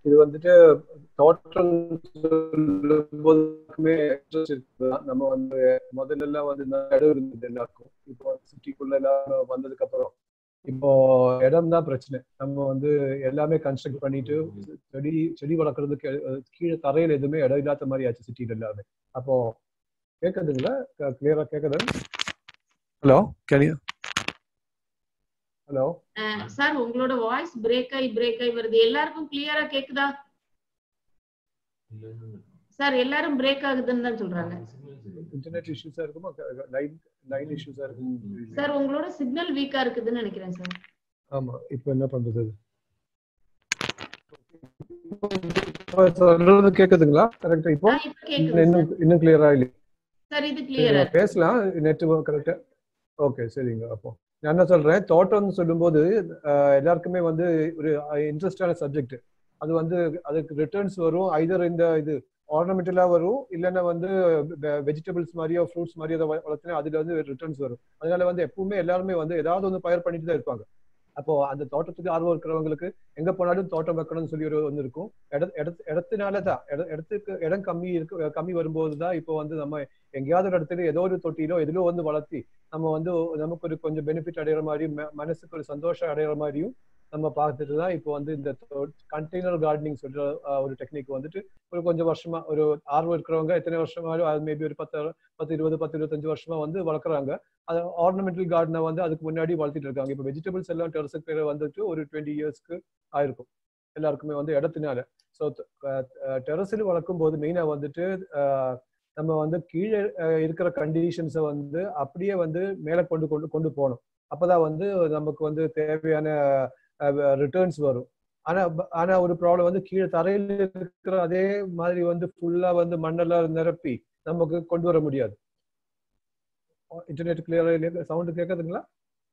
இது வந்துட்டு தோற்றம் சொல்லும்போதுமே இன்ட்ரெஸ்ட் இருக்குதான் நம்ம வந்து முதல்ல எல்லாம் வந்து நிறைய இடம் இருந்தது எல்லாருக்கும் இப்போ சிட்டிக்குள்ள எல்லாம் வந்ததுக்கு அப்புறம் இப்போ இடம் தான் பிரச்சனை நம்ம வந்து எல்லாமே கன்ஸ்ட்ரக்ட் பண்ணிட்டு செடி செடி வளர்க்கறதுக்கு அஹ், கீழே தரையில எதுவுமே இடம் இல்லாத மாதிரி ஆச்சு சிட்டில எல்லாமே அப்போ கேக்குதுங்களா கிளியரா கேக்குது ஹலோ கேரியா ஹலோ சார் உங்களோட வாய்ஸ் பிரேக் ஆகி பிரேக் ஆகி வருது எல்லாருக்கும் கிளியரா கேக்குதா சார் எல்லாரும் பிரேக் ஆகுதுன்னு தான் சொல்றாங்க இன்டர்நெட் இஷ்யூஸா இருக்குமா லைன் லைன் இஷ்யூஸா இருக்கும் சார் உங்களோட சிக்னல் வீக்கா இருக்குதுன்னு நினைக்கிறேன் சார் ஆமா இப்போ என்ன பண்றது இப்போ சொல்றது கேக்குதுங்களா கரெக்டா இப்போ ஆ, இப்ப கேக்குது இன்னும் சார் இன்னும் கிளியரா இல்லை சார் இது சரி, கிளியரா நான் பேசலாம் நெட்வொர்க் கரெக்டா ஓகே சரிங்க அப்போ நான் என்ன சொல்றேன் தோட்டம்னு சொல்லும்போது அஹ், எல்லாருக்குமே வந்து ஒரு இன்ட்ரெஸ்டான சப்ஜெக்ட் அது வந்து அதுக்கு ரிட்டர்ன்ஸ் வரும் ஐதர் இந்த இது ஆர்னமெண்டலா வரும் இல்லைன்னா வந்து வெஜிடபிள்ஸ் மாதிரியோ ஃப்ரூட்ஸ் மாதிரியோ அதை வ- வளர்த்தினா அதுல வந்து ரிட்டர்ன்ஸ் வரும் அதனால வந்து எப்பவுமே எல்லாருமே வந்து ஏதாவது ஒன்று பயிர் பண்ணிட்டு தான் இருப்பாங்க அப்போ அந்த தோட்டத்துக்கு ஆர்வம் இருக்கிறவங்களுக்கு எங்க போனாலும் தோட்டம் வைக்கணும்னு சொல்லி ஒரு ஒன்று இருக்கும் இட இடத்து இடத்தினால தான் இட இடத்துக்கு இடம் கம்மி இருக்கு கம்மி வரும்போது தான் இப்போ வந்து நம்ம எங்கேயாவது ஒரு இடத்துல ஏதோ ஒரு தொட்டியிலோ எதிலோ வந்து வளர்த்தி நம்ம வந்து நமக்கு ஒரு கொஞ்சம் பெனிஃபிட் அடைகிற மாதிரியும் ம- மனசுக்கு ஒரு சந்தோஷம் அடைகிற மாதிரியும் நம்ம பார்த்துட்டு தான் இப்போ வந்து இந்த கண்டெய்னர் கார்டனிங் சொல்ற அஹ், ஒரு டெக்னிக் வந்துட்டு ஒரு கொஞ்சம் வருஷமா ஒரு ஆர்வம் இருக்கிறவங்க எத்தனை வருஷமா அது மேபி ஒரு பத்து பத்து இருபது பத்து இருபத்தஞ்சு வருஷமா வந்து வளர்க்குறாங்க அது ஆர்னமெண்டல் கார்டனை வந்து அதுக்கு முன்னாடி வளர்த்திட்டு இருக்காங்க இப்போ வெஜிடபிள்ஸ் எல்லாம் டெரஸுக்கு பேர் வந்துட்டு ஒரு டுவெண்ட்டி இயர்ஸ்க்கு ஆயிருக்கும் எல்லாருக்குமே வந்து இடத்தினால ஸோ டெரஸில் வளர்க்கும் போது மெயினாக வந்துட்டு அஹ், நம்ம வந்து கீழே அஹ், இருக்கிற கண்டிஷன்ஸை வந்து அப்படியே வந்து மேலே கொண்டு கொண்டு கொண்டு போகணும் அப்பதான் வந்து நமக்கு வந்து தேவையான ரிட்டர்ன்ஸ் வரும் ஆனா ப- ஆனா ஒரு ப்ராப்ளம் வந்து கீழே தரையில இருக்கிற அதே மாதிரி வந்து ஃபுல்லா வந்து மண்ணெல்லாம் நிரப்பி நமக்கு கொண்டு வர முடியாது இன்டர்நெட் கிளியரா இல்லையா சவுண்ட் கேட்குதுங்களா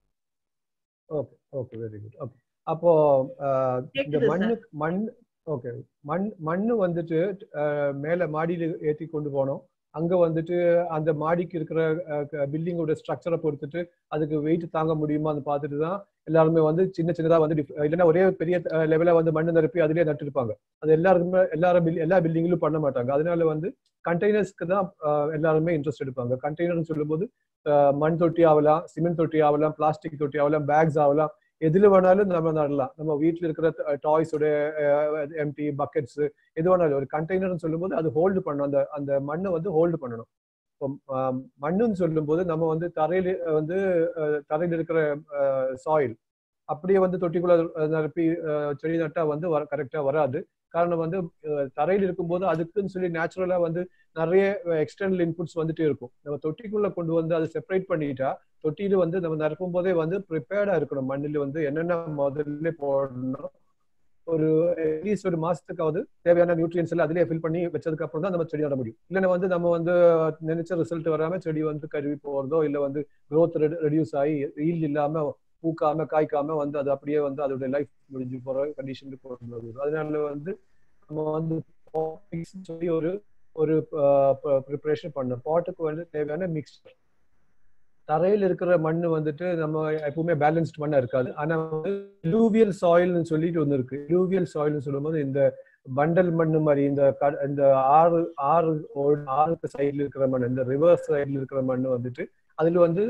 okay okay very good okay அப்போ அஹ், இந்த கேக்குது சார் மண்ணு மண் ஓகே மண் மண்ணு வந்துட்டு அஹ், மேல மாடியில ஏத்தி கொண்டு போனோம் அங்க வந்துட்டு அந்த மாடிக்கு இருக்கிற பில்டிங்கோட ஸ்ட்ரக்சரை பொறுத்துட்டு அதுக்கு வெயிட் தாங்க முடியுமான்னு பார்த்துட்டு தான் எல்லாருமே வந்து சின்ன சின்னதா வந்து dif- இல்லைன்னா ஒரே பெரிய லெவல வந்து மண்ணு நிரப்பி அதுலயே நட்டுருப்பாங்க அது எல்லாருக்குமே எல்லாரும் buil- எல்லா பில்டிங்கிலும் பண்ண மாட்டாங்க அதனால வந்து கண்டெய்னர்ஸ்க்கு தான் அஹ், எல்லாருமே இன்ட்ரெஸ்ட் எடுப்பாங்க கண்டெய்னர்னு சொல்லும்போது அஹ், மண் தொட்டி ஆகலாம் சிமெண்ட் தொட்டி ஆகலாம் பிளாஸ்டிக் தொட்டி ஆகலாம் பேக்ஸ் ஆகலாம் எதுல வேணாலும் நம்ம நடலாம் நம்ம வீட்டில் இருக்கிற டாய்ஸோட எம்டி பக்கெட்ஸ் எது வேணாலும் ஒரு கண்டெய்னர்னு சொல்லும்போது அது ஹோல்டு பண்ணணும் அந்த அந்த மண்ணை வந்து ஹோல்டு பண்ணணும் இப்போ ஆஹ், மண்ணுன்னு சொல்லும்போது நம்ம வந்து தரையில வந்து அஹ், தரையில இருக்கிற சாயில் அப்படியே வந்து தொட்டிக்குள்ள அஹ், நிரப்பி அஹ், செடி நட்டா வந்து வர கரெக்டா வராது காரணம் வந்து அஹ், தரையில் இருக்கும்போது அதுக்குன்னு சொல்லி நேச்சுரலா வந்து நிறைய எக்ஸ்டர்னல் இன்புட்ஸ் வந்துட்டே இருக்கும் நம்ம தொட்டிக்குள்ள கொண்டு வந்து அதை செப்பரேட் பண்ணிட்டா தொட்டியில வந்து நம்ம நிரப்பும் போதே வந்து ப்ரிப்பேர்டா இருக்கணும் மண்ணில் வந்து என்னென்ன முதல்ல போடணும் ஒரு அட்லீஸ்ட் ஒரு மாசத்துக்காவது தேவையான நியூட்ரியன்ஸ் எல்லாம் அதிலே ஃபில் பண்ணி வச்சதுக்கு அப்புறம் தான் நம்ம செடி நட முடியும் இல்லைன்னா வந்து நம்ம வந்து நினைச்ச ரிசல்ட் வராம செடி வந்து கருவி போறதோ இல்ல வந்து growth ரெடியூஸ் ஆகி ஈல்ட் இல்லாம பூக்காம காய்க்காம வந்து அது அப்படியே வந்து அதோட லைஃப் முடிஞ்சு போற கண்டிஷனுக்கு போறது அதனால வந்து நம்ம வந்து pots சொல்லி ஒரு ஒரு ப்ரிப்பரேஷன் பண்ணணும் பாட்டுக்கு வந்து தேவையான மிக்சர் தரையில் இருக்கிற மண் வந்துட்டு நம்ம எப்பவுமே பேலன்ஸ்ட் மண்ணா இருக்காது ஆனா வந்து லூவியல் சாயில்னு சொல்லிட்டு ஒண்ணு இருக்கு லூவியல் சாயில்னு சொல்லும்போது இந்த பண்டல் மண் மாதிரி இந்த க- இந்த ஆறு ஆறு ஓ- ஆறுக்கு சைடுல இருக்கிற மண் இந்த ரிவர்ஸ் சைடுல இருக்கிற மண் வந்துட்டு அதுல வந்து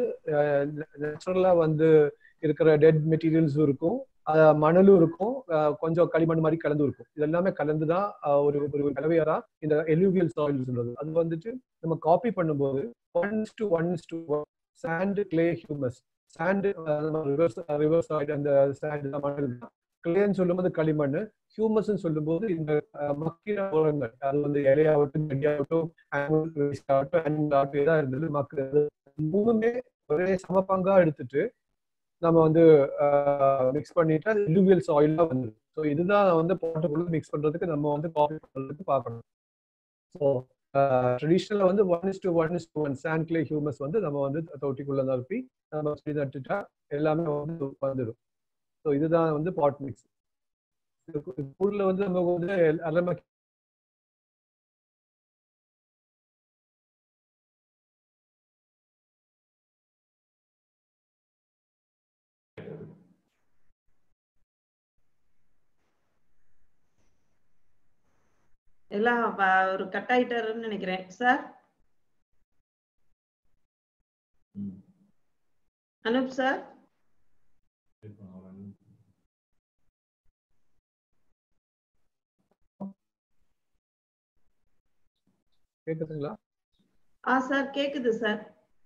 நேச்சுரலா வந்து இருக்கிற டெட் மெட்டீரியல்ஸும் இருக்கும் அஹ் மணலும் இருக்கும் அஹ் கொஞ்சம் களிமண் மாதிரி கலந்து இருக்கும் இது எல்லாமே கலந்துதான் அஹ் ஒரு ஒரு கலவையாரா இந்த எலூவியல் சாயில் சொல்றது அது வந்துட்டு நம்ம காப்பி பண்ணும்போது one's to one's to sand clay humus sand rivers rivers side அந்த சாண்ட் மணல் கிளேன்னு சொல்லும்போது களிமண் ஹியூமஸ் சொல்லும்போது இந்த அஹ், மக்கின உரங்கள் அது வந்து இலையாகட்டும் செடியாகட்டும் animal waste ஆகட்டும் animal ஆகட்டும் எதா இருந்தது மக்குறது மூணுமே ஒரே சமபங்கா எடுத்துட்டு நம்ம வந்து மிக்ஸ் பண்ணிட்டு அது இலுவியல் சாயிலா வந்துடும் ஸோ இதுதான் வந்து பாட்டுக்குள்ள மிக்ஸ் பண்றதுக்கு நம்ம வந்து காப்பி பண்றதுக்கு பார்க்கணும் ஸோ ட்ரெடிஷ்னலாக வந்து one is to one is to one sand clay humus வந்து நம்ம வந்து தொட்டிக்குள்ள நிரப்பி நம்ம செடி நட்டுட்டா எல்லாமே வந்து வந்துடும் ஸோ இதுதான் வந்து பாட் மிக்ஸ் ஊர்ல வந்து நம்ம வந்து எல்லாமே எல்லாம் ப- ஒரு கட் ஆயிட்டாருன்னு நினைக்கிறேன் சார் ம். அனுப் சார் wait பண்ணு, ஒரு ரெண்டு நிமிஷம். கேக்குதுங்களா ஆ சார் கேக்குது சார்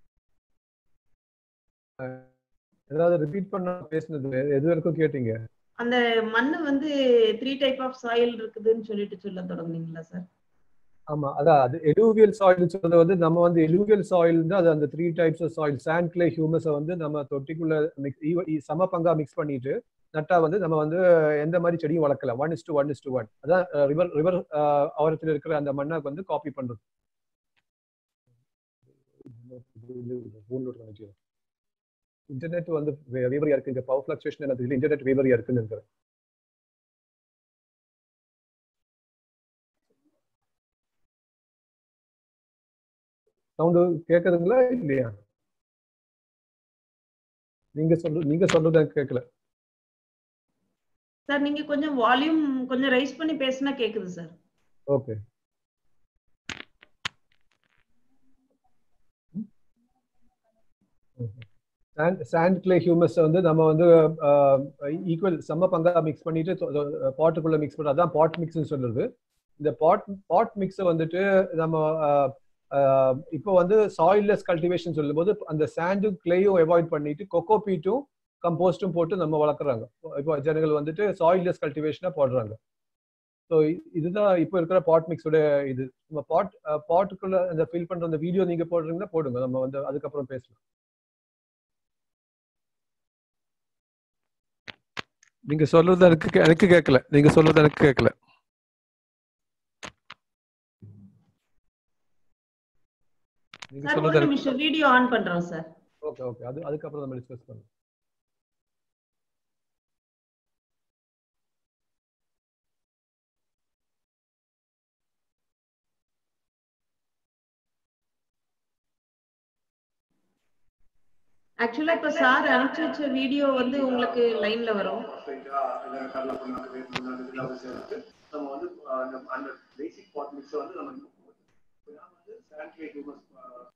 ஏதாவது ரிப்பீட் பண்ண பேசுனது எது வரைக்கும் கேட்டீங்க அந்த மண்ணு வந்து த்ரீ டைப் ஆஃப் சாயில் இருக்குதுன்னு சொல்லிட்டு சொல்ல தொடங்குனீங்களா சார் ஆமா அதான் அது எலூவியல் சாயில் சொல்றது வந்து நம்ம வந்து எலூவியல் சாயில் அது அந்த three types of soil sand clay ஹியூமஸை வந்து நம்ம தொட்டிக்குள்ள மிக்ஸ் சம பங்கா மிக்ஸ் பண்ணிட்டு நட்டா வந்து நம்ம வந்து எந்த மாதிரி செடியும் வளர்க்கலாம் one is to one is to one அதான் ரிவர் ரிவர் அவரத்தில் இருக்கிற அந்த மண்ணை வந்து காப்பி பண்றது இன்டர்நெட் வந்து வேவரியா இருக்கு இந்த பவர் ஃபிளக்சுவேஷன் எனக்கு இன்டர்நெட் வேவரியா இருக்குன்னு நினைக்கிறேன் சவுண்டு கேக்குதுங்களா இல்லையா நீங்க சொல்றது நீங்க சொல்றது எனக்கு கேட்கல சார் நீங்க கொஞ்சம் வால்யூம் கொஞ்சம் ரைஸ் பண்ணி பேசினா கேக்குது sir okay sand sand clay humus வந்து நம்ம வந்து ஈக்குவல் செம்ம பங்கா மிக்ஸ் பண்ணிட்டு பாட்டுக்குள்ள மிக்ஸ் பண்ண அதான் பாட் மிக்ஸ்னு சொல்றது இந்த பாட் பாட் மிக்ஸை வந்துட்டு நம்ம அஹ், அஹ், இப்போ வந்து சாயில்லெஸ் கல்டிவேஷன் சொல்லும்போது அந்த சாண்டும் கிளேயும் அவாய்ட் பண்ணிட்டு கொக்கோ பீட்டும் கம்போஸ்டும் போட்டு நம்ம வளர்க்குறாங்க இப்போ ஜனங்கள் வந்துட்டு சாயில்லெஸ் கல்டிவேஷனா போடுறாங்க ஸோ இதுதான் இப்போ இருக்கிற பாட் மிக்ஸோட இது நம்ம பாட் பாட்டுக்குள்ள அந்த ஃபில் பண்ற அந்த வீடியோ நீங்க போடுறீங்கன்னா போடுங்க நம்ம வந்து அதுக்கப்புறம் பேசலாம் நீங்க சொல்றது எனக்கு கே- எனக்கு கேட்கல நீங்க சொல்றது எனக்கு கேட்கல நீங்க சார் சொல்றது ஒரு எனக்கு நிமிஷம் வீடியோ ஆன் பண்றோம் சார் ஓகே ஓகே அது அதுக்கப்புறம் நம்ம டிஸ்கஸ் பண்ணலாம் ஆக்சுவலா இப்ப சார் அனுப்பிச்சு வச்ச வீடியோ வந்து உங்களுக்கு லைன்ல வரும் கடலை புண்ணாக்கு வேர் புண்ணாக்கு இதெல்லாம் சேர்த்து நம்ம வந்து அஹ், அந்த அந்த பேசிக் பாட் மிக்ஸை வந்து நம்ம இன்னும் நான் வந்து சானிடரி ஹியூமஸ்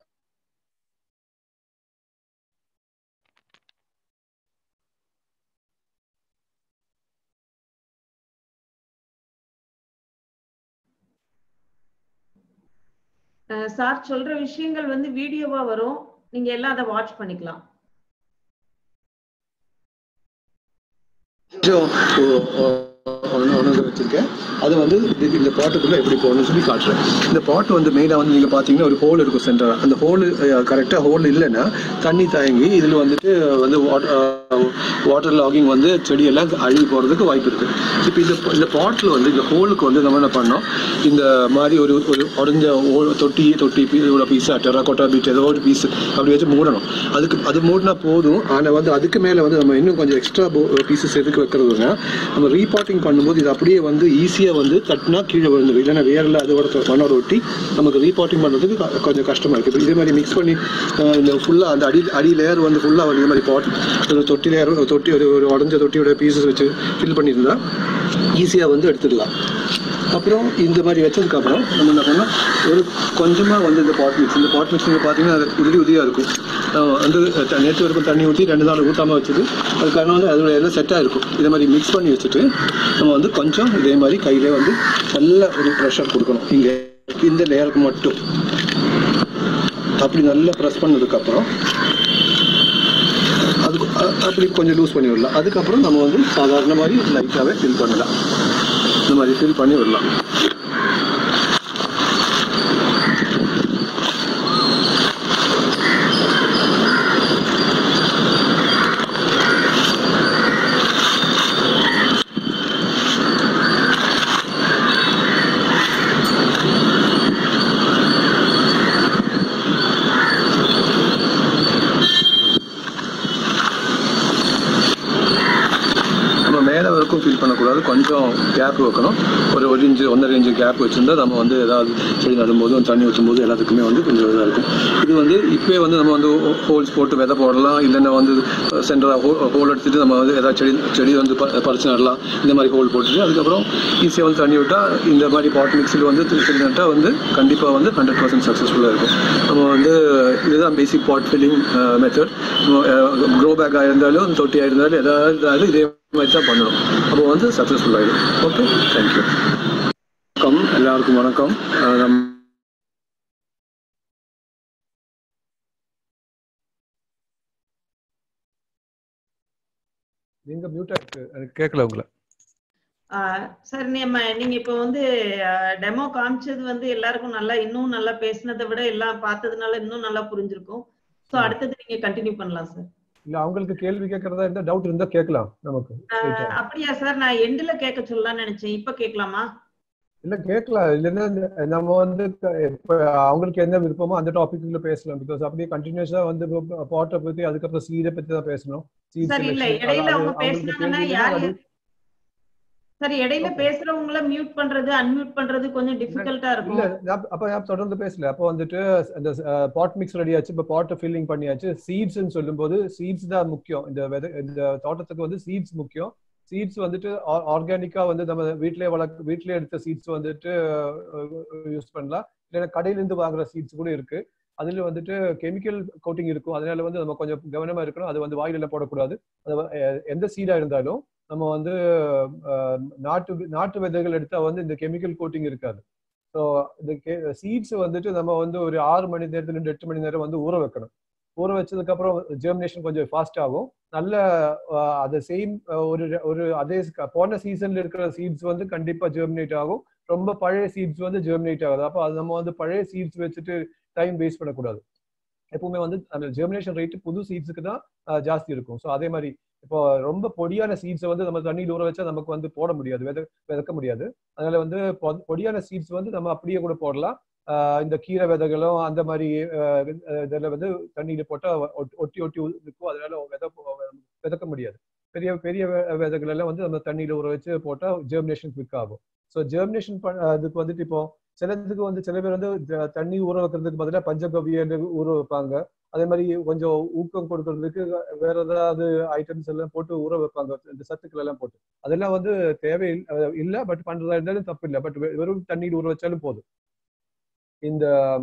அஹ் சார் சொல்ற விஷயங்கள் வந்து வீடியோவா வரும் நீங்க எல்லாம் அதை வாட்ச் பண்ணிக்கலாம் கொஞ்சம் ஒன்று வச்சிருக்கேன் அதை வந்து இது- இந்த பாட்டுக்குள்ள எப்படி போகணும்னு சொல்லி காட்டுறேன் இந்த பாட்டு வந்து மெயினாக வந்து நீங்கள் பார்த்தீங்கன்னா ஒரு ஹோல் இருக்கும் சென்டர் அந்த ஹோல் கரெக்டாக ஹோல் இல்லைன்னா தண்ணி தயங்கி இதில் வந்துட்டு வந்து வாட்டர் லாகிங் வந்து செடியெல்லாம் அழுகி போகிறதுக்கு வாய்ப்பு இருக்குது இப்போ இந்த இந்த பாட்டில் வந்து இந்த ஹோலுக்கு வந்து நம்ம என்ன பண்ணோம் இந்த மாதிரி ஒரு ஒரு உடஞ்ச ஓ- தொட்டி தொட்டி பீஸோட பீஸா டெராகோட்டா பீட் ஏதோ ஒரு பீஸ் அப்படி வச்சு மூடணும் அதுக்கு அது மூடினா போதும் ஆனால் வந்து அதுக்கு மேலே வந்து நம்ம இன்னும் கொஞ்சம் எக்ஸ்ட்ரா பீசஸ் எதுக்கு வைக்கிறதுனா நம்ம ரீபாட்டிங் பண்ணும்போது இது அப்படியே வந்து ஈஸியாக வந்து தட்டினா கீழே விழுந்துடும் இல்லைன்னா வேரில் அதோட தொ- மண்ணோட ஒட்டி நமக்கு ரீபாட்டிங் பண்ணுறதுக்கு க- கொஞ்சம் கஷ்டமாக இருக்குது இப்போ இதே மாதிரி மிக்ஸ் பண்ணி அஹ், இந்த ஃபுல்லாக அந்த அடி அடி லேயர் வந்து ஃபுல்லாக வந்து இந்த மாதிரி பாட் ஒரு தொட்டி லேயர் ஒரு தொட்டி ஒரு ஒரு உடஞ்ச தொட்டியோட பீசஸ் வச்சு ஃபில் பண்ணியிருந்தா ஈஸியாக வந்து எடுத்துடலாம் அப்புறம் இந்த மாதிரி வச்சதுக்கப்புறம் நம்ம என்ன பண்ணோம் ஒரு கொஞ்சமாக வந்து இந்த பாட் மிக்ஸ் இந்த பாட் மிக்ஸ் நீங்கள் பார்த்தீங்கன்னா அது உதிரி உதிரியாக இருக்கும் அஹ் வந்து த- நேற்று வரைக்கும் தண்ணி ஊற்றி ரெண்டு நாள் ஊற்றாமல் வச்சுட்டு அது காரணம் வந்து அதோட எல்லாம் செட்டாக இருக்கும் இதை மாதிரி மிக்ஸ் பண்ணி வச்சுட்டு நம்ம வந்து கொஞ்சம் இதே மாதிரி கையிலே வந்து நல்ல ஒரு ப்ரெஷர் கொடுக்கணும் இங்கே இந்த லேயருக்கு மட்டும் அப்படி நல்லா ப்ரெஸ் பண்ணதுக்கப்புறம் அது அ- அப்படி கொஞ்சம் லூஸ் பண்ணி விடலாம் அதுக்கப்புறம் நம்ம வந்து சாதாரண மாதிரி லைட்டாகவே ஃபில் பண்ணலாம் இந்த மாதிரி ஃபில் பண்ணி விடலாம் நம்ம மேலே வரைக்கும் ஃபில் பண்ணக்கூடாது இருக்கக்கூடாது கொஞ்சம் கேப் வைக்கணும் ஒரு ஒரு இன்ச்சு ஒன்றரை இன்ச்சு கேப் வச்சிருந்தா நம்ம வந்து ஏதாவது செடி நடும்போதும் தண்ணி ஊற்றும் போது எல்லாத்துக்குமே வந்து கொஞ்சம் இதாக இருக்கும் இது வந்து இப்போயே வந்து நம்ம வந்து ஹோல்ஸ் போட்டு விதை போடலாம் இல்லைன்னா வந்து சென்டராக ஹோல் எடுத்துட்டு நம்ம வந்து ஏதாவது செடி செடி வந்து ப- பறிச்சு நடலாம் இந்த மாதிரி ஹோல் போட்டுட்டு அதுக்கப்புறம் ஈஸியாக வந்து தண்ணி விட்டால் இந்த மாதிரி பாட் மிக்ஸில் வந்து செடி நட்டால் வந்து கண்டிப்பாக வந்து ஹண்ட்ரட் பர்சன்ட் சக்ஸஸ்ஃபுல்லாக இருக்கும் நம்ம வந்து இதுதான் basic pot filling method grow பேக்காக இருந்தாலும் தொட்டியாக இருந்தாலும் எதாவது இருந்தாலும் இதே மாதிரி தான் பண்ணணும் அப்போ வந்து சக்ஸஸ்ஃபுல் ஆகிடும் ஓகே தேங்க்யூ வணக்கம் எல்லாருக்கும் வணக்கம் அஹ் நம்ம நீங்க மியூட் ஆயிருக்கு எனக்கு கேட்கல உங்களை சார் நம்ம நீங்க இப்போ வந்து டெமோ காமிச்சது வந்து எல்லாருக்கும் நல்லா இன்னும் நல்லா பேசினதை விட எல்லாம் பார்த்ததுனால இன்னும் நல்லா புரிஞ்சிருக்கும் ஸோ அடுத்தது நீங்க கண்டினியூ பண்ணலாம் சார் இல்ல அவங்களுக்கு கேள்வி கேட்கறதா இருந்தா டவுட் இருந்தா கேட்கலாம் நமக்கு straight ஆ. அப்படியா சார் நான் எண்ட்ல கேட்க சொல்லலாம்னு நினைச்சேன் இப்ப கேட்கலாமா இல்ல கேட்கலாம் இல்லைன்னா இந்த- நம்ம வந்து க- இப்ப அவங்களுக்கு என்ன விருப்பமோ அந்த டாபிக்ல பேசலாம் பிகாஸ் அப்படியே கண்டினியூஸா வந்து பாட்டை பத்தி அதுக்கப்புறம் சீடை பத்தி தான் பேசணும் seed சார் இல்ல selection. இடையில அது- அவங்க அவங்களுக்கு பேசுனாங்கன்னா கேள்வி யார் இருந்தா அது- சார் இடையில Okay. பேசுறவங்கள மியூட் பண்றது அன்மியூட் பண்றது கொஞ்சம் டிஃபிகல்ட்டா இல்ல இருக்கும் நான் அப்ப நான் தொடர்ந்து பேசல அப்போ வந்துட்டு அந்த பாட் மிக்ஸ் ரெடி ஆச்சு இப்ப பாட்டை ஃபில்லிங் பண்ணியாச்சு சீட்ஸ்னு சொல்லும்போது சீட்ஸ் தான் முக்கியம் இந்த விதை இந்த தோட்டத்துக்கு வந்து சீட்ஸ் முக்கியம் சீட்ஸ் வந்துட்டு ஆர்கானிக்கா வந்து நம்ம வீட்லயே வளர்க்க வீட்லயே எடுத்த சீட்ஸ் வந்துட்டு யூஸ் பண்ணலாம் இல்லைன்னா கடையில இருந்து வாங்குற சீட்ஸ் கூட இருக்கு அதுல வந்துட்டு கெமிக்கல் கோட்டிங் இருக்கும் அதனால வந்து நம்ம கொஞ்சம் கவனமா இருக்கணும் அது வந்து வாயில போடக்கூடாது அது வ- அஹ் எந்த சீடா இருந்தாலும் நம்ம வந்து அஹ், நாட்டு நாட்டு விதைகள் எடுத்தா வந்து இந்த கெமிக்கல் கோட்டிங் இருக்காது ஸோ இந்த சீட்ஸ் வந்துட்டு நம்ம வந்து ஒரு ஆறு மணி நேரத்துல இருந்து எட்டு மணி நேரம் வந்து ஊற வைக்கணும் ஊற வச்சதுக்கு அப்புறம் ஜெர்மினேஷன் கொஞ்சம் ஃபாஸ்ட் ஆகும் நல்ல அஹ், அது சேம் ஒரு ஒரு அதே க- போன சீசன்ல இருக்கிற சீட்ஸ் வந்து கண்டிப்பா ஜெர்மினேட் ஆகும் ரொம்ப பழைய சீட்ஸ் வந்து ஜெர்மினேட் ஆகுது அப்போ அது நம்ம வந்து பழைய சீட்ஸ் வச்சுட்டு டைம் வேஸ்ட் பண்ணக்கூடாது எப்பவுமே வந்து அந்த ஜெர்மினேஷன் ரேட் புது சீட்ஸுக்கு தான் அஹ், ஜாஸ்தி இருக்கும் ஸோ அதே மாதிரி இப்போ ரொம்ப பொடியான சீட்ஸை வந்து நம்ம தண்ணியில் ஊற வச்சா நமக்கு வந்து போட முடியாது வித விதக்க முடியாது அதனால வந்து பொ- பொடியான சீட்ஸ் வந்து நம்ம அப்படியே கூட போடலாம் ஆஹ் இந்த கீரை விதைகளும் அந்த மாதிரி ஆஹ் இதில் வந்து தண்ணியில போட்டா ஒட்- ஒட்டி ஒட்டி இருக்கும் அதனால வித விதக்க முடியாது பெரிய பெரிய வெ- விதைகள் எல்லாம் வந்து நம்ம தண்ணியில ஊற வச்சு போட்டா ஜெர்மினேஷன் குவிக் ஆகும் ஸோ ஜெர்மினேஷன் அதுக்கு வந்துட்டு இப்போ சிலதுக்கு வந்து சில பேர் வந்து த- தண்ணி ஊற வைக்கிறதுக்கு பதிலாக பஞ்சகவியல் ஊற வைப்பாங்க அதே மாதிரி கொஞ்சம் ஊக்கம் கொடுக்கறதுக்கு வேற ஏதாவது ஐட்டம்ஸ் எல்லாம் போட்டு ஊற வைப்பாங்க இந்த சத்துக்கள் எல்லாம் போட்டு அதெல்லாம் வந்து தேவை இல்லை பட் பண்றதா இருந்தாலும் தப்பு இல்லை பட் வெறும் தண்ணீர் ஊற வச்சாலும் போதும் இந்த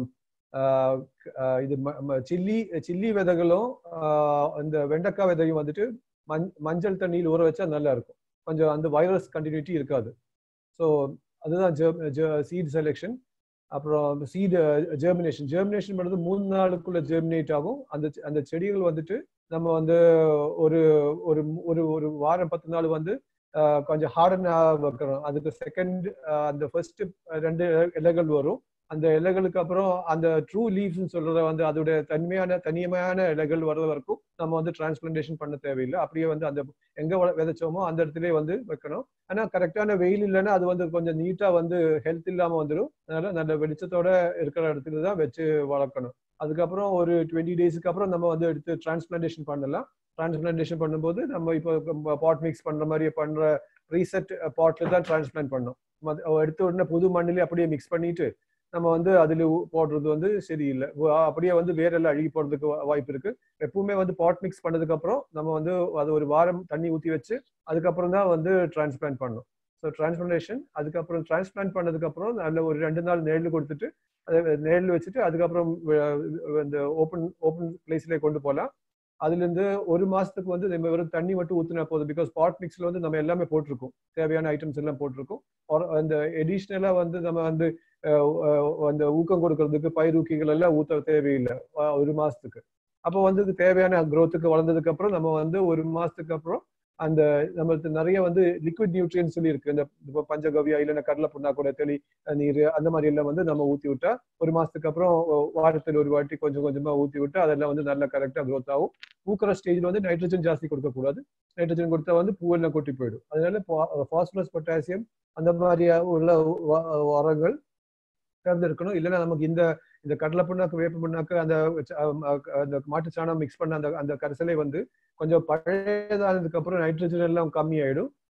ஆஹ் ஆஹ் இது ம- ம- சில்லி சில்லி விதைகளும் ஆஹ் இந்த வெண்டைக்காய் விதையும் வந்துட்டு மஞ் மஞ்சள் தண்ணியில் ஊற வச்சா நல்லா இருக்கும் கொஞ்சம் அந்த வைரஸ் கண்டினியூட்டி இருக்காது ஸோ அதுதான் சீட் செலெக்ஷன் அப்புறம் சீடு ஜெர்மினேஷன் ஜெர்மினேஷன் பண்ணுறது மூணு நாளுக்குள்ள ஜெர்மினேட் ஆகும் அந்த செ- அந்த செடிகள் வந்துட்டு நம்ம வந்து ஒரு ஒரு ஒரு ஒரு வாரம் பத்து நாள் வந்து ஆஹ் கொஞ்சம் ஹார்டன் வைக்கணும் அதுக்கு செகண்ட் அந்த ஃபர்ஸ்ட் ரெண்டு இலைகள் வரும் அந்த இலைகளுக்கு அப்புறம் அந்த ட்ரூ லீவ்ஸ்னு சொல்றத வந்து அதோட தன்மையான தனிமையான இலைகள் வர்ற வரைக்கும் நம்ம வந்து டிரான்ஸ்பிளான்டேஷன் பண்ண தேவையில்லை அப்படியே வந்து அந்த எங்க வள- விதைச்சோமோ அந்த இடத்துலயே வந்து வைக்கணும் ஆனா கரெக்டான வெயில் இல்லைன்னா அது வந்து கொஞ்சம் நீட்டா வந்து ஹெல்த் இல்லாம வந்துடும் அதனால நல்ல வெளிச்சத்தோட இருக்கிற இடத்துல தான் வச்சு வளர்க்கணும் அதுக்கப்புறம் ஒரு டுவெண்ட்டி டேஸ்க்கு அப்புறம் நம்ம வந்து எடுத்து டிரான்ஸ்பிளான்டேஷன் பண்ணலாம் டிரான்ஸ்பிளான்டேஷன் பண்ணும்போது நம்ம இப்போ பாட் மிக்ஸ் பண்ற மாதிரி பண்ற ப்ரீசெட் பாட்ல தான் டிரான்ஸ்பிளான்ட் பண்ணோம் மத்த- எடுத்த உடனே புது மண்ணிலே அப்படியே மிக்ஸ் பண்ணிட்டு நம்ம வந்து அதுல ஊ- போடுறது வந்து சரியில்லை வ- அப்படியே வந்து வேரெல்லாம் அழுகி போறதுக்கு வா- வாய்ப்பு இருக்கு எப்பவுமே வந்து பாட் மிக்ஸ் பண்ணதுக்கு அப்புறம் நம்ம வந்து அது ஒரு வாரம் தண்ணி ஊத்தி வச்சு அதுக்கப்புறம் தான் வந்து டிரான்ஸ்பிளான்ட் பண்ணணும் ஸோ டிரான்ஸ்பிளான்டேஷன் அதுக்கப்புறம் டிரான்ஸ்பிளான்ட் பண்ணதுக்கு அப்புறம் நல்ல ஒரு ரெண்டு நாள் நேரில் கொடுத்துட்டு அதை நேரில் வச்சுட்டு அதுக்கப்புறம் வ- இந்த ஓப்பன் ஓப்பன் பிளேஸ்ல கொண்டு போகலாம் அதுல இருந்து ஒரு மாசத்துக்கு வந்து நம்ம வெறும் தண்ணி மட்டும் ஊத்துனா போதும் பிகாஸ் பாட் மிக்ஸ்ல வந்து நம்ம எல்லாமே போட்டிருக்கோம் தேவையான ஐட்டம்ஸ் எல்லாம் போட்டிருக்கோம் or அந்த எடிஷ்னலா வந்து நம்ம வந்து அஹ், அஹ், அந்த ஊக்கம் கொடுக்கறதுக்கு பயிரூக்கிகள் எல்லாம் ஊத்த தேவையில்லை அஹ், ஒரு மாசத்துக்கு அப்போ வந்து இது தேவையான growth-க்கு வளர்ந்ததுக்கு அப்புறம் நம்ம வந்து ஒரு மாசத்துக்கு அப்புறம் அந்த நம்மளுக்கு நிறைய வந்து லிக்விட் நியூட்ரியன் சொல்லி இருக்கு இந்த இப்போ பஞ்சகவ்யா இல்லைன்னா கடலை புண்ணா கூட தெளி நீர் அந்த மாதிரி எல்லாம் வந்து நம்ம ஊத்தி விட்டா ஒரு மாசத்துக்கு அப்புறம் வாரத்தில் ஒரு வாட்டி கொஞ்சம் கொஞ்சமா ஊத்தி விட்டா அதெல்லாம் வந்து நல்லா கரெக்டா growth ஆகும் பூக்கிற ஸ்டேஜ்ல வந்து நைட்ரஜன் ஜாஸ்தி கொடுக்கக்கூடாது நைட்ரஜன் கொடுத்தா வந்து பூவெல்லாம் கொட்டி போயிடும் அதனால பாஸ்பரஸ் பொட்டாசியம் அந்த மாதிரி உள்ள வ- உரங்கள் கலந்து இருக்கணும் இல்லைன்னா நமக்கு இந்த இந்த கடலை புண்ணாக்கு வேப்ப புண்ணாக்கு அந்த ச- அஹ் அந்த மாட்டு சாணம் மிக்ஸ் பண்ண அந்த அந்த கரைசலை வந்து கொஞ்சம் பழையதானதுக்கு அப்புறம் நைட்ரஜன் எல்லாம் கம்மி ஆயிடும்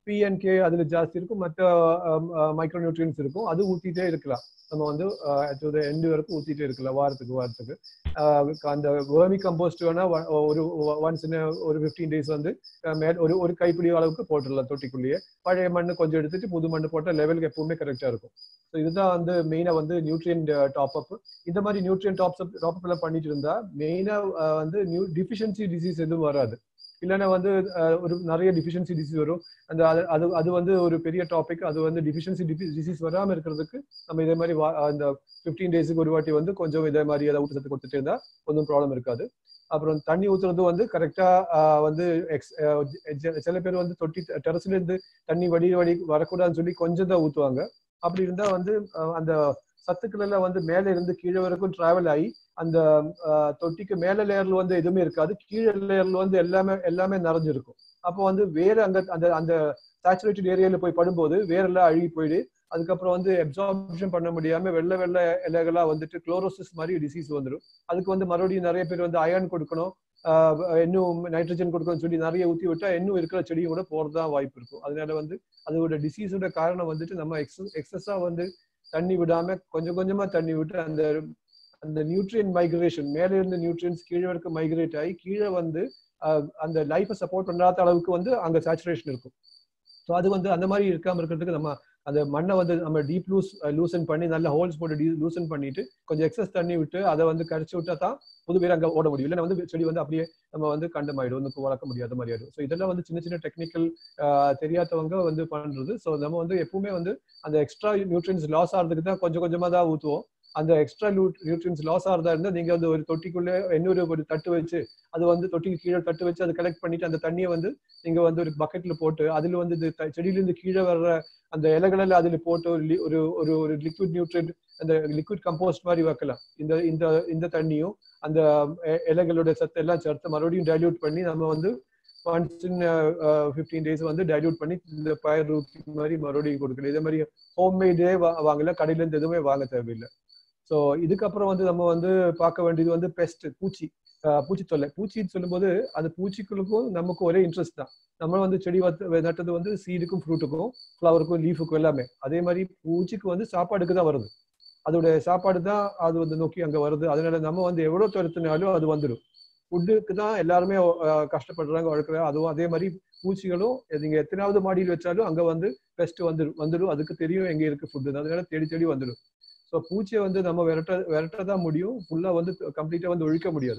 பிஎன்கே அதுல ஜாஸ்தி இருக்கும் மற்ற மைக்ரோ நியூட்ரியன்ஸ் இருக்கும் அது ஊத்திட்டே இருக்கலாம் நம்ம வந்து டு த எண்டு வரைக்கும் ஊத்திட்டே இருக்கலாம் வாரத்துக்கு வாரத்துக்கு ஆஹ் அந்த வேர்மி கம்போஸ்ட் வேணா ஒ- ஒரு ஒன்ஸ் ஒரு ஃபிஃப்டீன் டேஸ் வந்து அஹ் மேல் ஒரு ஒரு கைப்பிடி அளவுக்கு போட்டுடலாம் தொட்டிக்குள்ளேயே பழைய மண்ணு கொஞ்சம் எடுத்துட்டு புது மண்ணு போட்டால் லெவலுக்கு எப்பவுமே கரெக்டா இருக்கும் ஸோ இதுதான் வந்து மெயினா வந்து நியூட்ரியன் டாப் அப் இந்த மாதிரி நியூட்ரியன் டாப்ஸ் டாப் அப் எல்லாம் பண்ணிட்டு இருந்தா மெயினா வந்து நியூ டிஃபிஷியன்சி டிசீஸ் எதுவும் வராது இல்லைன்னா வந்து அஹ், ஒரு நிறைய டிஃபிஷியன்சி டிசீஸ் வரும் அந்த அது அது அது வந்து ஒரு பெரிய டாபிக் அது வந்து டிஃபிஷியன்சி டிசீஸ் வராம இருக்கிறதுக்கு நம்ம இதே மாதிரி வா- அந்த ஃபிஃப்டீன் டேஸுக்கு ஒரு வாட்டி வந்து கொஞ்சம் இதே மாதிரி ஏதாவது ஊட்டச்சத்து கொடுத்துட்டே இருந்தா ஒன்றும் ப்ராப்ளம் இருக்காது அப்புறம் தண்ணி ஊத்துறது வந்து கரெக்டா வந்து ex- அஹ், ஜ- சில பேர் வந்து தொட்டி டெரஸ்ல இருந்து தண்ணி வடி வடி வரக்கூடாதுன்னு சொல்லி கொஞ்சம் தான் ஊத்துவாங்க அப்படி இருந்தா வந்து அஹ், அந்த சத்துக்கள் எல்லாம் வந்து மேல இருந்து கீழே வரைக்கும் டிராவல் ஆகி அந்த அஹ், தொட்டிக்கு மேல லேயர்ல வந்து எதுவுமே இருக்காது கீழே லேயர்ல வந்து எல்லாமே எல்லாமே நிறைஞ்சிருக்கும் அப்போ வந்து வேற அங்க அந்த அந்த சேச்சுரேட்டட் ஏரியால போய் படும்போது வேரெல்லாம் அழுகி போயிடு அதுக்கப்புறம் வந்து அப்சார்ப்ஷன் பண்ண முடியாம வெள்ளை வெள்ளை இலைகளா வந்துட்டு குளோரோசிஸ் மாதிரி டிசீஸ் வந்துடும் அதுக்கு வந்து மறுபடியும் நிறைய பேர் வந்து அயன் கொடுக்கணும் ஆஹ் இன்னும் நைட்ரஜன் கொடுக்கணும்னு சொல்லி நிறைய ஊத்தி விட்டா இன்னும் இருக்கிற செடியும் கூட போறதா வாய்ப்பு இருக்கும் அதனால வந்து அதோட டிசீஸோட காரணம் வந்துட்டு நம்ம எக்ஸஸ் எக்ஸஸா வந்து தண்ணி விடாம கொஞ்சம் கொஞ்சமா தண்ணி விட்டு அந்த அந்த நியூட்ரியன் மைக்ரேஷன் மேல இருந்து நியூட்ரியன்ஸ் கீழே வரைக்கும் மைக்ரேட் ஆகி கீழே வந்து ஆஹ் அந்த லைஃபை சப்போர்ட் பண்ணாத அளவுக்கு வந்து அங்க சேச்சுரேஷன் இருக்கும் ஸோ அது வந்து அந்த மாதிரி இருக்காம இருக்கிறதுக்கு நம்ம அந்த மண்ணை வந்து நம்ம டீப் லூஸ் லூசன் பண்ணி நல்ல ஹோல்ஸ் போட்டு டீ லூசன் பண்ணிட்டு கொஞ்சம் எக்ஸஸ் தண்ணி விட்டு அதை வந்து கரைச்சி விட்டா தான் புது பேர் அங்கே ஓட முடியும் இல்லைன்னா வந்து செடி வந்து அப்படியே நம்ம வந்து கண்டமாயிடும் வந்து வளர்க்க முடியாத மாதிரி ஆயிடும் ஸோ இதெல்லாம் வந்து சின்ன சின்ன டெக்னிக்கல் தெரியாதவங்க வந்து பண்றது ஸோ நம்ம வந்து எப்பவுமே வந்து அந்த எக்ஸ்ட்ரா நியூட்ரியன்ஸ் லாஸ் ஆகிறதுக்கு தான் கொஞ்சம் கொஞ்சமா தான் ஊற்றுவோம் அந்த எக்ஸ்ட்ரா நியூட்ரியன்ஸ் லாஸ் ஆகிறதா இருந்தா நீங்க வந்து ஒரு தொட்டிக்குள்ளே இன்னொரு ஒரு தட்டு வச்சு அது வந்து தொட்டிக்கு கீழே தட்டு வச்சு அதை கலெக்ட் பண்ணிட்டு அந்த தண்ணியை வந்து நீங்க வந்து ஒரு பக்கெட்ல போட்டு அதுல வந்து இது த- செடியிலிருந்து கீழே வர்ற அந்த இலைகளெல்லாம் அதுல போட்டு ஒரு li- ஒரு ஒரு ஒரு லிக்விட் நியூட்ரியன்ட் அந்த லிக்விட் கம்போஸ்ட் மாதிரி வைக்கலாம் இந்த இந்த இந்த தண்ணியும் அந்த இ- இலைகளோட சத்து எல்லாம் சேர்த்து மறுபடியும் டைல்யூட் பண்ணி நம்ம வந்து ஒன்ஸ் இன் ஃபிஃப்டீன் டேஸ் வந்து டைல்யூட் பண்ணி இந்த பயர் ரூட் மாதிரி மறுபடியும் கொடுக்கணும் இதே மாதிரி ஹோம்மேடே வாங்கல கடையில இருந்து எதுவுமே வாங்க தேவையில்லை ஸோ இதுக்கப்புறம் வந்து நம்ம வந்து பார்க்க வேண்டியது வந்து பெஸ்ட் பூச்சி அஹ் பூச்சி தொல்லை பூச்சின்னு சொல்லும்போது அந்த பூச்சிகளுக்கும் நமக்கு ஒரே இன்ட்ரெஸ்ட் தான் நம்ம வந்து செடி வளர்த்து நட்டது வந்து சீடுக்கும் ஃப்ரூட்டுக்கும் ஃப்ளவருக்கும் லீஃபுக்கும் எல்லாமே அதே மாதிரி பூச்சிக்கு வந்து சாப்பாடுக்கு தான் வருது அதோட சாப்பாடு தான் அது வந்து நோக்கி அங்க வருது அதனால நம்ம வந்து எவ்வளவு துரத்துனாலும் அது வந்துடும் ஃபுட்டுக்கு தான் எல்லாருமே அஹ், கஷ்டப்படுறாங்க வளர்க்குறாங்க அதுவும் அதே மாதிரி பூச்சிகளும் நீங்க எத்தனாவது மாடியில் வச்சாலும் அங்க வந்து பெஸ்ட் வந்துடும் வந்துடும் அதுக்கு தெரியும் எங்க இருக்கு ஃபுட்டு அதனால தேடி தேடி வந்துடும் ஸோ பூச்சியை வந்து நம்ம விரட்ட விரட்ட தான் முடியும் ஃபுல்லா வந்து கம்ப்ளீட்டா வந்து ஒழிக்க முடியாது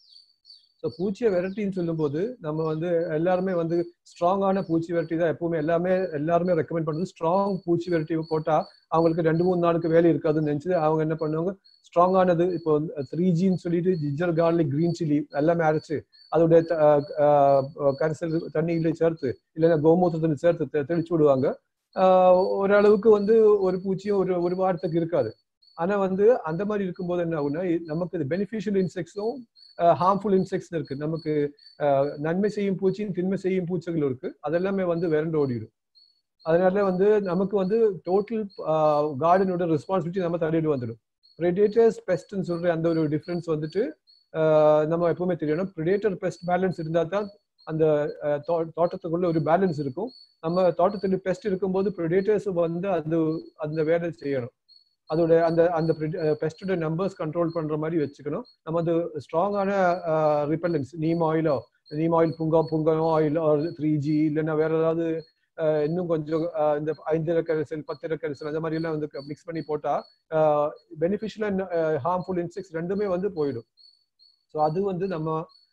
ஸோ பூச்சியை விரட்டின்னு சொல்லும்போது நம்ம வந்து எல்லாருமே வந்து ஸ்ட்ராங்கான பூச்சி விரட்டி தான் எப்பவுமே எல்லாமே எல்லாருமே ரெக்கமெண்ட் பண்றது ஸ்ட்ராங் பூச்சி விரட்டி போட்டா அவங்களுக்கு ரெண்டு மூணு நாளுக்கு வேலை இருக்காதுன்னு நினைச்சு அவங்க என்ன பண்ணுவாங்க ஸ்ட்ராங்கானது இப்போ த்ரீ ஜின்னு சொல்லிட்டு ஜிஞ்சர் கார்லிக் கிரீன் சில்லி எல்லாமே அரைச்சு அதோட த- அஹ் அஹ் கரைசல் தண்ணியில சேர்த்து இல்லைன்னா கோமூத்திரத்தில் சேர்த்து தெ- தெளிச்சு விடுவாங்க ஆஹ் ஓரளவுக்கு வந்து ஒரு பூச்சியும் ஒரு ஒரு வாரத்துக்கு இருக்காது ஆனா வந்து அந்த மாதிரி இருக்கும்போது என்ன ஆகும்னா இ- நமக்கு பெனிஃபிஷியல் இன்செக்ட்ஸும் ஹார்ம்ஃபுல் இன்செக்ட்ஸ் இருக்கு நமக்கு ஆஹ் நன்மை செய்யும் பூச்சியும் தின்மை செய்யும் பூச்சிகள் இருக்கு அதெல்லாமே வந்து விரண்டு ஓடிடும் அதனால வந்து நமக்கு வந்து டோட்டல் கார்டனோட ரெஸ்பான்சிபிலிட்டி நம்ம தள்ளிட்டு வந்துடும் ப்ரெடேட்டர்ஸ் பெஸ்ட்னு சொல்ற அந்த ஒரு டிஃபரன்ஸ் வந்துட்டு ஆஹ் நம்ம எப்பவுமே தெரியணும் ப்ரெடேட்டர் பெஸ்ட் பேலன்ஸ் இருந்தால் தான் அந்த ஆஹ் தோ- தோட்டத்துக்குள்ள ஒரு பேலன்ஸ் இருக்கும் நம்ம தோட்டத்துல பெஸ்ட் இருக்கும்போது ப்ரெடேட்டர்ஸ் வந்து அது அந்த வேலை செய்யணும் அதோட அந்த அந்த பெஸ்டோட நம்பர்ஸ் கண்ட்ரோல் பண்ற மாதிரி வச்சுக்கணும் நம்ம வந்து ஸ்ட்ராங்கான ரிப்பல்லன்ஸ் நீம் ஆயிலோ நீம் ஆயில் புங்கா புங்கனோ ஆயில் த்ரீ ஜி இல்லைன்னா வேற ஏதாவது ஆஹ் இன்னும் கொஞ்சம் ஆஹ் இந்த ஐந்து கரைசல் பத்து கரைசல் அந்த மாதிரி எல்லாம் வந்து மிக்ஸ் பண்ணி போட்டா பெனிஃபிஷியல் அண்ட் ஹார்ம்ஃபுல் இன்செக்ட்ஸ் ரெண்டுமே வந்து போயிடும் ஸோ அது வந்து நம்ம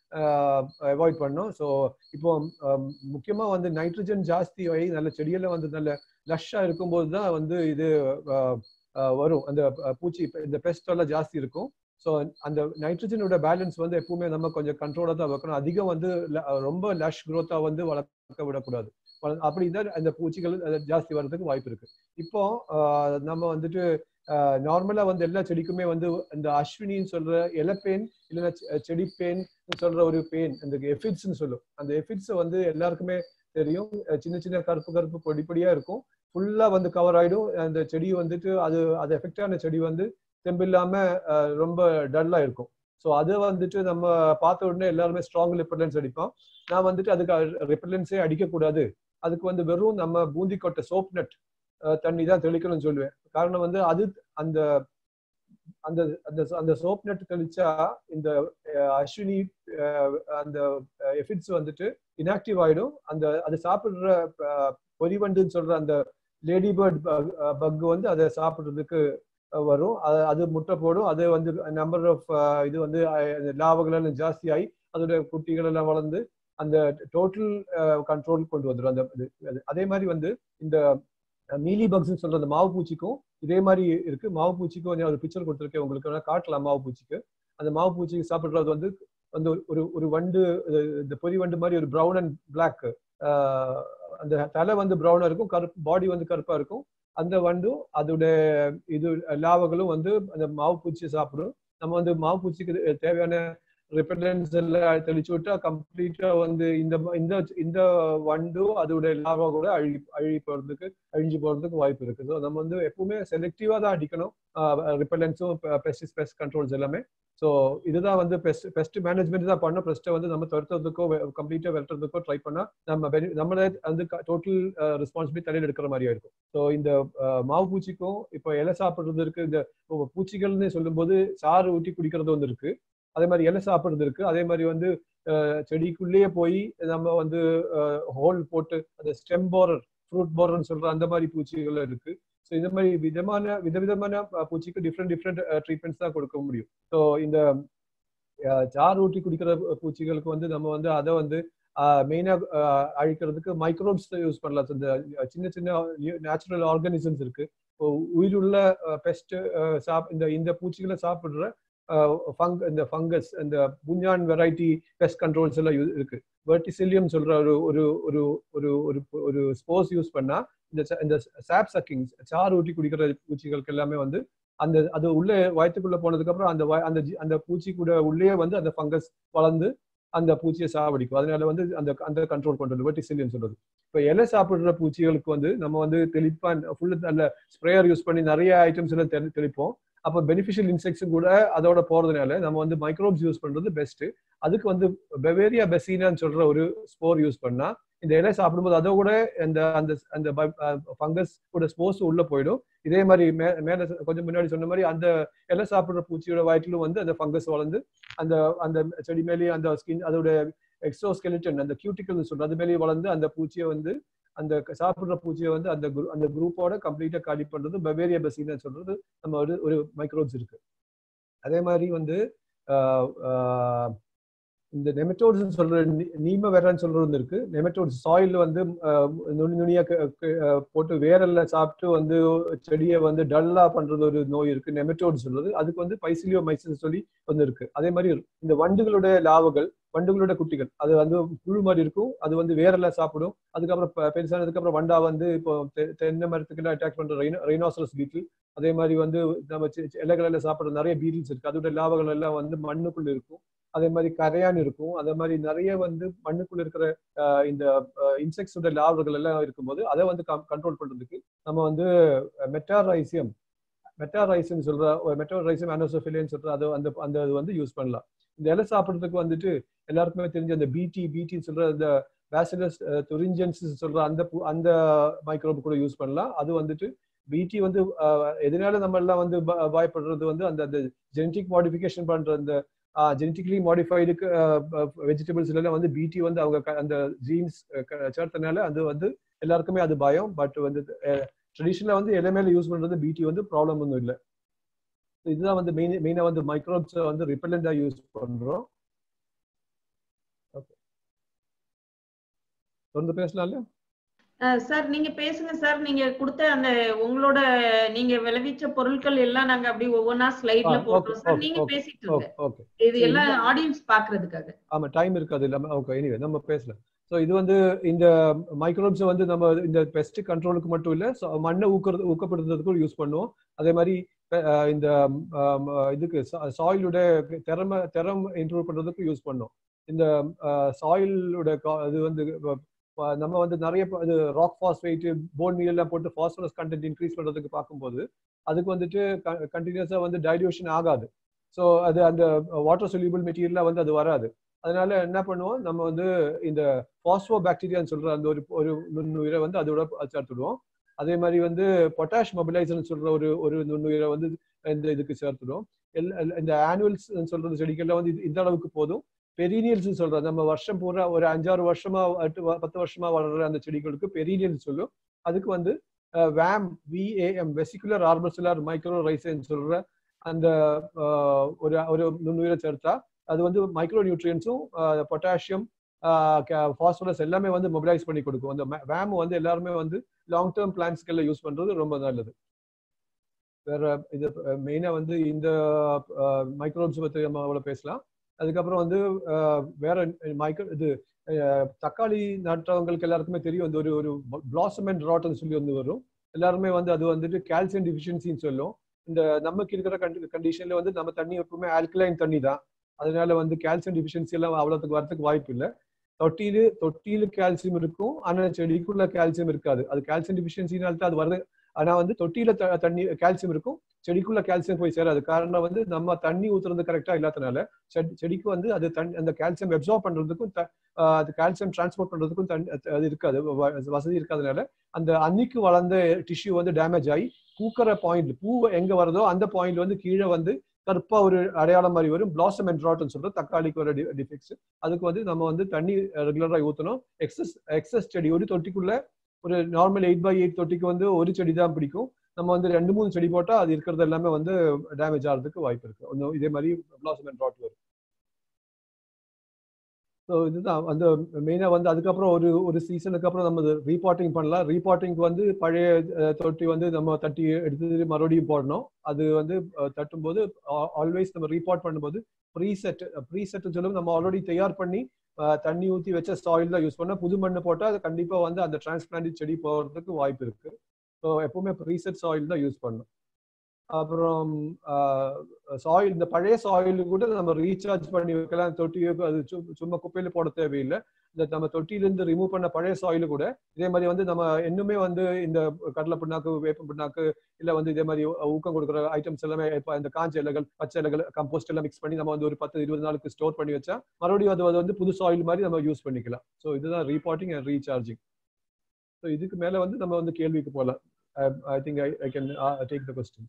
அவாய்ட் பண்ணோம் ஸோ இப்போ ஆஹ் முக்கியமா வந்து நைட்ரஜன் ஜாஸ்தி ஆகி நல்ல செடியெல்லாம் வந்து நல்ல லஷ்ஷா இருக்கும்போது தான் வந்து இது ஆஹ் ஆஹ் வரும் அந்த அஹ் பூச்சி இப்ப இந்த பெஸ்ட் எல்லாம் ஜாஸ்தி இருக்கும் ஸோ அந்த நைட்ரஜனோட பேலன்ஸ் வந்து எப்பவுமே நம்ம கொஞ்சம் கண்ட்ரோலாக தான் வைக்கணும் அதிகம் வந்து ல- ரொம்ப லஷ் growth-ஆ வந்து வளர்க்க விடக்கூடாது வள- அப்படி தான் அந்த பூச்சிகள் அது ஜாஸ்தி வர்றதுக்கு வாய்ப்பு இருக்கு இப்போ ஆஹ் நம்ம வந்துட்டு நார்மலா வந்து எல்லா செடிக்குமே வந்து இந்த அஸ்வினின்னு சொல்ற இலப்பேன் இல்லைன்னா செ- செடி பேன் சொல்ற ஒரு பேன் அந்த எஃபிட்ஸ்ன்னு சொல்லும் அந்த எஃபிட்ஸ் வந்து எல்லாருக்குமே தெரியும் அஹ் சின்ன சின்ன கருப்பு கருப்பு பொடி பொடியா இருக்கும் ஃபுல்லா வந்து கவர் ஆயிடும் அந்த செடி வந்துட்டு அது அது எஃபெக்ட் ஆன செடி வந்து தெம்பில்லாம அஹ், ரொம்ப டல்லா இருக்கும் ஸோ அதை வந்துட்டு நம்ம பார்த்த உடனே எல்லாருமே ஸ்ட்ராங் ரிப்பல்லன்ஸ் அடிப்போம் நான் வந்துட்டு அதுக்கு ரிப்பல்லன்ஸே அடிக்கக்கூடாது அதுக்கு வந்து வெறும் நம்ம பூந்தி கொட்டை சோப் நட் தண்ணி தான் தெளிக்கணும்னு சொல்லுவேன் காரணம் வந்து அது அந்த அந்த அந்த அந்த சோப் நட் தெளிச்சா இந்த அஹ், அஸ்வினி அஹ், அந்த எஃபிட்ஸ் வந்துட்டு இனாக்டிவ் ஆயிடும் அந்த அது சாப்பிடுற அஹ், பொறிவண்டுன்னு சொல்ற அந்த லேடி பேர்ட் பக் வந்து அதை சாப்பிடுறதுக்கு அஹ், வரும் அது அது முட்டை போடும் அது வந்து நம்பர் ஆஃப் இது வந்து அஹ், லாபங்கள் எல்லாம் ஜாஸ்தி ஆகி அதோட குட்டிகள் எல்லாம் வளர்ந்து அந்த டோட்டல் கண்ட்ரோல் கொண்டு வந்துடும் அந்த இது அது. அதே மாதிரி வந்து இந்த மீலி பக்ஸ் சொல்ற அந்த மாவு பூச்சிக்கும் இதே மாதிரி இருக்கு மாவு பூச்சிக்கும் வந்து ஒரு பிக்சர் கொடுத்துருக்கேன் உங்களுக்கு வேணா காட்டலாம் மாவு பூச்சிக்கு அந்த மாவு பூச்சிக்கு சாப்பிடுறது வந்து வந்து ஒரு- ஒரு ஒரு வண்டு இது- இந்த பொறி வண்டு மாதிரி ஒரு ப்ரௌன் அண்ட் பிளாக் அந்த தலை வந்து ப்ரௌனா இருக்கும் கருப்பு பாடி வந்து கருப்பா இருக்கும் அந்த வண்டும் அதோட இது லாவகளும் வந்து அந்த மாவு பூச்சியை சாப்பிடும் நம்ம வந்து மாவு பூச்சிக்கு தேவையான ரிப்பலன்ஸ் எல்லாம் தெளிச்சு விட்டா கம்ப்ளீட்டா வந்து இந்த இந்த இந்த வண்டும் அதோட லாவா கூட அழி அழி போறதுக்கு அழிஞ்சு போறதுக்கு வாய்ப்பு இருக்கு ஸோ நம்ம வந்து எப்பவுமே செலக்டிவா தான் அடிக்கணும் ரிப்பலன்ஸும் பெஸ்டிஸ் பெஸ்ட் கண்ட்ரோல்ஸ் எல்லாமே ஸோ இதுதான் வந்து பெஸ்ட் பெஸ்ட் மேனேஜ்மெண்ட் தான் பண்ணோம் பெஸ்ட்டை வந்து நம்ம துரத்துறதுக்கோ கம்ப்ளீட்டா வெட்டுறதுக்கோ ட்ரை பண்ணா நம்ம bene- நம்மளே வந்து டோட்டல் ரெஸ்பான்சிபிலிட்டி தலையில் எடுக்கிற மாதிரியா இருக்கும் ஸோ இந்த அஹ், மாவு பூச்சிக்கும் இப்போ இலை சாப்பிடுறது இருக்கு இந்த இப்போ பூச்சிகள்னு சொல்லும்போது சாறு ஊட்டி குடிக்கிறது ஒன்று இருக்கு அதே மாதிரி இலை சாப்பிடுறது இருக்கு அதே மாதிரி வந்து அஹ், செடிக்குள்ளேயே போய் நம்ம வந்து ஹோல் போட்டு அந்த ஸ்டெம் போரர் ஃப்ரூட் போரர்னு சொல்ற அந்த மாதிரி பூச்சிகள் இருக்கு ஸோ இந்த மாதிரி விதமான விதவிதமான அஹ், பூச்சிக்கு டிஃப்ரெண்ட் டிஃப்ரெண்ட் ட்ரீட்மெண்ட்ஸ் தான் கொடுக்க முடியும் ஸோ இந்த அஹ், சாறு ஊட்டி குடிக்கிற பூச்சிகளுக்கு வந்து நம்ம வந்து அதை வந்து மெயினா அழிக்கிறதுக்கு மைக்ரோப்ஸ் யூஸ் பண்ணலாம் So, இந்த சின்ன சின்ன நேச்சுரல் ஆர்கானிசம்ஸ் இருக்கு இப்போ உயிருள்ள பெஸ்ட் சாப் இந்த இந்த பூச்சிகளை சாப்பிடுற ஃபங் இந்த ஃபங்கஸ் இந்த புஞ்சான் வெரைட்டி பெஸ்ட் கண்ட்ரோல்ஸ் எல்லாம் யூ- இருக்கு வெர்டிசிலியம் சொல்ற ஒரு ஒரு ஒரு ஒரு ஒரு ஒரு ஸ்போர்ஸ் யூஸ் பண்ணா இந்த ச- இந்த சாப் சக்கிங் சாறு ஊட்டி குடிக்கிற பூச்சிகளுக்கு எல்லாமே வந்து அந்த அது உள்ளே வயிற்றுக்குள்ள போனதுக்கு அப்புறம் அந்த வய- அந்த ஜி- அந்த பூச்சி கூட உள்ளே வந்து அந்த ஃபங்கஸ் வளர்ந்து அந்த பூச்சியை சாவடிக்கும் அதனால வந்து அந்த அந்த கண்ட்ரோல் கொண்டு வந்து வெர்டிசிலியம் சொல்றது இப்போ இலை சாப்பிடுற பூச்சிகளுக்கு வந்து நம்ம வந்து தெளிப்பான் ஃபுல்லு அந்த ஸ்ப்ரேயர் யூஸ் பண்ணி நிறைய ஐட்டம்ஸ் எல்லாம் தெளி- தெளிப்போம் அப்போ பெனிஃபிஷியல் இன்செக்ட்ஸும் கூட அதோட போறதுனால நம்ம வந்து மைக்ரோப்ஸ் யூஸ் பண்றது பெஸ்ட் அதுக்கு வந்து பெவேரியா பெசினான்னு சொல்ற ஒரு ஸ்போர் யூஸ் பண்ணா இந்த இலை சாப்பிடும்போது அதை கூட அந்த அந்த அந்த ஃபங்கஸ் கூட ஸ்போர்ஸ் உள்ள போயிடும் இதே மாதிரி மே மேல சொ- கொஞ்சம் முன்னாடி சொன்ன மாதிரி அந்த இலை சாப்பிடுற பூச்சியோட வயிற்றிலும் வந்து அந்த ஃபங்கஸ் வளர்ந்து அந்த அந்த செடி மேலேயே அந்த ஸ்கின் அதோட எக்ஸோஸ்கெலிட்டன் அந்த கியூட்டிக்கல் சொல்ற அது மேலேயே வளர்ந்து அந்த பூச்சியை வந்து அந்த க- சாப்பிடுற பூச்சியை வந்து அந்த gru- அந்த குரூப்போட கம்ப்ளீட்டா காலி பண்றது பவேரியா பெசினா சொல்றது நம்ம ஒரு ஒரு மைக்ரோப்ஸ் இருக்கு அதே மாதிரி வந்து ஆஹ், ஆஹ், இந்த நெமட்டோட்ஸ் சொல்ற நீ- நீம வேறன்னு சொல்றது ஒண்ணு இருக்கு நெமட்டோட்ஸ் சாயில் வந்து ஆஹ், நுனி நுனியா க- க- ஆஹ், போட்டு வேரெல்லாம் சாப்பிட்டு வந்து செடியை வந்து டல்லா பண்றது ஒரு நோய் இருக்கு நெமட்டோட் சொல்றது அதுக்கு வந்து பைசிலியோ மைசின் சொல்லி ஒன்று இருக்கு அதே மாதிரி இந்த வண்டுகளுடைய லாவகள் வண்டுகளோட குட்டிகள் அது வந்து புழு மாதிரி இருக்கும் அது வந்து வேரெல்லாம் சாப்பிடும் அதுக்கப்புறம் பெ- பெருசானதுக்கு அப்புறம் வண்டா வந்து இப்போ தெ- தென்னை மரத்துக்கு அட்டாக் பண்ற ரைனோசரஸ் பீட்டில் அதே மாதிரி வந்து நம்ம சி- சி- இலைகள் சாப்பிடுற நிறைய பீட்டில்ஸ் இருக்கு அதோட லாவகள் எல்லாம் வந்து மண்ணுக்குள்ள இருக்கும் அதே மாதிரி கரையான் இருக்கும் அதே மாதிரி நிறைய வந்து மண்ணுக்குள்ள இருக்கிற ஆஹ், இந்த இன்செக்ட்ஸோட லாவர்கள் எல்லாம் இருக்கும்போது அதை வந்து கண்ட்ரோல் பண்றதுக்கு நம்ம வந்து மெட்டாரைசியம் மெட்டாரைசியம் சொல்ற மெட்டாரைசியம் அனோசோஃபிலியன் சொல்ற அது அந்த அந்த இது வந்து யூஸ் பண்ணலாம் இந்த இலை சாப்பிடுறதுக்கு வந்துட்டு எல்லாருக்குமே தெரிஞ்ச அந்த பிடி பிடி சொல்ற அந்த பேசிலஸ் துரிஞ்சன்ஸ் சொல்ற அந்த பு- அந்த மைக்ரோப் கூட யூஸ் பண்ணலாம் அது வந்துட்டு பிடி வந்து அஹ், எதனால நம்ம எல்லாம் வந்து ப- பயப்படுறது வந்து அந்த அந்த ஜெனட்டிக் மாடிஃபிகேஷன் பண்ற அந்த ஜெனட்டிக்கலி மாடிஃபைடுக்கு வெஜிடபிள்ஸ் எல்லாம் வந்து பிடி வந்து அவங்க க- அந்த ஜீன்ஸ் சேர்த்தனால அது வந்து எல்லாருக்குமே அது பயம் பட் வந்து ட்ரெடிஷனலா வந்து இலை மேல யூஸ் பண்றது பிடி வந்து ப்ராப்ளம் ஒன்றும் இல்லை இதுதான் வந்து மெயின் மெயினா வந்து மைக்ரோப்ஸ் வந்து ரிப்பலண்டா யூஸ் பண்றோம் ஓகே தொடர்ந்து பேசலாம் இல்லையா சார் நீங்க பேசுங்க சார் நீங்க கொடுத்த அந்த உங்களோட நீங்க விளைவிச்ச பொருட்கள் எல்லாம் நாங்க அப்படி ஒவ்வொன்னா ஸ்லைட்ல ஆ, okay, போட்டோம் சார் okay, நீங்க okay. பேசிட்டு இருங்க ஓகே இது எல்லாம் ஆடியன்ஸ் பாக்குறதுக்காக ஆமா டைம் இருக்காது இல்லாம ஓகே எனிவே நம்ம பேசலாம் ஸோ இது வந்து இந்த மைக்ரோப்ஸ் வந்து நம்ம இந்த பெஸ்ட் கண்ட்ரோலுக்கு மட்டும் இல்ல so மண்ணை ஊக்கிறது ஊக்கப்படுத்துறதுக்கும் யூஸ் பண்ணுவோம் அதே மாதிரி அஹ், இந்த ஆம், இதுக்கு சாயிலோட திறமை திறம் இம்ப்ரூவ் பண்றதுக்கும் யூஸ் பண்ணோம் இந்த சாயிலோட இது வந்து அஹ், நம்ம வந்து நிறைய ப- இது ராக் ஃபாஸ்பேட் போன் மீல் எல்லாம் போட்டு ஃபாஸ்பரஸ் கண்டென்ட் இன்க்ரீஸ் பண்றதுக்கு பார்க்கும்போது அதுக்கு வந்துட்டு கண்டினியூஸா வந்து டைல்யூஷன் ஆகாது ஸோ அது அந்த வாட்டர் சொல்யூபிள் மெட்டீரியலா வந்து அது வராது அதனால என்ன பண்ணுவோம் நம்ம வந்து இந்த பாஸ்போ பாக்டீரியான்னு சொல்ற அந்த ஒரு ஒரு நுண்ணுயிரை வந்து அதோட சேர்த்துடுவோம் அதே மாதிரி வந்து பொட்டாஷ் மொபிலைசர்னு சொல்ற ஒரு ஒரு நுண்ணுயிரை வந்து இந்த இதுக்கு சேர்த்துடுவோம் எல் எல்- இந்த ஆனுவல்ஸ் சொல்றது செடிகள்லாம் வந்து இது- இந்த அளவுக்கு போதும் பெரினியல்ஸ் சொல்றோம் நம்ம வருஷம் பூரா ஒரு அஞ்சாறு வருஷமா எட்டு வ- பத்து வருஷமா வளர்ற அந்த செடிகளுக்கு பெரினியல் சொல்லும் அதுக்கு வந்து VAM VAM vesicular arbuscular mycorrhizal சொல்ற அந்த அஹ், ஒரு ஒரு நுண்ணுயிரை சேர்த்தா அது வந்து மைக்ரோ நியூட்ரியன்ஸும் பொட்டாசியம் ஃபாஸ்பரஸ் எல்லாமே வந்து மொபிலைஸ் பண்ணி கொடுக்கும் அந்த வேம் வந்து எல்லாருமே வந்து லாங் டேர்ம் பிளான்ஸ்கள்ல யூஸ் பண்றது ரொம்ப நல்லது வேற இது மெயினா வந்து இந்த மைக்ரோப்ஸ் பத்தி நம்ம அவ்வளவு பேசலாம் அதுக்கப்புறம் வந்து அஹ், வேற மைக்ரோ இது அஹ், தக்காளி நட்டவங்களுக்கு எல்லாருக்குமே தெரியும் இந்த ஒரு ஒரு பிளாசம் அண்ட் ராட்னு சொல்லி வந்து வரும் எல்லாருமே வந்து அது வந்துட்டு கால்சியம் டிஃபிஷியன்சின்னு சொல்லும் இந்த நமக்கு இருக்கிற கண்டிஷன்ல வந்து நம்ம தண்ணி எப்பவுமே ஆல்கலைன் தண்ணி தான் அதனால வந்து கால்சியம் டிஃபிஷியன்சி எல்லாம் அவ்வளவுக்கு வரதுக்கு வாய்ப்பு இல்லை தொட்டியில தொட்டியில கால்சியம் இருக்கும் ஆனா செடிக்குள்ள கால்சியம் இருக்காது அது கால்சியம் டிஃபிஷியன்சினால தான் அது வருது ஆனா வந்து தொட்டியில த- தண்ணி கால்சியம் இருக்கும் செடிக்குள்ள கால்சியம் போய் சேராது காரணம் வந்து நம்ம தண்ணி ஊத்துறது கரெக்டா இல்லாதனால செடி செடிக்கு வந்து அது தண்ணி அந்த கால்சியம் அப்சார்ப் பண்றதுக்கும் த- ஆஹ் அது கால்சியம் டிரான்ஸ்போர்ட் பண்றதுக்கும் தண்ணி அது- அது இருக்காது வ- வசதி இருக்காதனால அந்த அன்னைக்கு வளர்ந்த டிஷ்யூ வந்து டேமேஜ் ஆகி பூக்கிற பாயிண்ட் பூ எங்க வருதோ அந்த பாயிண்ட் வந்து கீழே வந்து கருப்பா ஒரு அடையாளம் மாதிரி வரும் பிளாசம் அண்ட் ராட்னு சொல்றோம் தக்காளிக்கு வர டிஃபெக்ட்ஸ் அதுக்கு வந்து நம்ம வந்து தண்ணி ரெகுலரா ஊத்தணும் எக்ஸஸ் எக்ஸஸ் செடி ஒரு தொட்டிக்குள்ள ஒரு நார்மல் எயிட் பை எயிட் தொட்டிக்கு வந்து ஒரு செடி தான் பிடிக்கும் நம்ம வந்து ரெண்டு மூணு செடி போட்டா அது இருக்கிறது எல்லாமே வந்து டேமேஜ் ஆகிறதுக்கு வாய்ப்பு இருக்கு ஒன்னும் இதே மாதிரி பிளாசம் அண்ட் ராட் வரும் ஸோ இதுதான் அந்த மெயினாக வந்து அதுக்கப்புறம் ஒரு ஒரு சீசனுக்கு அப்புறம் நம்ம ரீபாட்டிங் பண்ணலாம் ரீபாட்டிங்க்கு வந்து பழைய அஹ், தொட்டி வந்து நம்ம தட்டி எடுத்து மறுபடியும் போடணும் அது வந்து அஹ், தட்டும்போது ஆல்வேஸ் நம்ம ரீபாட் பண்ணும்போது ப்ரீசெட் ப்ரீசெட் சொல்லும் நம்ம ஆல்ரெடி தயார் பண்ணி அஹ், தண்ணி ஊற்றி வச்ச சாயில் தான் யூஸ் பண்ணால் புது மண்ணு போட்டால் அது கண்டிப்பாக வந்து அந்த டிரான்ஸ்பிளான்ட் செடி போகிறதுக்கு வாய்ப்பு இருக்கு ஸோ எப்பவுமே ப்ரீசெட் சாயில் தான் யூஸ் பண்ணணும் அப்புறம் சாயில் இந்த பழைய சாயில் கூட நம்ம ரீசார்ஜ் பண்ணி வைக்கலாம் தொட்டியை அது சு- சும்மா குப்பையில போட தேவையில்லை இந்த நம்ம தொட்டியிலிருந்து ரிமூவ் பண்ண பழைய சாயில் கூட இதே மாதிரி வந்து நம்ம இன்னுமே வந்து இந்த கடலை பிண்ணாக்கு வேப்ப பிண்ணாக்கு இல்ல வந்து இதே மாதிரி ஊ- ஊக்கம் கொடுக்குற ஐட்டம்ஸ் எல்லாமே இப்ப இந்த காஞ்ச இலைகள் பச்சை இலைகள் கம்போஸ்ட் எல்லாம் மிக்ஸ் பண்ணி நம்ம வந்து ஒரு பத்து இருபது நாளுக்கு ஸ்டோர் பண்ணி வச்சா மறுபடியும் அது அது வந்து புது சாயில் மாதிரி நம்ம யூஸ் பண்ணிக்கலாம் ஸோ இதுதான் ரீபாட்டிங் அண்ட் ரீசார்ஜிங் ஸோ இதுக்கு மேல வந்து நம்ம வந்து கேள்விக்கு போகலாம் I think I I can take the question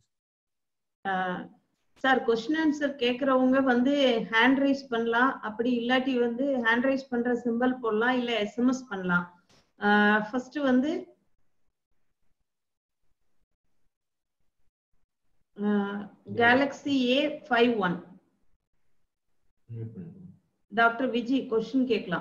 sir question answer கேக்குறவங்க வந்து ஹேண்ட் ரைஸ் பண்ணலாம் அப்படி இல்லாட்டி வந்து ஹேண்ட் ரைஸ் பண்ற சிம்பிள் போடலாம் இல்ல எஸ்எம்எஸ் பண்ணலாம் ஃபர்ஸ்ட் வந்து galaxy A five one mute பண்ணிக்கோங்க டாக்டர் விஜி கொஸ்டின் கேட்கலாம்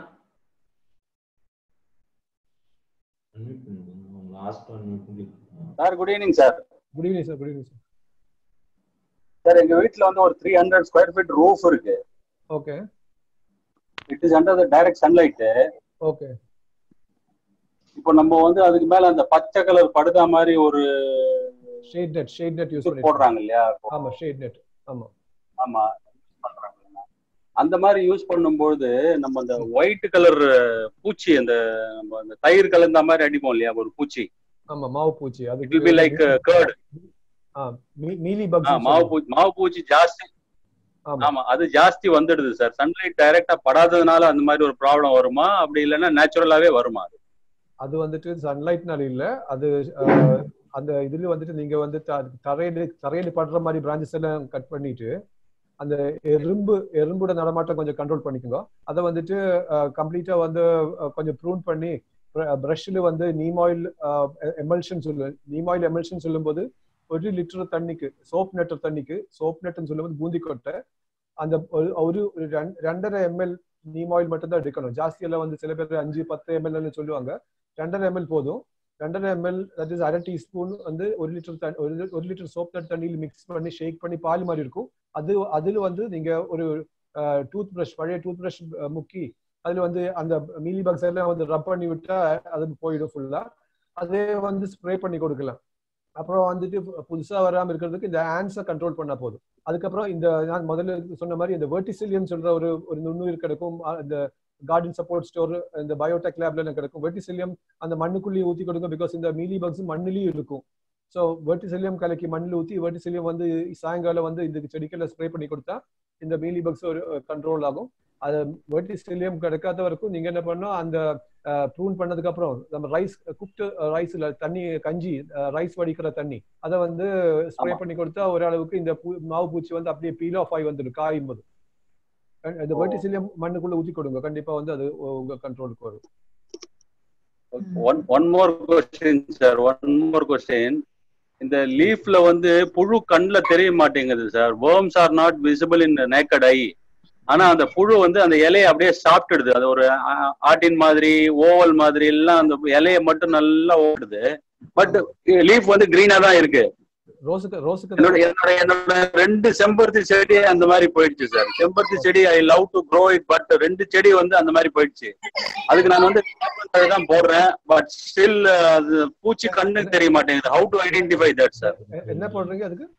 அன்மியூட் பண்ணிக்கோங்க last one mute sir good evening sir good evening sir good evening sir sir எங்க வீட்ல வந்து ஒரு three hundred square feet roof இருக்கு okay it is under the direct sunlight okay இப்போ நம்ம வந்து அதுக்கு மேல அந்த பச்சை கலர் படுதா மாதிரி ஒரு shade net shade net use இது பண்ணி போடுறாங்க இல்லையா ஆமா ஷேட் நெட் ஆமா ஆமா பண்றாங்க அந்த மாதிரி யூஸ் பண்ணும்போது நம்ம அந்த ஒயிட் கலர் பூச்சி அந்த நம்ம அந்த தயிர் கலந்த மாதிரி அடிப்போம் இல்லையா ஒரு பூச்சி ஆமா மாவு பூச்சி இட் அதுக்கு will be like curd mealy bugs மாவு பூச்சி மாவு பூச்சி ஜாஸ்தி ஆமா ஆமா அது ஜாஸ்தி வந்துடுது சார் சன்லைட் டைரக்டா படாததுனால அந்த மாதிரி ஒரு ப்ராப்ளம் வருமா அப்படி இல்லைன்னா நேச்சுரலாவே வருமா அது அது வந்துட்டு சன்லைட்னால இல்ல அது அஹ், அந்த இதுல வந்துட்டு நீங்க வந்து த- தரையில தரையில படுற மாதிரி பிரான்ச்சஸ் எல்லாம் கட் பண்ணிட்டு அந்த எறும்பு எறும்போட நடமாட்டம் கொஞ்சம் கண்ட்ரோல் பண்ணிக்கோங்க அதை வந்துட்டு கம்ப்ளீட்டா வந்து அஹ், கொஞ்சம் ப்ரூன் பண்ணி ப்ரஷ்ல வந்து நீம் ஆயில் எமல்ஷன் சொல்லு நீம் ஆயில் எமல்ஷன் சொல்லும்போது ஒரு லிட்டர் தண்ணிக்கு சோப் நெட்டர் தண்ணிக்கு சோப் நெட்னு சொல்லும்போது பூந்தி கொட்டை அந்த ஒரு ஒரு ஒரு ரெண்- ரெண்டரை எம்எல் நீம் ஆயில் மட்டும் தான் எடுக்கணும் ஜாஸ்தி எல்லாம் வந்து சில பேர் அஞ்சு பத்து எம்எல்னு சொல்லுவாங்க ரெண்டரை எம்எல் போதும் ரெண்டரை எம்எல் தட் இஸ் அரை டீஸ்பூன் வந்து ஒரு லிட்டர் தண்ணி ஒரு lit- ஒரு லிட்டர் சோப் நட் தண்ணியில் மிக்ஸ் பண்ணி ஷேக் பண்ணி பால் மாதிரி இருக்கும் அது அதுல வந்து நீங்க ஒரு டூத் பிரஷ் பழைய டூத் பிரஷ் முக்கி அதுல வந்து அந்த மீலி பக்ஸ் எல்லாம் வந்து ரப் பண்ணி விட்டா அது போயிடும் ஃபுல்லா அதே வந்து ஸ்ப்ரே பண்ணி கொடுக்கலாம் அப்புறம் வந்துட்டு பு- புதுசா வராம இருக்கிறதுக்கு இந்த ஆன்ஸை கண்ட்ரோல் பண்ணா போதும் அதுக்கப்புறம் இந்த நான் முதல்ல சொன்ன மாதிரி இந்த வெர்டிசிலியம் சொல்ற ஒரு ஒரு நுண்ணுயிர் கிடைக்கும் அ- இந்த கார்டன் சப்போர்ட் ஸ்டோர் இந்த பயோடெக் லேப்ல எனக்கு கிடைக்கும் வெர்டிசிலியம் அந்த மண்ணுக்குள்ளேயே ஊத்தி கொடுக்கும் பிகாஸ் இந்த மீலி பக்ஸ் மண்ணுலயும் இருக்கும் ஸோ வெர்டிசிலியம் கலக்கி மண்ணில் ஊத்தி வெர்டிசிலியம் வந்து சாயங்காலம் வந்து இந்த செடிக்கெல்லாம் ஸ்ப்ரே பண்ணி கொடுத்தா இந்த மீலி பக்ஸ் ஒரு கண்ட்ரோல் ஆகும் அது வெர்டிசிலியம் கிடைக்காத வரைக்கும் நீங்க என்ன பண்ணணும் அந்த ப்ரூன் பண்ணதுக்கு அப்புறம் நம்ம ரைஸ் குக்டு ரைஸ்ல தண்ணி கஞ்சி ரைஸ் வடிக்கிற தண்ணி அதை வந்து ஸ்ப்ரே ஆமா. பண்ணி கொடுத்தா ஓரளவுக்கு இந்த பூ- மாவு பூச்சி வந்து அப்படியே பீல் ஆஃப் ஆகி வந்துடும் காயும் போது அஹ் இந்த ஓ. வெர்டிசிலியம் மண்ணுக்குள்ள ஊத்தி கொடுங்க கண்டிப்பா வந்து அது உங்க கண்ட்ரோலுக்கு வரும் one one more question sir one more question இந்த லீஃப்ல வந்து புழு கண்ணுல தெரிய மாட்டேங்குது sir worms are not visible in naked eye ஆனா அந்த புழு வந்து அந்த இலையை அப்படியே சாப்பிட்டுடுது அது ஒரு ஆ- ஆட்டின் மாதிரி ஓவல் மாதிரி எல்லாம் அந்த இலையை மட்டும் நல்லா ஓடுது பட் லீஃப் வந்து கிரீனா தான் இருக்கு ரோஸுக்கு ரோஸுக்கு என்னோட என்னோட என்னோட ரெண்டு செம்பருத்தி செடி அந்த மாதிரி போயிடுச்சு சார் செம்பருத்தி செடி I love to grow it but ரெண்டு செடி வந்து அந்த மாதிரி போயிடுச்சு அதுக்கு நான் வந்து வேப்பந்தழை தான் போடுறேன் பட் ஸ்டில் அது பூச்சி கண்ணுக்கு தெரிய மாட்டேங்குது how to identify that sir எ- என்ன போடுறீங்க அதுக்கு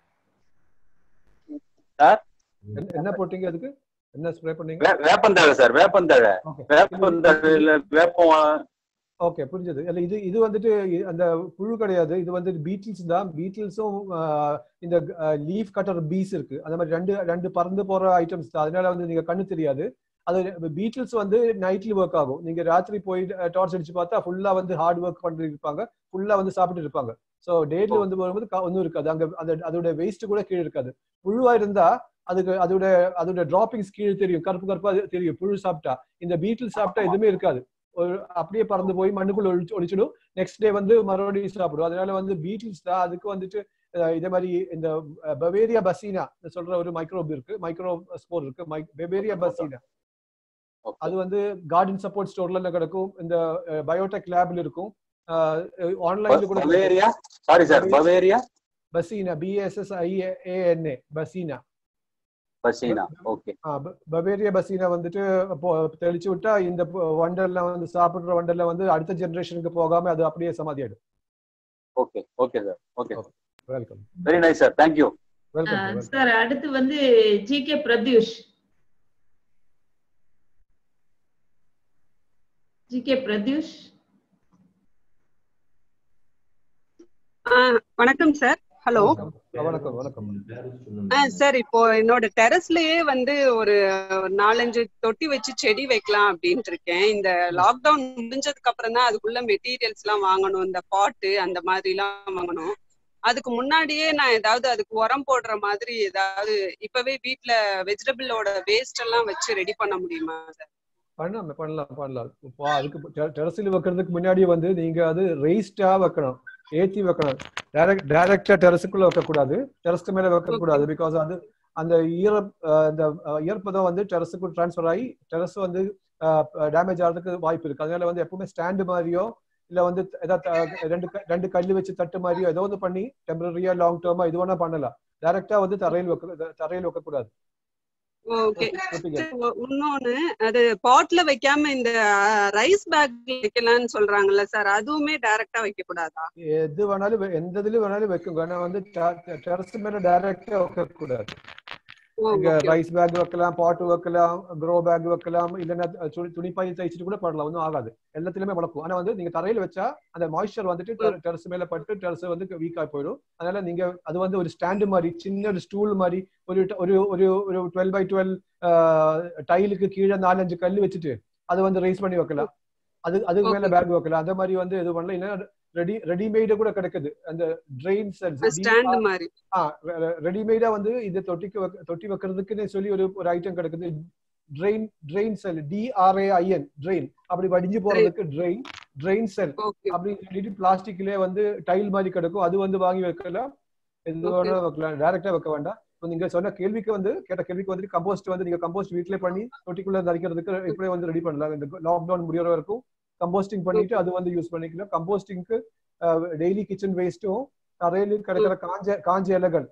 சார் என்ன- என்ன போட்டீங்க அதுக்கு என்ன ஸ்ப்ரே பண்ணீங்க வேப்பந்தழை சார் வேப்பந்தழை ஓகே வேப்பந்தழையில வேப்பம் ஓகே புரிஞ்சது இல்ல இது இது வந்துட்டு இ- அந்த புழு கிடையாது இது வந்து பீட்டில்ஸ் தான் பீட்டில்ஸும் இந்த லீஃப் கட்டர் பீஸ் இருக்கு அந்த மாதிரி ரெண்டு ரெண்டு பறந்து போற ஐட்டம்ஸ் தான் அதனால வந்து நீங்க கண்ணு தெரியாது அது பீட்டில்ஸ் வந்து நைட்லி ஒர்க் ஆகும் நீங்க ராத்திரி போய் டார்ச் அடிச்சு பார்த்தா ஃபுல்லா வந்து ஹார்ட் ஒர்க் பண்ணிட்டு இருப்பாங்க ஃபுல்லா வந்து சாப்பிட்டு இருப்பாங்க ஸோ டேட்ல வந்து வரும்போது க- ஒண்ணும் இருக்காது அங்க அந்த அதோட வேஸ்ட் கூட கீழே இருக்காது புழுவா இருந்தா அதுக்கு அதோட அதோட டிராப்பிங்ஸ் கீழே தெரியும் கருப்பு கருப்பா அது தெரியும் புழு சாப்பிட்டா இந்த பீட்டில் சாப்பிட்டா எதுவுமே இருக்காது ஒரு அப்படியே பறந்து போய் மண்ணுக்குள்ள ஒழிச்சு ஒழிச்சிடும் நெக்ஸ்ட் டே வந்து மறுபடியும் சாப்பிடும் அதனால வந்து பீட்டில்ஸ் தான் அதுக்கு வந்துட்டு அஹ், இதே மாதிரி இந்த பவேரியா பசீனா சொல்ற ஒரு மைக்ரோப் இருக்கு மைக்ரோ ஸ்போர் இருக்கு பெவேரியா பசீனா அது வந்து கார்டன் சப்போர்ட் ஸ்டோர்ல கிடைக்கும் இந்த பயோடெக் லேப்ல இருக்கும் ஆன்லைன்ல கூட Beauveria sorry sir Beauveria bassiana பிஎஸ்எஸ் ஐஏஎன்ஏ bassiana bassiana okay Beauveria bassiana வந்துட்டு இப்போ தெளிச்சு விட்டா இந்த வண்டர்ல வந்து சாப்பிடுற வண்டர்ல வந்து அடுத்த ஜெனரேஷனுக்கு போகாம அது அப்படியே சமாதி ஆயிடும் okay okay sir okay welcome very nice sir thank you welcome sir அடுத்து வந்து G K Prathyush G K Prathyush ஆ, வணக்கம் சார் ஹலோ வணக்கம் வணக்கம் ஆ சார் இப்போ என்னோட டெரஸ்லயே வந்து ஒரு நாலஞ்சு தொட்டி வச்சு செடி வைக்கலாம் அப்படின்ட்டு இருக்கேன் இந்த லாக்டவுன் முடிஞ்சதுக்கு அப்புறம் தான் அதுக்குள்ள மெட்டீரியல்ஸ் எல்லாம் வாங்கணும் இந்த பாட்டு அந்த மாதிரி எல்லாம் வாங்கணும் அதுக்கு முன்னாடியே நான் ஏதாவது அதுக்கு உரம் போடுற மாதிரி ஏதாவது இப்பவே வீட்ல வெஜிடபிளோட வேஸ்ட் எல்லாம் வச்சு ரெடி பண்ண முடியுமா சார் பண்ணலாம் பண்ணலாம் பண்ணலாம் இப்போ அதுக்கு டெரஸில் வைக்கிறதுக்கு முன்னாடி வந்து நீங்க அது ரெய்ஸ்டா வைக்கணும் ஏத்தி வைக்கணும் டைரக்ட் டைரக்டா டெரஸுக்குள்ள வைக்கக்கூடாது டெரஸ்க்கு மேல வைக்கக்கூடாது பிகாஸ் அது அந்த ஈர அஹ் இந்த அஹ் ஈரப்பதம் வந்து டெரஸுக்கு ட்ரான்ஸ்ஃபர் ஆகி டெரஸ் வந்து டேமேஜ் ஆகிறதுக்கு வாய்ப்பு இருக்கு அதனால வந்து எப்பவுமே ஸ்டாண்டு மாதிரியோ இல்ல வந்து ஏதாவது த- ரெண்டு க- ரெண்டு கல்லு வச்சு தட்டு மாதிரியோ ஏதோ ஒன்று பண்ணி டெம்பரரியா லாங் டேர்மா இது வேணா பண்ணலாம் டைரக்டா வந்து தரையில் வைக்க தரையில் வைக்கக்கூடாது ஓகே ஓகேங்க. இன்னொன்னு அது பாட்ல வைக்காம இந்த ரைஸ் பேக் வைக்கலாம்னு சொல்றாங்கல்ல சார் அதுவுமே டைரக்டா வைக்க கூடாதா எது வேணாலும் வெ- எந்த இதுல வேணாலும் வைக்குங்க ஆனா வந்து டெரஸ் மேல டைரக்டா வைக்க கூடாது ஓ, இங்க okay. ரைஸ் பேக் வைக்கலாம் பாட்டு வைக்கலாம் க்ரோ பேக் வைக்கலாம் இல்லைன்னா துணி துணிப்பாய் தைச்சிட்டு கூட பண்ணலாம் ஒன்றும் ஆகாது எல்லாத்துலயுமே வளர்க்கும் ஆனா வந்து நீங்க தரையில வச்சா அந்த மாய்ஸ்சர் வந்துட்டு டெரஸ் மேல பட்டு டெரஸ் வந்து வீக்கா போயிடும் அதனால நீங்க அது வந்து ஒரு ஸ்டாண்டு மாதிரி சின்ன ஒரு ஸ்டூல் மாதிரி ஒரு ட- ஒரு ஒரு ஒரு டுவெல் பை டுவெல் டைலுக்கு கீழே நாலஞ்சு கல் வச்சுட்டு அதை வந்து ரைஸ் பண்ணி வைக்கலாம் அது அதுக்கு மேல Okay. பேக் வைக்கலாம் அந்த மாதிரி வந்து இது பண்ணலாம் இல்லைன்னா ரெடி ரெடிமேடு கூட கிடைக்குது அந்த ட்ரெயின் ஸ்டாண்ட் மாதிரி ரெடிமேடா வந்து இது தொட்டிக்கு வைக்க- தொட்டி வைக்கிறதுக்குன்னு சொல்லி ஒரு ஒரு ஐட்டம் கிடைக்குது drain drain spell D R A I N drain அப்படி வடிஞ்சு போறதுக்கு ட்ரெயின் ட்ரெயின் செல் ஓகே அப்படின்னு சொல்லிட்டு பிளாஸ்டிக்லயே வந்து டைல் மாதிரி கிடக்கும் அது வந்து வாங்கி வைக்கலாம் எது Okay. வேணா வைக்கலாம் டைரக்டா வைக்க வேண்டாம் இப்ப நீங்க சொன்ன கேள்விக்கு வந்து கேட்ட கேள்விக்கு வந்து கம்போஸ்ட் வந்து நீங்க கம்போஸ்ட் வீட்லயே பண்ணி தொட்டிக்குள்ள நடிக்கிறதுக்கு இப்படியே வந்து ரெடி பண்ணலாம் இந்த லாக்டவுன் முடியற வரைக்கும் கம்போஸ்டிங் பண்ணிட்டு அது வந்து யூஸ் பண்ணிக்கலாம் கம்போஸ்டிங்க்கு டெய்லி கிச்சன் வேஸ்ட்டும் தரையில கிடைக்கிற காஞ்ச காஞ்ச இலைகள்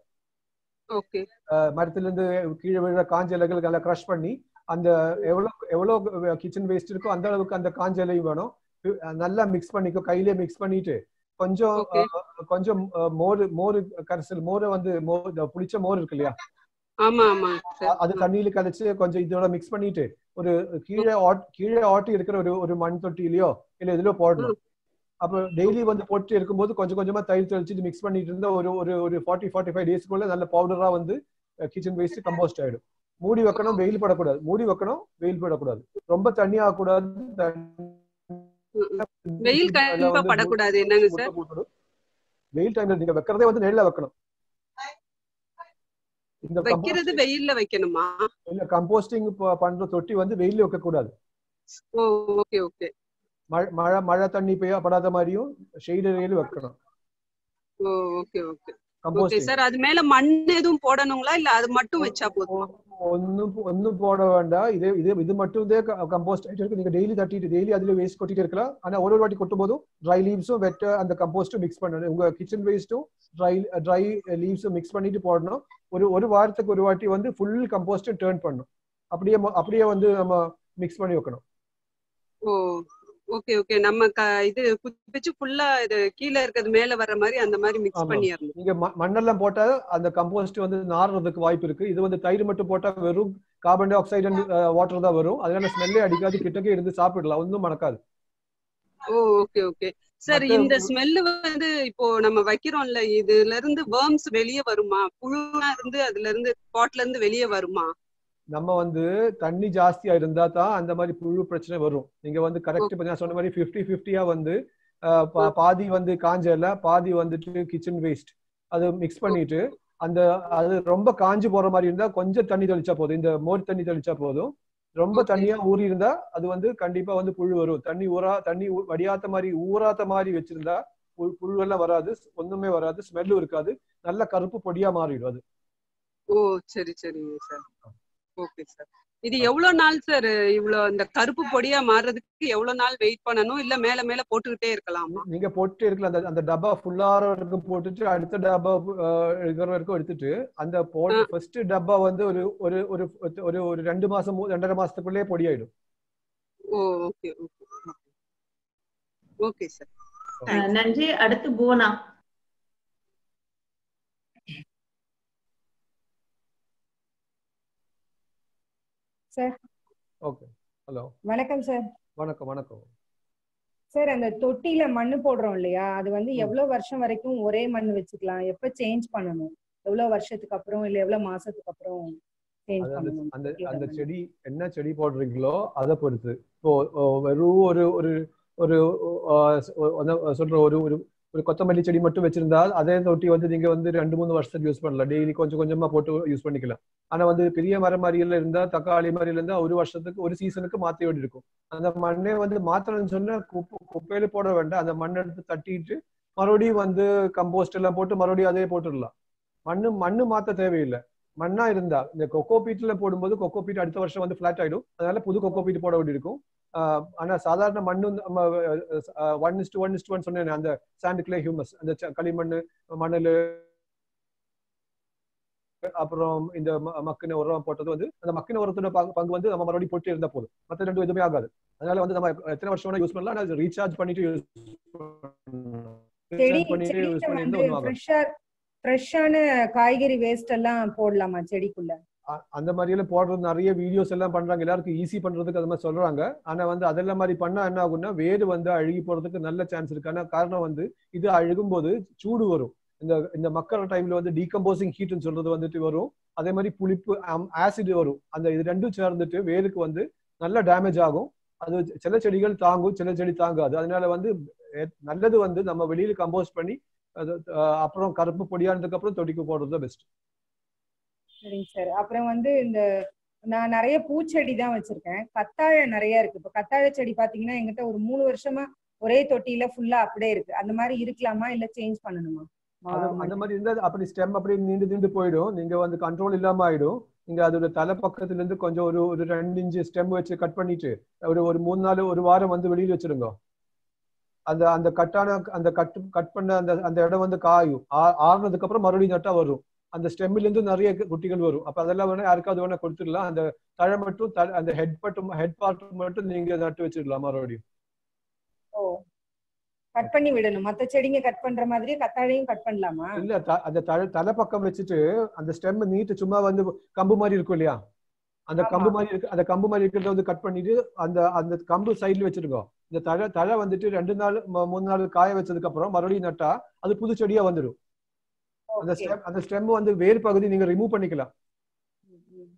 ஓகே அஹ் மரத்துல இருந்து கீழே விழுற காஞ்ச இலைகள் நல்லா க்ரஷ் பண்ணி அந்த எவ்வளவு எவ்வளவு கிச்சன் வேஸ்ட் இருக்கோ அந்த அளவுக்கு அந்த காஞ்ச இலையும் வேணும் அஹ் நல்லா மிக்ஸ் பண்ணிக்கோ கையிலே மிக்ஸ் பண்ணிட்டு கொஞ்சம் Okay. அஹ், கொஞ்சம் அஹ், மோர் மோர் கரைசல் மோரை வந்து மோர் இந்த புளிச்ச மோர் இருக்கு இல்லையா ஆமா ஆமா சார் அது தண்ணியில கழிச்சு கொஞ்சம் இதோட மிக்ஸ் பண்ணிட்டு ஒரு கீழே ஆட் கீழே ஆட்டி இருக்கிற ஒரு ஒரு மண் தொட்டிலையோ இல்ல இதுலயோ போடணும் அப்ப டெய்லி வந்து போட்டு இருக்கும்போது கொஞ்சம் கொஞ்சமா தயிர் தெளிச்சு மிக்ஸ் பண்ணிட்டு இருந்தா ஒரு ஒரு ஒரு ஃபார்ட்டி ஃபார்ட்டி ஃபைவ் டேஸ்க்குள்ள நல்ல பவுடரா வந்து கிச்சன் வேஸ்ட் கம்போஸ்ட் ஆயிடும் மூடி வைக்கணும் வெயில் படக்கூடாது மூடி வைக்கணும் வெயில் படக்கூடாது ரொம்ப தண்ணி ஆகக்கூடாது வெயில் கண்டிப்பா படக்கூடாது என்னங்க சார் வெயில் டைம்ல நீங்க வைக்கிறதே வந்து நெல்ல வைக்கணும் இந்த வைக்கிறது வெயில்ல வைக்கணுமா இல்ல கம்போஸ்டிங் பண்ற தொட்டி வந்து வெயில்ல வைக்க கூடாது ஓ ஓகே ஓகே மழை மழை மழை தண்ணி பெய்ய படாத மாதிரியும் ஷெய்ட் ஏரியால வைக்கணும் oh okay okay okay composting sir அது மேல மண் எதுவும் போடணுங்களா இல்ல அது மட்டும் வச்சா போதுமா ஒன்னும் ஒன்னும் போட வேண்டாம் இது இது இது மட்டும் கம்போஸ்ட் ஆயிட்டு இருக்கு நீங்க டெய்லி தட்டிட்டு டெய்லி அதுல வேஸ்ட் கொட்டிட்டு இருக்கலாம் ஆனா ஒரு ஒரு வாட்டி கொட்டும் போதும் ட்ரை லீவ்ஸும் வெட்ட அந்த கம்போஸ்டும் மிக்ஸ் பண்ணணும் உங்க கிச்சன் வேஸ்ட்டும் ட்ரை ட்ரை லீவ்ஸும் மிக்ஸ் பண்ணிட்டு போடணும் ஒரு ஒரு வாரத்துக்கு ஒரு வாட்டி வந்து ஃபுல் கம்போஸ்டும் டேர்ன் பண்ணணும் அப்படியே மொ- அப்படியே வந்து நம்ம மிக்ஸ் பண்ணி வைக்கணும் ஓ ஓகே ஓகே நம்ம க இது குத்தி வச்சு ஃபுல்லா இது கீழே இருக்கிறது மேல வர்ற மாதிரி அந்த மாதிரி மிக்ஸ் ஆமா. பண்ணிடணும் நீங்க ம- மண்ணெல்லாம் போட்டா அந்த கம்போஸ்ட் வந்து நாறுறதுக்கு வாய்ப்பு இருக்கு இது வந்து தயிர் மட்டும் போட்டா வெறும் carbon dioxide and water தான் வரும் அதனால ஸ்மெல்லே அடிக்காது கிட்டக்கே இருந்து சாப்பிடலாம் ஒன்றும் மணக்காது ஓ ஓகே ஓகே சார் மத்த- இந்த ஸ்மெல் வந்து இப்போ நம்ம வைக்கிறோம்ல இதுல இருந்து வேர்ம்ஸ் வெளியே வருமா புழுலாம் இருந்து அதுல இருந்து பாட்ல இருந்து வெளியே வருமா நம்ம வந்து தண்ணி ஜாஸ்தியா இருந்தா தான் அந்த மாதிரி புழு பிரச்சனை வரும் நீங்க வந்து கரெக்ட் இப்ப நான் சொன்ன மாதிரி 50 ஃபிஃப்டியா வந்து அஹ், பா- பாதி வந்து காஞ்ச இலை பாதி வந்துட்டு கிச்சன் வேஸ்ட் அது மிக்ஸ் பண்ணிட்டு அந்த அது ரொம்ப காஞ்சு போற மாதிரி இருந்தா கொஞ்சம் தண்ணி தெளிச்சா போதும் இந்த மோர் தண்ணி தெளிச்சா போதும் ரொம்ப Okay. தண்ணியா ஊறி இருந்தா அது வந்து கண்டிப்பா வந்து புழு வரும் தண்ணி ஊறா தண்ணி ஊ- வடியாத்த மாதிரி ஊறாத்த மாதிரி வச்சிருந்தா புழு புழு எல்லாம் வராது ஒண்ணுமே வராது ஸ்மெல்லும் இருக்காது நல்ல கருப்பு பொடியா மாறிடும் அது ஓ சரி சரிங்க சார் ஓகே சார் இது எவ்வளவு நாள் சார் இவ்வளவு இந்த கருப்பு பொடியா மாறுறதுக்கு எவ்வளவு நாள் வெயிட் பண்ணணும் இல்ல மேல மேல போட்டுக்கிட்டே இருக்கலாமா நீங்க போட்டு இருக்கலாம் அந்த அந்த டப்பா ஃபுல்லார வரைக்கும் போட்டுட்டு அடுத்த டப்பா அஹ், இருக்கிற வரைக்கும் எடுத்துட்டு அந்த போட்டு ஃபர்ஸ்ட் டப்பா வந்து ஒரு ஒரு ஒரு ஒரு ஒரு ரெண்டு மாசம் மூ- ரெண்டரை மாசத்துக்குள்ளே பொடியாயிடும் oh okay okay okay sir அஹ் நன்றி அடுத்து புவனா சார் ஓகே ஹலோ வணக்கம் சார் வணக்கம் வணக்கம் சார் அந்த தொட்டியில மண்ணு போடுறோம் இல்லையா அது வந்து எவ்வளவு வருஷம் வரைக்கும் ஒரே மண் வச்சுக்கலாம் எப்ப சேஞ்ச் பண்ணணும் எவ்வளவு வருஷத்துக்கு அப்புறம் இல்ல எவ்வளவு மாசத்துக்கு அப்புறம் சேஞ்ச் அது அந்த பண்ணணும் அந்த தொட்டியில அந்த மண்ணு. செடி என்ன செடி போடுறீங்களோ அதை பொறுத்து இப்போ ஓ, வெறும் ஒரு ஒரு ஒரு அஹ், ஒ- ஒன்ன- சொல்ற ஒரு ஒரு ஒரு கொத்தமல்லி செடி மட்டும் வச்சிருந்தா அதே தொட்டி வந்து நீங்க வந்து ரெண்டு மூணு வருஷத்துக்கு யூஸ் பண்ணலாம் டெய்லி கொஞ்சம் கொஞ்சமா போட்டு யூஸ் பண்ணிக்கலாம் ஆனா வந்து பெரிய மரம் மாதிரில இருந்தா தக்காளி மாதிரில இருந்தா ஒரு வருஷத்துக்கு ஒரு சீசனுக்கு மாத்தி வேண்டி இருக்கும் அந்த மண்ணை வந்து மாத்தணும்னு சொன்னா குப்பை குப்பையில போட வேண்டாம் அந்த மண்ணை எடுத்து தட்டிட்டு மறுபடியும் வந்து கம்போஸ்ட் எல்லாம் போட்டு மறுபடியும் அதே போட்டுடலாம் மண்ணு மண்ணு மாத்த தேவையில்லை மண்ணா இருந்தா இந்த கொக்கோ பீட்ல போடும்போது கொக்கோ பீட் அடுத்த வருஷம் வந்து ஃபிளாட் ஆயிடும் அதனால புது கொக்கோ பீட் போட வேண்டியிருக்கும் ஆஹ் ஆனா சாதாரண மண்ணு வந்து நம்ம one is to one is to one சொன்னேன் அந்த சாண்ட் கிளே ஹியூமஸ் அந்த ச- களிமண் மணல் அப்புறம் இந்த ம- மக்கின உரம் போட்டது வந்து அந்த மக்கின உரத்தோட பங்கு பங்கு வந்து நம்ம மறுபடியும் போட்டு இருந்தா போதும் மத்த ரெண்டும் எதுவுமே ஆகாது அதனால வந்து நம்ம எத்தனை வருஷம் வேணா யூஸ் பண்ணலாம் ஆனா ரீசார்ஜ் பண்ணிட்டு யூஸ் செடி பண்ணிட்டு செடியில யூஸ் பண்ணி வந்து ஒன்றும் ஆகாது ஃப்ரெஷ்ஷா ஃப்ரெஷ்ஷான காய்கறி வேஸ்ட் எல்லாம் போடலாமா செடிக்குள்ள அ- அந்த மாதிரி எல்லாம் போடுறது நிறைய வீடியோஸ் எல்லாம் பண்றாங்க எல்லாருக்கும் ஈஸி பண்றதுக்கு அது மாதிரி சொல்றாங்க ஆனா வந்து அதெல்லாம் மாதிரி பண்ணா என்ன ஆகும்னா வேறு வந்து அழுகி போறதுக்கு நல்ல சான்ஸ் இருக்கு ஆனா காரணம் வந்து இது அழுகும் போது சூடு வரும் இந்த இந்த மக்கள் டைம்ல வந்து டீகம்போசிங் ஹீட்னு சொல்றது வந்துட்டு வரும் அதே மாதிரி புளிப்பு ஆசிட் வரும் அந்த இது ரெண்டும் சேர்ந்துட்டு வேருக்கு வந்து நல்ல டேமேஜ் ஆகும் அது சில செடிகள் தாங்கும் சில செடி தாங்காது அதனால வந்து எ- நல்லது வந்து நம்ம வெளியில கம்போஸ்ட் பண்ணி அது அஹ், அப்புறம் கருப்பு பொடியானதுக்கு அப்புறம் தொடிக்கு போடுறது தான் பெஸ்ட் சரிங்க சார் அப்புறம் வந்து இந்த நான் நிறைய பூச்செடி தான் வச்சிருக்கேன் கத்தாழை நிறைய இருக்கு இப்ப கத்தாழை செடி பாத்தீங்கன்னா எங்கிட்ட ஒரு மூணு வருஷமா ஒரே தொட்டியில ஃபுல்லா அப்படியே இருக்கு அந்த மாதிரி இருக்கலாமா இல்ல சேஞ்ச் பண்ணணுமா மா- அது அந்த மண். மாதிரி இருந்தா அப்படி ஸ்டெம் அப்படி நீண்டு நீண்டு போயிடும் நீங்க வந்து கண்ட்ரோல் இல்லாம ஆயிடும் நீங்க அதோட தலை பக்கத்துல இருந்து கொஞ்சம் ஒரு ஒரு ரெண்டு இன்ச்சு ஸ்டெம் வச்சு கட் பண்ணிட்டு ஒரு ஒரு மூணு நாள் ஒரு வாரம் வந்து வெளியில வச்சிருங்க அந்த அந்த கட்டான அந்த கட் கட் பண்ண அந்த அந்த இடம் வந்து காயும் ஆ- ஆறுனதுக்கு அப்புறம் மறுபடியும் நட்டா வரும் அந்த ஸ்டெம்ல இருந்து நிறைய குட்டிகள் வரும் அப்ப அதெல்லாம் வேணா யாருக்காவது வேணா கொடுத்துடலாம் அந்த தழை மட்டும் தழை- அந்த ஹெட் மட்டும் ஹெட் பார்ட் மட்டும் நீங்க நட்டு வச்சிடலாம் மறுபடியும் ஓ கட் பண்ணி விடணும் மத்த செடிங்க கட் பண்ற மாதிரியே கத்தாழையும் கட் பண்ணலாமா இல்ல த- அந்த தலை தலை பக்கம் வச்சுட்டு அந்த ஸ்டெம் நீட்டு சும்மா வந்து கம்பு மாதிரி இருக்கும் இல்லையா அந்த ஆமா. கம்பு மாதிரி இருக்கு அந்த கம்பு மாதிரி இருக்கிறத வந்து கட் பண்ணிட்டு அந்த அந்த கம்பு சைடுல வச்சிருக்கோம் இந்த தழை தழை வந்துட்டு ரெண்டு நாள் ம- மூணு நாள் காய வச்சதுக்கு அப்புறம் மறுபடியும் நட்டா அது புது செடியா வந்துடும் அந்த Okay. ஸ்டெம் அந்த ஸ்டெம் வந்து வேர் பகுதி நீங்க ரிமூவ் பண்ணிக்கலாம்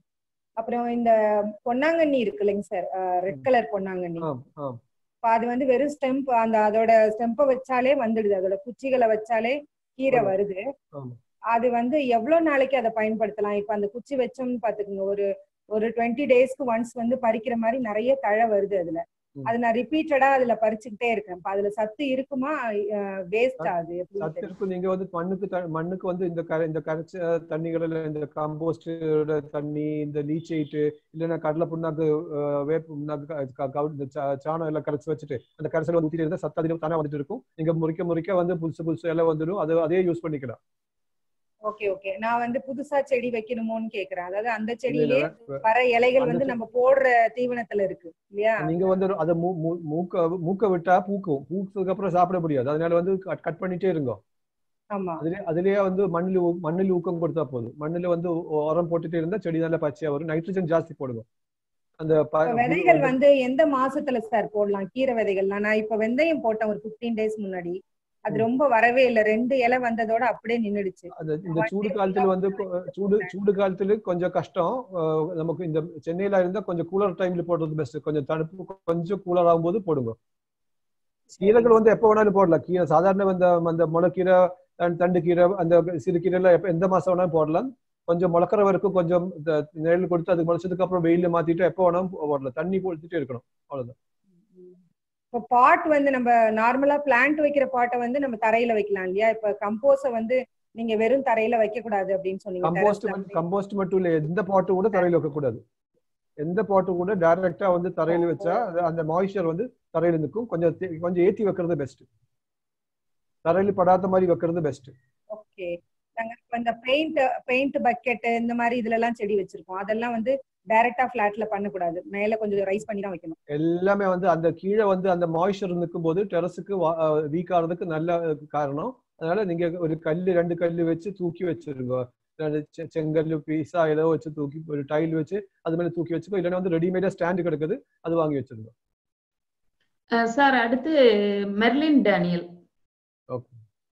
அப்புறம் இந்த பொன்னாங்கண்ணி இருக்கு இல்லைங்க சார் ரெட் கலர் பொன்னாங்கண்ணி ஆம் ஆம் இப்ப அது வந்து வெறும் ஸ்டெம்ப் அந்த அதோட ஸ்டெம்பை வச்சாலே வந்துடுது அதோட குச்சிகளை வச்சாலே கீரை ஆமா. வருது ஆமா அது வந்து எவ்வளவு நாளைக்கு அதை பயன்படுத்தலாம் இப்ப அந்த குச்சி வச்சோம்னு பாத்துக்கோங்க ஒரு ஒரு டுவெண்ட்டி டேஸ்க்கு ஒன்ஸ் வந்து பறிக்கிற மாதிரி நிறைய தழை வருது அதுல ம். அது நான் ரிப்பீட்டடா அதுல பறிச்சுக்கிட்டே இருக்கேன் இப்ப அதுல சத்து இருக்குமா வேஸ்ட் ஆகுது எப்படின்னு சத்து தெரியல. இருக்கும் நீங்க வந்து மண்ணுக்கு த- மண்ணுக்கு வந்து இந்த கரை இந்த கரைச்ச தண்ணிகளில் இந்த கம்போஸ்டோட தண்ணி இந்த லீச்சைட்டு இல்லைன்னா கடலை புண்ணாக்கு அஹ், வேப்ப புண்ணாக்கு க- க- கவு- இந்த சா- சாணம் எல்லாம் கரைச்சி வச்சுட்டு அந்த கரைசல் வந்து ஊற்றிட்டு இருந்தால் சத்து அதிகம் தானே வந்துட்டு இருக்கும் நீங்க முறிக்க முறிக்க வந்து புதுசு புதுசு எல்லாம் வந்துடும் அது அதே யூஸ் பண்ணிக்கலாம் ஓகே ஓகே நான் வந்து புதுசா செடி வைக்கணுமோன்னு கேக்குறேன் அதாவது அந்த இல்ல, செடியிலே இல்ல, வர இலைகள் அந்த வந்து செ- நம்ம போடுற தீவனத்துல இருக்கு இல்லையா நீங்க வந்து அதை மூ- மூ- மூக்க மூக்க விட்டா பூக்கும் பூத்ததுக்கு அப்புறம் சாப்பிட முடியாது அதனால வந்து கட் கட் பண்ணிட்டே இருங்க ஆமா அதுலயே அதுலயே வந்து மண்ணில் ஊ- மண்ணில் ஊக்கம் கொடுத்தா போதும் மண்ணில் வந்து உ- உரம் போட்டுட்டே இருந்தா செடி நல்லா பச்சையா வரும் நைட்ரஜன் ஜாஸ்தி போடுங்க அந்த ப- இப்ப விதைகள் வந்து எந்த மாசத்துல சார் போடலாம் கீரை விதைகள் நான் இப்ப வெந்தயம் போட்டேன் ஒரு 15 டேஸ் முன்னாடி அது ம். ரொம்ப வரவே இல்லை ரெண்டு இலை வந்ததோட அப்படியே நின்னுடுச்சு அந்த இந்த சூடு காலத்துல வந்து கொ- சூடு சூடு காலத்துல கொஞ்சம் கஷ்டம் அஹ் நமக்கு இந்த சென்னையில இருந்தா கொஞ்சம் கூலர் டைம்ல போடுறது பெஸ்ட் கொஞ்சம் தடுப்பு கொஞ்சம் கூலர் ஆகும்போது போடுங்க கீரைகள் வந்து எப்போ வேணாலும் போடலாம் கீரை சாதாரண அந்த அந்த முளைக்கீரை தண்டு- தண்டு கீரை அந்த சிறுகீரை எல்லாம் எப்ப எந்த மாசம் வேணாலும் போடலாம் கொஞ்சம் முளக்கிற வரைக்கும் கொஞ்சம் இந்த நிழல் கொடுத்து அது முளைச்சதுக்கு அப்புறம் வெயில மாத்திட்டு எப்போ வேணாலும் போடலாம் தண்ணி கொடுத்துட்டே இருக்கணும் அவ்வளவுதான் இப்ப பாட் வந்து நம்ம நார்மலா பிளான்ட் வைக்கிற பாட்டை வந்து நம்ம தரையில வைக்கலாம் இல்லையா இப்ப கம்போஸ வந்து நீங்க வெறும் தரையில வைக்க கூடாது அப்படின்னு சொன்னீங்க கம்போஸ்ட் terrace ல. கம்போஸ்ட் மட்டும் இல்ல எந்த பாட்டு கூட தரையில வைக்க கூடாது எந்த பாட்டு கூட டைரக்டா வந்து தரையில வச்சா அது- அந்த மாய்ஸ்சர் வந்து தரையில நிற்கும் கொஞ்சம் தே- கொஞ்சம் ஏத்தி வைக்கிறது பெஸ்ட் தரையில படாத மாதிரி வைக்கிறது பெஸ்ட் ஓகே நாங்க இப்ப இந்த பெயிண்ட் பெயிண்ட் பக்கெட் இந்த மாதிரி இதுல எல்லாம் செடி வச்சிருக்கோம் அதெல்லாம் வந்து டைரக்டா பிளாட்ல பண்ணக்கூடாது மேல கொஞ்சம் ரைஸ் பண்ணி தான் வைக்கணும் எல்லாமே வந்து அந்த கீழே வந்து அந்த மாய்ஸ்சர் நிற்கும் போது டெரஸுக்கு வீக் ஆகிறதுக்கு நல்ல காரணம் அதனால நீங்க ஒரு கல்லு ரெண்டு கல்லு வச்சு தூக்கி வச்சிருங்க ரெண்டு செ- செங்கல்லு பீஸா ஏதோ வச்சு தூக்கி ஒரு டைல் வச்சு அது மேல தூக்கி வச்சுக்கோ இல்லைன்னா வந்து ரெடிமேடா ஸ்டாண்டு கிடக்குது அது வாங்கி வச்சிருங்க சார் அடுத்து Merlin Daniel okay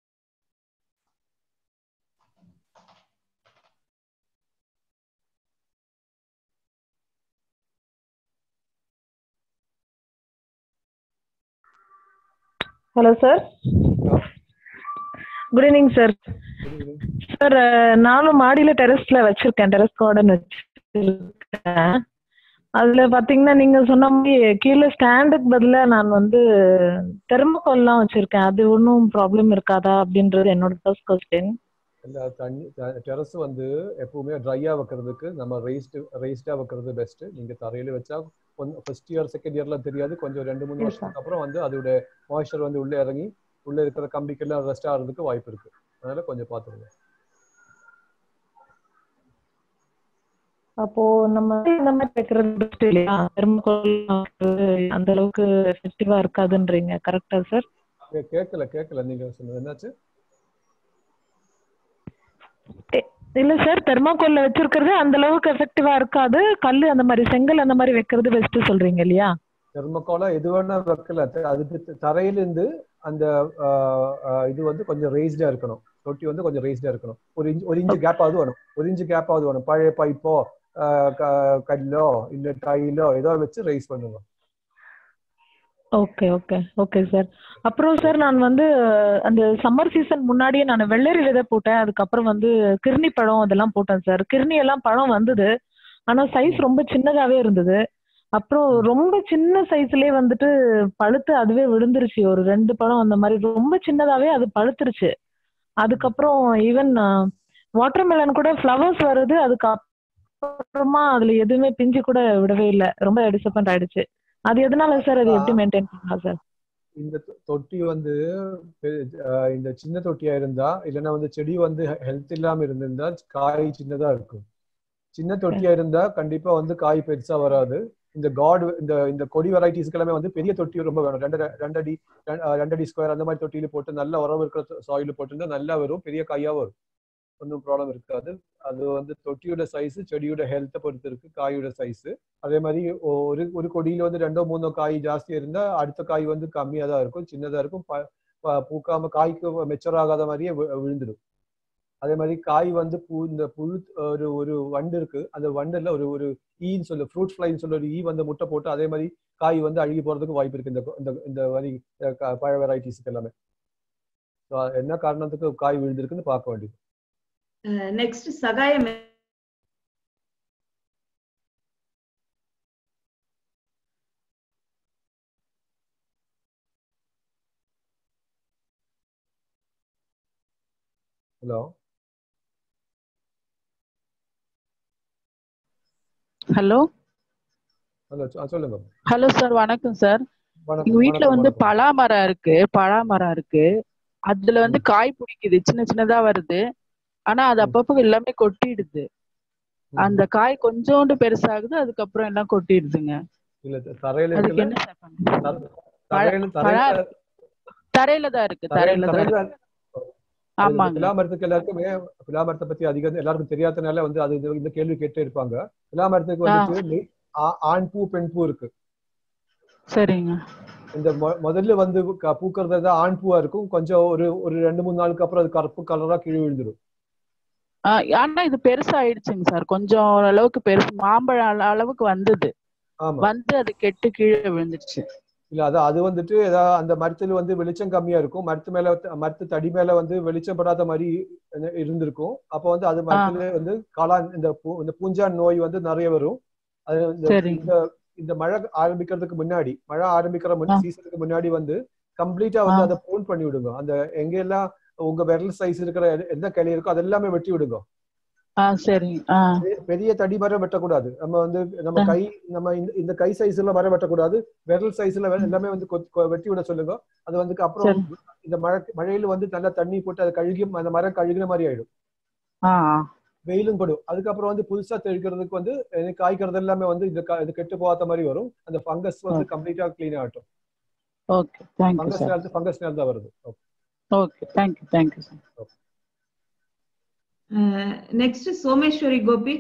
hello sir good evening sir sir நானும் மாடியில டெரஸ்ல வச்சிருக்கேன் டெரஸ் கார்டன் வச்சிருக்கேன் அதுல பாத்தீங்கன்னா நீங்க சொன்ன மாதிரி கீழே ஸ்டாண்டுக்கு பதிலா நான் வந்து தெர்மோகால்லாம் வச்சிருக்கேன் அது ஒன்றும் ப்ராப்ளம் இருக்காதா அப்படின்றது என்னோட ஃபர்ஸ்ட் கொஸ்டின் இல்ல தண்ணி டெரஸ் வந்து எப்பவுமே ட்ரையா வைக்கிறதுக்கு நம்ம ரைஸ்டு ரைஸ்டா வைக்கிறது பெஸ்ட் நீங்க தரையில வச்சா கொஞ்சம் ஃபர்ஸ்ட் இயர் செகண்ட் இயர்லாம் தெரியாது கொஞ்சம் ரெண்டு மூணு Yes, sir. வருஷத்துக்கு அப்புறம் வந்து அதோட மாய்ஸ்சர் வந்து உள்ள இறங்கி உள்ள இருக்கிற கம்பிக்கெல்லாம் ரெஸ்ட் ஆகிறதுக்கு வாய்ப்பு இருக்கு அதனால கொஞ்சம் பாத்துருங்க அப்போ நம்ம இந்த மாதிரி வைக்கிறது பெஸ்ட் இல்லையா தெர்மோகால் அந்த அளவுக்கு எஃபெக்டிவா இருக்காதுன்றீங்க கரெக்டா சார் கே- கேட்கல கேட்கல நீங்க சொன்னது என்னாச்சு இல்ல சார் தெர்மாக்கோல்ல வச்சிருக்கிறது அந்த அளவுக்கு எஃபெக்டிவா இருக்காது கல்லு அந்த மாதிரி செங்கல் அந்த மாதிரி வைக்கிறது பெஸ்ட் சொல்றீங்க இல்லையா தெர்மோகாலா எது வேணா வைக்கல த- அதுக்கு த- தரையில இருந்து அந்த ஆஹ், ஆஹ், இது வந்து கொஞ்சம் ரைஸ்டா இருக்கணும் தொட்டி வந்து கொஞ்சம் ரைஸ்டா இருக்கணும் ஒரு இன்ச் ஒரு இன்ச்சு கேப் ஆகுது வேணும் ஒரு இன்ச்சு கேப் ஆகுது வேணும் பழைய பைப்போ கல்லோ இல்ல டைலோ ஏதோ வச்சு ரைஸ் பண்ணுங்க ஓகே ஓகே ஓகே சார் அப்புறம் சார் நான் வந்து அந்த சம்மர் சீசன் முன்னாடியே நான் வெள்ளரி விதை போட்டேன் அதுக்கப்புறம் வந்து கிர்னி பழம் அதெல்லாம் போட்டேன் சார் கிர்னி எல்லாம் பழம் வந்தது ஆனா சைஸ் ரொம்ப சின்னதாவே இருந்தது அப்புறம் ரொம்ப சின்ன சைஸ்லயே வந்துட்டு பழுத்து அதுவே விழுந்துருச்சு ஒரு ரெண்டு பழம் அந்த மாதிரி ரொம்ப சின்னதாவே அது பழுத்துருச்சு அதுக்கப்புறம் ஈவன் வாட்டர்மெலன் கூட ஃப்ளவர்ஸ் வருது அதுக்கு அப்புறமா அதுல எதுவுமே பிஞ்சு கூட விடவே இல்லை ரொம்ப டிசப்பாயிண்ட் ஆயிடுச்சு அது எதனால சார் அது எப்படி மெயின்டைன் பண்ணலாம் சார் இந்த தொ- தொட்டி வந்து பெ- ஆஹ், இந்த சின்ன தொட்டியா இருந்தா இல்லைன்னா வந்து செடி வந்து ஹெல்த் இல்லாம இருந்திருந்தா காய் சின்னதா இருக்கும் சின்ன தொட்டியா இருந்தா கண்டிப்பா வந்து காய் பெருசா வராது இந்த காட் இந்த இந்த கொடி வெரைட்டிஸ்க்கு எல்லாமே வந்து பெரிய தொட்டி ரொம்ப வேணும் ரெண்டு ரெண்டடி ரெண்டு- ஆஹ், ரெண்டடி ஸ்கொயர் அந்த மாதிரி தொட்டியில போட்டு நல்ல உரம் இருக்கிற சாயில போட்டிருந்தா நல்லா வரும் பெரிய காயா வரும் ஒன்றும் ப்ராப்ளம் இருக்காது அது வந்து தொட்டியோட சைஸ் செடியோட ஹெல்த்தை பொறுத்து இருக்கு காயோட சைஸ் அதே மாதிரி ஒ- ஒரு ஒரு கொடியில வந்து ரெண்டோ மூணோ காய் ஜாஸ்தி இருந்தா அடுத்த காய் வந்து கம்மியா தான் இருக்கும் சின்னதா இருக்கும் ப- ப- பூக்காம காய்க்கு மெச்சர் ஆகாத மாதிரியே வி- விழுந்துடும் அதே மாதிரி காய் வந்து பூ இந்த புழு ஒரு ஒரு வண்டு இருக்கு அந்த வண்டுல ஒரு ஒரு ஈன்னு சொல்லு ஃப்ரூட் ஃப்ளைன்னு சொல்லி ஒரு ஈ வந்து முட்டை போட்டு அதே மாதிரி காய் வந்து அழுகி போறதுக்கு வாய்ப்பு இருக்கு இந்த இந்த இந்த மாதிரி அஹ், க- பழ வெரைட்டிஸ்க்கு எல்லாமே So, என்ன காரணத்துக்கு காய் விழுந்திருக்குன்னு பார்க்க வேண்டியது next Sahayam hello hello hello சொல்லுங்க ஹலோ சார் வணக்கம் சார் வணக்கம் எங்க வீட்ல வணக்கம் வந்து வணக்கம் பலாமரம் இருக்கு பலாமரம் இருக்கு அதுல வந்து காய் பிடிக்குது சின்ன சின்னதா வருது ஆனா அது அப்பப்போ எல்லாமே கொட்டிடுது அந்த காய் கொஞ்சோண்டு பெருசாகுது அதுக்கப்புறம் எல்லாம் கொட்டிடுதுங்க இல்ல தரையில அதுக்கு இருக்குல்ல என்ன சார் பண்ண தர- தரையில பழம் தரையில தரையில தான் இருக்கு தரையில தரையில தான் தரையில இருக்கு அது ஆமாங்க பிலாமரத்துக்கு எல்லாருக்குமே பிலாமரத்தை பத்தி அதிகம் எல்லாருக்கும் தெரியாதனால வந்து அது இந்த- இந்த கேள்வி கேட்டே இருப்பாங்க பிலாமரத்துக்கு ஆ வந்துட்டு மே- ஆ- ஆண் பூ பெண் பூ இருக்கு சரிங்க இந்த மொ- முதல்ல வந்து க- பூக்கறது தான் ஆண் பூவா இருக்கும் கொஞ்சம் ஒரு ஒரு ரெண்டு மூணு நாளுக்கு அப்புறம் அது கருப்பு கலரா கீழே விழுந்துரும் ஆ, ஆனா இது பெருசா ஆயிடுச்சுங்க சார் கொஞ்சம் ஓரளவுக்கு பெருசு மாம்பழம் அள- அளவுக்கு வந்தது ஆமா வந்து அது கெட்டு கீழே விழுந்துடுச்சு இல்ல அது அது வந்துட்டு ஏதாவது அந்த மரத்துல வந்து வெளிச்சம் கம்மியா இருக்கும் மரத்து மேல வந்து- மரத்து தடி மேல வந்து வெளிச்சம் படாத மாதிரி இரு- இருந்திருக்கும் அப்ப வந்து அது ஆ மரத்துல வந்து காளான் இந்த பூ இந்த பூஞ்சான் நோய் வந்து நிறைய வரும் அது இந்த சரிங்க இந்த இந்த மழை ஆரம்பிக்கிறதுக்கு முன்னாடி மழை ஆரம்பிக்கிற ஆ முன் சீசனுக்கு முன்னாடி வந்து கம்ப்ளீட்டா ஆ வந்து அதை ப்ரூன் பண்ணி விடுங்க அந்த எங்கெல்லாம் உங்க விரல் சைஸ் இருக்கிற எந்த எந்த கிளை இருக்கோ அதெல்லாமே வெட்டி விடுங்க ஆ சரிங்க ஆ பெரிய பெரிய தடி மரம் வெட்டக்கூடாது நம்ம வந்து நம்ம ஆ கை நம்ம இந்த இந்த கை சைஸ்ல மரம் வெட்டக்கூடாது விரல் சைஸ்ல எல்லாமே வந்து கொத்- கொ- வெட்டி விட சொல்லுங்க அது வந்து அப்புறம் சரி இந்த மழை மழையில வந்து நல்லா தண்ணி போட்டு அது கழுகி அந்த மரம் கழுகின மாதிரி ஆயிடும் ஆ ஆ வெயிலும் படும் அதுக்கப்புறம் வந்து புதுசா தெளிக்கிறதுக்கு வந்து எனக்கு காய்க்கிறது எல்லாமே வந்து இது க- இது கெட்டு போகாத மாதிரி வரும் அந்த ஃபங்கஸ் வந்து கம்ப்ளீட்டா க்ளீன் ஆகட்டும் ஓகே தேங்க்யூ ஃபங்கஸ் சார் நேரத்து ஃபங்கஸ் நேரம் தான் வருது Okay. Okay thank you thank you sir next Someshwari Gopi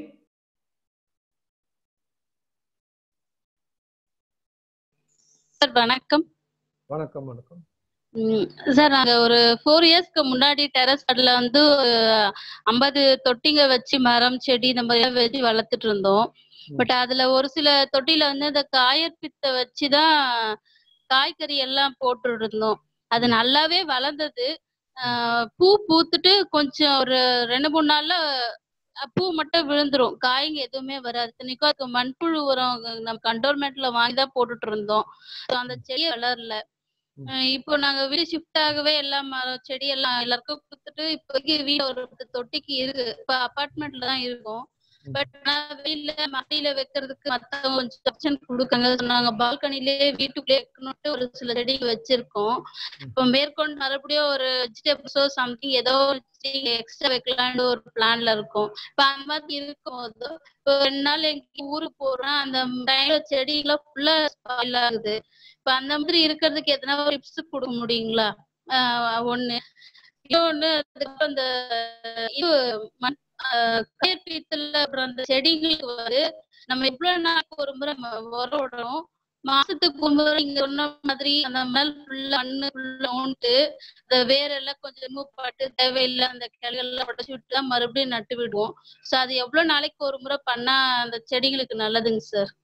sir வணக்கம் வணக்கம் வணக்கம் ம், சார் நாங்க ஒரு ஃபோர் இயர்ஸ்க்கு முன்னாடி டெரஸ் கார்டில் வந்து ஐம்பது தொட்டிங்க வச்சு மரம் செடி இந்த மாதிரி வச்சு வளர்த்துட்டு இருந்தோம் பட் அதுல ஒரு சில தொட்டில வந்து இந்த காயற்பித்தை வச்சு தான் காய்கறி எல்லாம் போட்டு இருந்தோம் அது நல்லாவே வளர்ந்தது ஆஹ் பூ பூத்துட்டு கொஞ்சம் ஒரு ரெண்டு மூணு நாள்ல அஹ் பூ மட்டும் விழுந்துரும் காய்ங்க எதுவுமே வராது இத்தனைக்கும் அதுக்கு மண்புழு உரம் நம்ம கண்டோன்மெண்ட்ல வாங்கி தான் போட்டுட்டு இருந்தோம் So அந்த செடி வளரல அஹ் இப்போ நாங்க வீடு ஷிஃப்ட் ஆகவே எல்லாம் மரம் செடி எல்லாம் எல்லாருக்கும் கொடுத்துட்டு இப்போதைக்கு வீடு ஒரு பத்து தொட்டிக்கு இருக்கு இப்ப அபார்ட்மெண்ட்ல தான் இருக்கோம் பட் ஆனா வெளியில மழையில வைக்கிறதுக்கு மத்தவங்க கொஞ்சம் ஆப்ஷன் கொடுக்காங்க நாங்க பால்கனிலேயே வீட்டுக்குள்ளே வைக்கணும்ட்டு ஒரு சில செடிகள் வச்சிருக்கோம் இப்போ மேற்கொண்டு மறுபடியும் ஒரு வெஜிடபிள்ஸோ சம்திங் ஏதோ எக்ஸ்ட்ரா வைக்கலாம்னு ஒரு பிளான்ல இருக்கும் இப்ப அந்த மாதிரி இருக்கும்போது இப்போ ரெண்டு நாள் எங்க ஊருக்கு போறோம் அந்த டைம்ல செடியெல்லாம் ஃபுல்லா ஸ்பாயில் ஆகுது இப்ப அந்த மாதிரி இருக்கிறதுக்கு எதனா ஒரு டிப்ஸ் கொடுக்க முடியுங்களா ஆஹ் ஒண்ணு இன்னொன்னு அதுக்கப்புறம் அந்த இது மண் கயிர்பீத்துல அப்புறம் அந்த செடிகளுக்கு வந்து நம்ம எவ்வளவு நாளைக்கு ஒரு முறை ம- உரம் விடணும் மாசத்துக்கு ஒரு முறை நீங்க சொன்ன மாதிரி அந்த மேல் ஃபுல்லா மண்ணு ஃபுல்லா ஊன்ட்டு அந்த வேரெல்லாம் கொஞ்சம் ரிமூவ் பண்ணிட்டு தேவையில்லை அந்த கிளைகள்லாம் உடச்சு விட்டு தான் மறுபடியும் நட்டு விடுவோம் சோ அது எவ்வளவு நாளைக்கு ஒரு முறை பண்ணா அந்த செடிகளுக்கு நல்லதுங்க சார்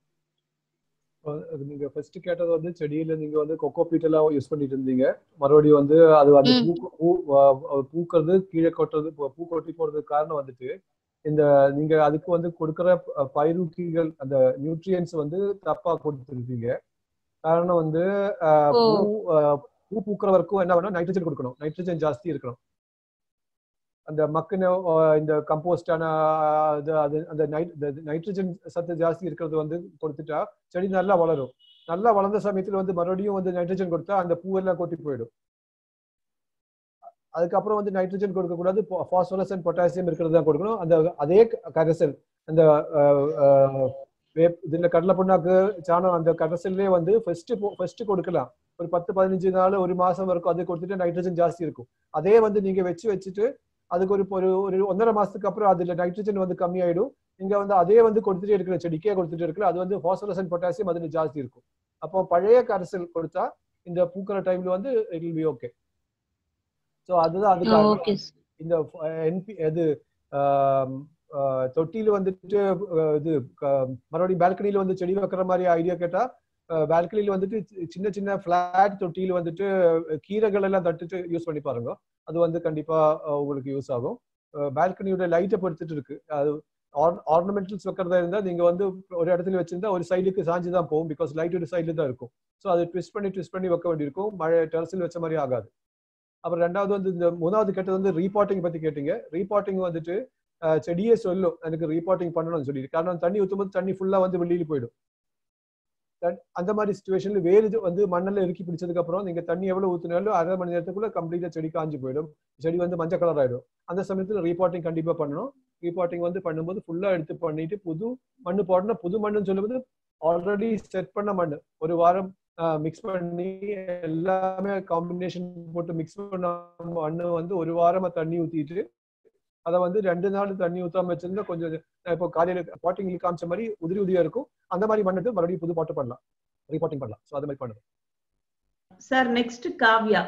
அது நீங்க ஃபர்ஸ்ட் கேட்டது வந்து செடியில நீங்க வந்து கொக்கோ பீட் எல்லாம் யூஸ் பண்ணிட்டு இருந்தீங்க மறுபடியும் வந்து அது அந்த ம். பூ பூ அஹ் பூக்கிறது கீழே கொட்டுறது பூ பூ கொட்டி போறதுக்கு காரணம் வந்துட்டு இந்த நீங்க அதுக்கு வந்து கொடுக்குற ப- பயிரூக்கிகள் அந்த நியூட்ரியன்ஸ் வந்து தப்பா கொடுத்துருக்கீங்க காரணம் வந்து அஹ், ஓ. பூ அஹ், பூ பூக்கிற வரைக்கும் என்ன வேணும் நைட்ரஜன் கொடுக்கணும் நைட்ரஜன் ஜாஸ்தி இருக்கணும் அந்த மக்கின அஹ், இந்த கம்போஸ்டான அது அது அந்த நைட் நைட்ரஜன் சத்து ஜாஸ்தி இருக்கிறது வந்து கொடுத்துட்டா செடி நல்லா வளரும் நல்லா வளர்ந்த சமயத்துல வந்து மறுபடியும் வந்து நைட்ரஜன் கொடுத்தா அந்த பூவெல்லாம் கொட்டி போயிடும் அதுக்கப்புறம் வந்து நைட்ரஜன் கொடுக்க கூடாது பாஸ்பரஸ் அண்ட் பொட்டாசியம் இருக்கிறது தான் கொடுக்கணும் அந்த அதே க- கரைசல் அந்த அஹ், அஹ், வேப் இதுல கடலை புண்ணாக்கு சாணம் அந்த கரைசல்லே வந்து ஃபர்ஸ்ட் ஃபர்ஸ்ட் கொடுக்கலாம் ஒரு பத்து பதினஞ்சு நாள் ஒரு மாசம் வரைக்கும் அது கொடுத்துட்டு நைட்ரஜன் ஜாஸ்தி இருக்கும் அதே வந்து நீங்க வச்சு வச்சுட்டு அதுக்கு ஒரு ஒரு ஒரு ஒன்றரை மாசத்துக்கு அப்புறம் அதுல நைட்ரஜன் வந்து கம்மியாயிடும் இங்க வந்து அதே வந்து கொடுத்துட்டே இருக்கிற செடிக்கே கொடுத்துட்டே இருக்கிற அது வந்து பாஸ்பரஸ் அண்ட் பொட்டாசியம் அதுல ஜாஸ்தி இருக்கும் அப்போ பழைய கரைசல் கொடுத்தா இந்த பூக்கிற டைம்ல வந்து it will be okay so அதுதான் அதுக்கு ஓகே இந்த என்பி இது ஆம், ஆ, தொட்டியில வந்துட்டு ஆ, இது க- மறுபடியும் பால்கனில வந்து செடி வைக்கிற மாதிரி ஐடியா கேட்டா பால்கனில வந்துட்டு சி- சின்ன சின்ன பிளாட் தொட்டியில வந்துட்டு கீரைகள் எல்லாம் தட்டுட்டு யூஸ் பண்ணி பாருங்க அது வந்து கண்டிப்பா ஆ, உங்களுக்கு யூஸ் ஆகும் பால்கனியோட லைட்டை பொறுத்துட்டு இருக்கு அது ஆர்னமெண்டல்ஸ் வைக்கிறதா இருந்தா நீங்க வந்து ஒரு இடத்துல வச்சிருந்தா ஒரு சைடுக்கு சாஞ்சு தான் போகும் பிகாஸ் லைட் ஒரு சைடுல தான் இருக்கும் ஸோ அது ட்விஸ்ட் பண்ணி ட்விஸ்ட் பண்ணி வைக்க வேண்டியிருக்கும் மழை டெரஸில் வச்ச மாதிரி ஆகாது அப்புறம் ரெண்டாவது வந்து இந்த மூணாவது கேட்டது வந்து ரீபாட்டிங் பத்தி கேட்டீங்க ரீபாட்டிங் வந்துட்டு அஹ், செடியே சொல்லும் எனக்கு ரீபாட்டிங் பண்ணணும்னு சொல்லி காரணம் தண்ணி ஊற்றும்போது தண்ணி ஃபுல்லா வந்து வெளியில போயிடும் தன்- அந்த மாதிரி சுச்சுவேஷன்ல வேறு இது வந்து மண்ணில் இறுக்கி பிடிச்சதுக்கு அப்புறம் நீங்க தண்ணி எவ்வளவு ஊத்துனாலும் அரை மணி நேரத்துக்குள்ள கம்ப்ளீட்டா செடி காஞ்சு போயிடும் செடி வந்து மஞ்சள் கலர் ஆயிடும் அந்த சமயத்துல ரீபாட்டிங் கண்டிப்பா பண்ணணும் ரீபாட்டிங் வந்து பண்ணும்போது ஃபுல்லா எடுத்து பண்ணிட்டு புது மண்ணு போடணும் புது மண்ணுன்னு சொல்லும்போது ஆல்ரெடி செட் பண்ண மண் ஒரு வாரம் மிக்ஸ் பண்ணி எல்லாமே காம்பினேஷன் போட்டு மிக்ஸ் பண்ண மண்ணு வந்து ஒரு வாரமா தண்ணி ஊத்திட்டு அதை வந்து ரெண்டு நாள் தண்ணி ஊத்தாம வச்சிருந்தா கொஞ்சம் அஹ் இப்போ காலையில பாட்டிங் காமிச்ச மாதிரி உதிரி உதிரியா இருக்கும் அந்த மாதிரி பண்ணிட்டு மறுபடியும் புது பாட்டு பண்ணலாம் ரீபாட்டிங் பண்ணலாம் ஸோ அது மாதிரி பண்ணுங்க சார் நெக்ஸ்ட் காவ்யா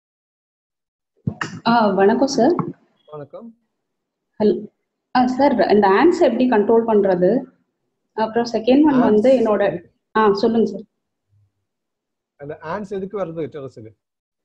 ஆ வணக்கம் சார் வணக்கம் ஹல் ஆ சார் இந்த ஆன்ஸ் எப்படி கண்ட்ரோல் பண்றது அப்புறம் செகண்ட் ஒன் வந்து Ants என்னோட ஆ சொல்லுங்க சார் அந்த ஆன்ஸ் எதுக்கு வருது டெரஸுக்கு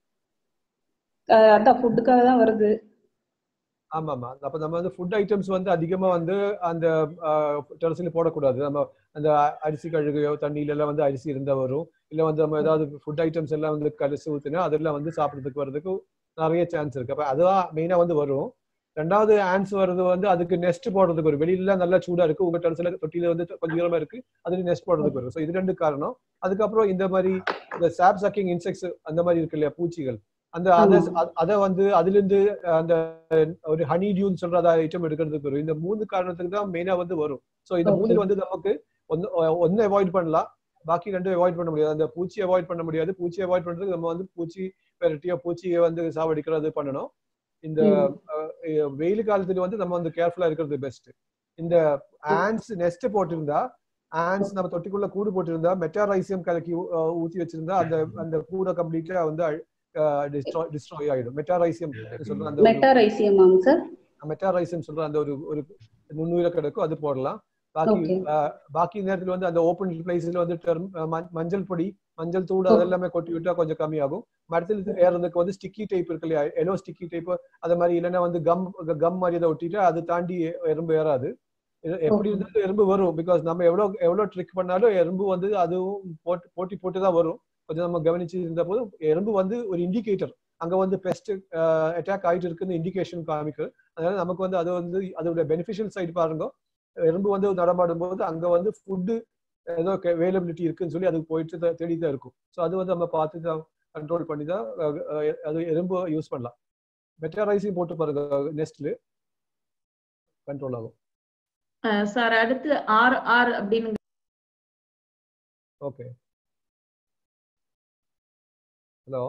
அதான் ஃபுட்டுக்காக தான் வருது ஆமா ஆமா அப்ப நம்ம வந்து ஃபுட் ஐட்டம்ஸ் வந்து அதிகமா வந்து அந்த டெரஸ்ல போடக்கூடாது நம்ம அந்த அ- அரிசி கழுகையோ தண்ணியில எல்லாம் வந்து அரிசி இருந்தா வரும் இல்ல வந்து நம்ம ஏதாவது ஃபுட் ஐட்டம்ஸ் எல்லாம் வந்து கலசி ஊத்தினா அதெல்லாம் வந்து சாப்பிடறதுக்கு வர்றதுக்கு நிறைய சான்ஸ் இருக்கு அப்ப அதுதான் மெயினா வந்து வரும் ரெண்டாவது ஆன்ஸ் வர்றது வந்து அதுக்கு நெஸ்ட் போடுறதுக்கு வரும் வெளியில நல்லா சூடா இருக்கு உங்க டெரஸ்ல தொட்டியில வந்து கொஞ்சம் ஈரமா இருக்கு அதுல நெஸ்ட் போடுறதுக்கு வரும் ஸோ இது ரெண்டு காரணம் அதுக்கப்புறம் இந்த மாதிரி இந்த சாப் சக்கிங் இன்செக்ட்ஸ் அந்த மாதிரி இருக்கு இல்லையா பூச்சிகள் அந்த அதை அதை வந்து அதுல இருந்து அந்த ஒரு ஹனி டியூன்னு சொல்ற அந்த ஐட்டம் எடுக்கிறதுக்கு வரும் இந்த மூணு காரணத்துக்கு தான் மெயினா வந்து வரும் ஸோ இந்த Okay. மூணுல வந்து நமக்கு ஒன்னு ஒன்னு அவாய்ட் பண்ணலாம் பாக்கி ரெண்டும் அவாய்ட் பண்ண முடியாது அந்த பூச்சி அவாய்ட் பண்ண முடியாது பூச்சி அவாய்ட் பண்றதுக்கு நம்ம வந்து பூச்சி வெரைட்டியா பூச்சியை வந்து சாவடிக்கிறது பண்ணணும் இந்த அஹ், அஹ், வெயில் காலத்துல வந்து நம்ம வந்து கேர்ஃபுல்லா இருக்கிறது பெஸ்ட் இந்த ஆன்ஸ் நெஸ்ட் போட்டிருந்தா ஆன்ஸ் நம்ம தொட்டிக்குள்ள கூடு போட்டிருந்தா மெட்டாரைசியம் கலக்கி ஊ- அஹ், ஊத்தி வச்சிருந்தா அந்த அந்த கூடை கம்ப்ளீட்டா வந்து டிஸ்ட்ராய் டிஸ்ட்ராய் ஆயிடும் மெட்டாரைசியம் சொல்ற அந்த ஒரு- மெட்டாரைசியமாங்க சார் மெட்டாரைசம் சொல்ற அந்த ஒரு ஒரு நுண்ணுயிர கிடக்கும் அது போடலாம் பாக்கி Okay. அஹ், பாக்கி நேரத்துல வந்து அந்த ஓப்பன் பிளேஸ்ல வந்து term- அஹ், மஞ்- மஞ்சள் பொடி மஞ்சள் தூள் அதெல்லாமே கொட்டி விட்டா கொஞ்சம் கம்மியாகும் மரத்தில் ஏறதுக்கு வந்து ஸ்டிக்கி டைப் இருக்கு இல்லையா எலோ ஸ்டிக்கி டைப் அது மாதிரி இல்லைன்னா வந்து கம் கம் மாதிரி அதை ஒட்டிட்டு அது தாண்டி எறும்பு ஏறாது எ- எப்படி இருந்தாலும் எறும்பு வரும் பிகாஸ் நம்ம எவ்வளவு எவ்வளவு ட்ரிக் பண்ணாலும் எறும்பு வந்து அதுவும் போட்டு போட்டி போட்டு தான் வரும் கொஞ்சம் நம்ம கவனிச்சு இருந்த போது எறும்பு வந்து ஒரு இண்டிகேட்டர் அங்க வந்து பெஸ்ட் அட்டாக் ஆயிட்டு இருக்குன்னு இண்டிகேஷன் காமிக்கும் அதனால நமக்கு வந்து அது வந்து அதோட பெனிஃபிஷியல் சைடு பாருங்க எறும்பு வந்து நடமாடும் போது அங்க வந்து ஃபுட்டு ஏதோ அவைலபிலிட்டி இருக்குன்னு சொல்லி அதுக்கு போயிட்டு தான் தேடி தான் இருக்கும் ஸோ அது வந்து நம்ம பார்த்து தான் கண்ட்ரோல் பண்ணி தான் அஹ், அஹ், அது எறும்பு யூஸ் பண்ணலாம் மெட்டரைசிங் போட்டு பாருங்க நெஸ்ட்ல கண்ட்ரோல் ஆகும் சார் அடுத்து ஆர் ஆர் அப்படின்னு ஓகே ஹலோ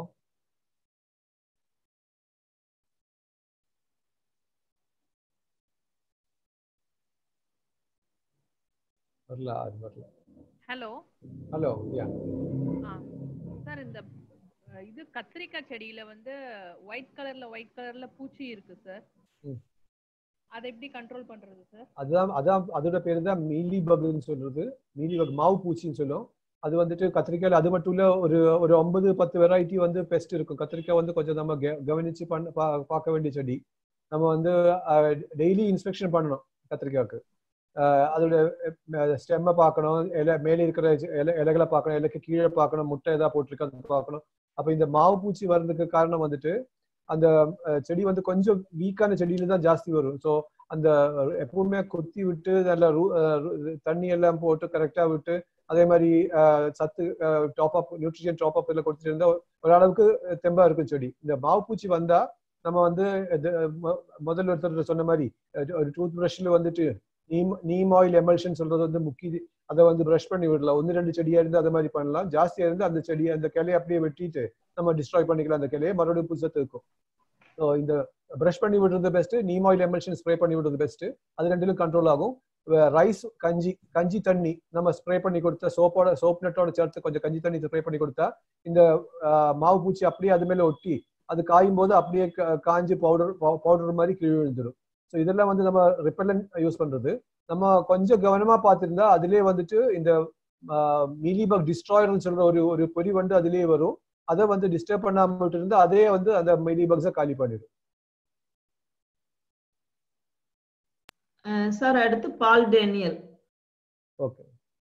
வரல அது வரல ஹலோ ஹலோ யா சார் இந்த அஹ், இது கத்திரிக்காய் செடியில வந்து ஒயிட் கலர்ல ஒயிட் கலர்ல பூச்சி இருக்கு சார் ம். அதை எப்படி கண்ட்ரோல் பண்றது சார் அதான் அதான் அதோட பேரு தான் மீலி பக்னு சொல்றது மீலி பக் மாவு பூச்சின்னு சொல்லும் அது வந்துட்டு கத்திரிக்காயில அது மட்டும் இல்ல ஒரு ஒரு ஒன்பது பத்து வெரைட்டி வந்து பெஸ்ட் இருக்கும் கத்திரிக்காய் வந்து கொஞ்சம் நம்ம கெ- கவனிச்சு பண்ண பா- பார்க்க வேண்டிய செடி நம்ம வந்து டெய்லி இன்ஸ்பெக்ஷன் பண்ணணும் கத்திரிக்காய்க்கு அஹ் அதோட ஸ்டெம்மை பார்க்கணும் இலை மேலே இருக்கிற இலை இலைகளை பார்க்கணும் இலைக்கு கீழே பார்க்கணும் முட்டை ஏதாவது போட்டிருக்காது பார்க்கணும் அப்ப இந்த மாவு பூச்சி வர்றதுக்கு காரணம் வந்துட்டு அந்த அஹ், செடி வந்து கொஞ்சம் வீக்கான செடியில தான் ஜாஸ்தி வரும் ஸோ அந்த எப்பவுமே கொத்தி விட்டு நல்ல ரூ- அஹ், ரு- தண்ணி எல்லாம் போட்டு கரெக்டா விட்டு அதே மாதிரி அஹ், சத்து top up nutrition top up எல்லாம் கொடுத்துட்டு இருந்தா ஓரளவுக்கு தெம்பா இருக்கும் செடி இந்த மாவு பூச்சி வந்தா நம்ம வந்து இது, மொ- முதல்ல ஒருத்தர் சொன்ன மாதிரி அஹ், ஒரு டூத் பிரஷ்ல வந்துட்டு நீம் நீம் ஆயில் எமல்ஷன் சொல்றது வந்து முக்கிய அதை வந்து ப்ரஷ் பண்ணி விடலாம் ஒன்று ரெண்டு செடியா இருந்து அதை மாதிரி பண்ணலாம் ஜாஸ்தியா இருந்து அந்த செடியை அந்த கிளையை அப்படியே வெட்டிட்டு நம்ம டிஸ்ட்ராய் பண்ணிக்கலாம் அந்த கிளையை மறுபடியும் புதுசத்து இருக்கும் ஸோ இந்த ப்ரஷ் பண்ணி விடுறது best neem oil emulsion spray பண்ணி விடுறது பெஸ்ட் அது ரெண்டிலும் கண்ட்ரோல் ஆகும் ரைஸ் கஞ்சி கஞ்சி தண்ணி நம்ம ஸ்ப்ரே பண்ணி கொடுத்தா சோப்போட சோப் நெட்டோட சேர்த்து கொஞ்சம் கஞ்சி தண்ணி ஸ்ப்ரே பண்ணி கொடுத்தா இந்த ஆஹ், மாவு பூச்சி அப்படியே அது மேல ஒட்டி அது காயும் போது அப்படியே கா- காஞ்சு பவுடர் பவுடர் மாதிரி கீழே விழுந்துடும் ஸோ இதெல்லாம் வந்து நம்ம ரிப்பல்லன் யூஸ் பண்றது நம்ம கொஞ்சம் கவனமா பார்த்திருந்தா அதுலயே வந்துட்டு இந்த மீலிபக் டிஸ்ட்ராயர்னு சொல்ற ஒரு ஒரு பொறி வந்து அதுலயே வரும் அதை வந்து டிஸ்டர்ப் பண்ணாம இருந்தா அதே வந்து அந்த மீலிபக்ஸை காலி பண்ணிடும் சார் அடுத்து Paul Daniel okay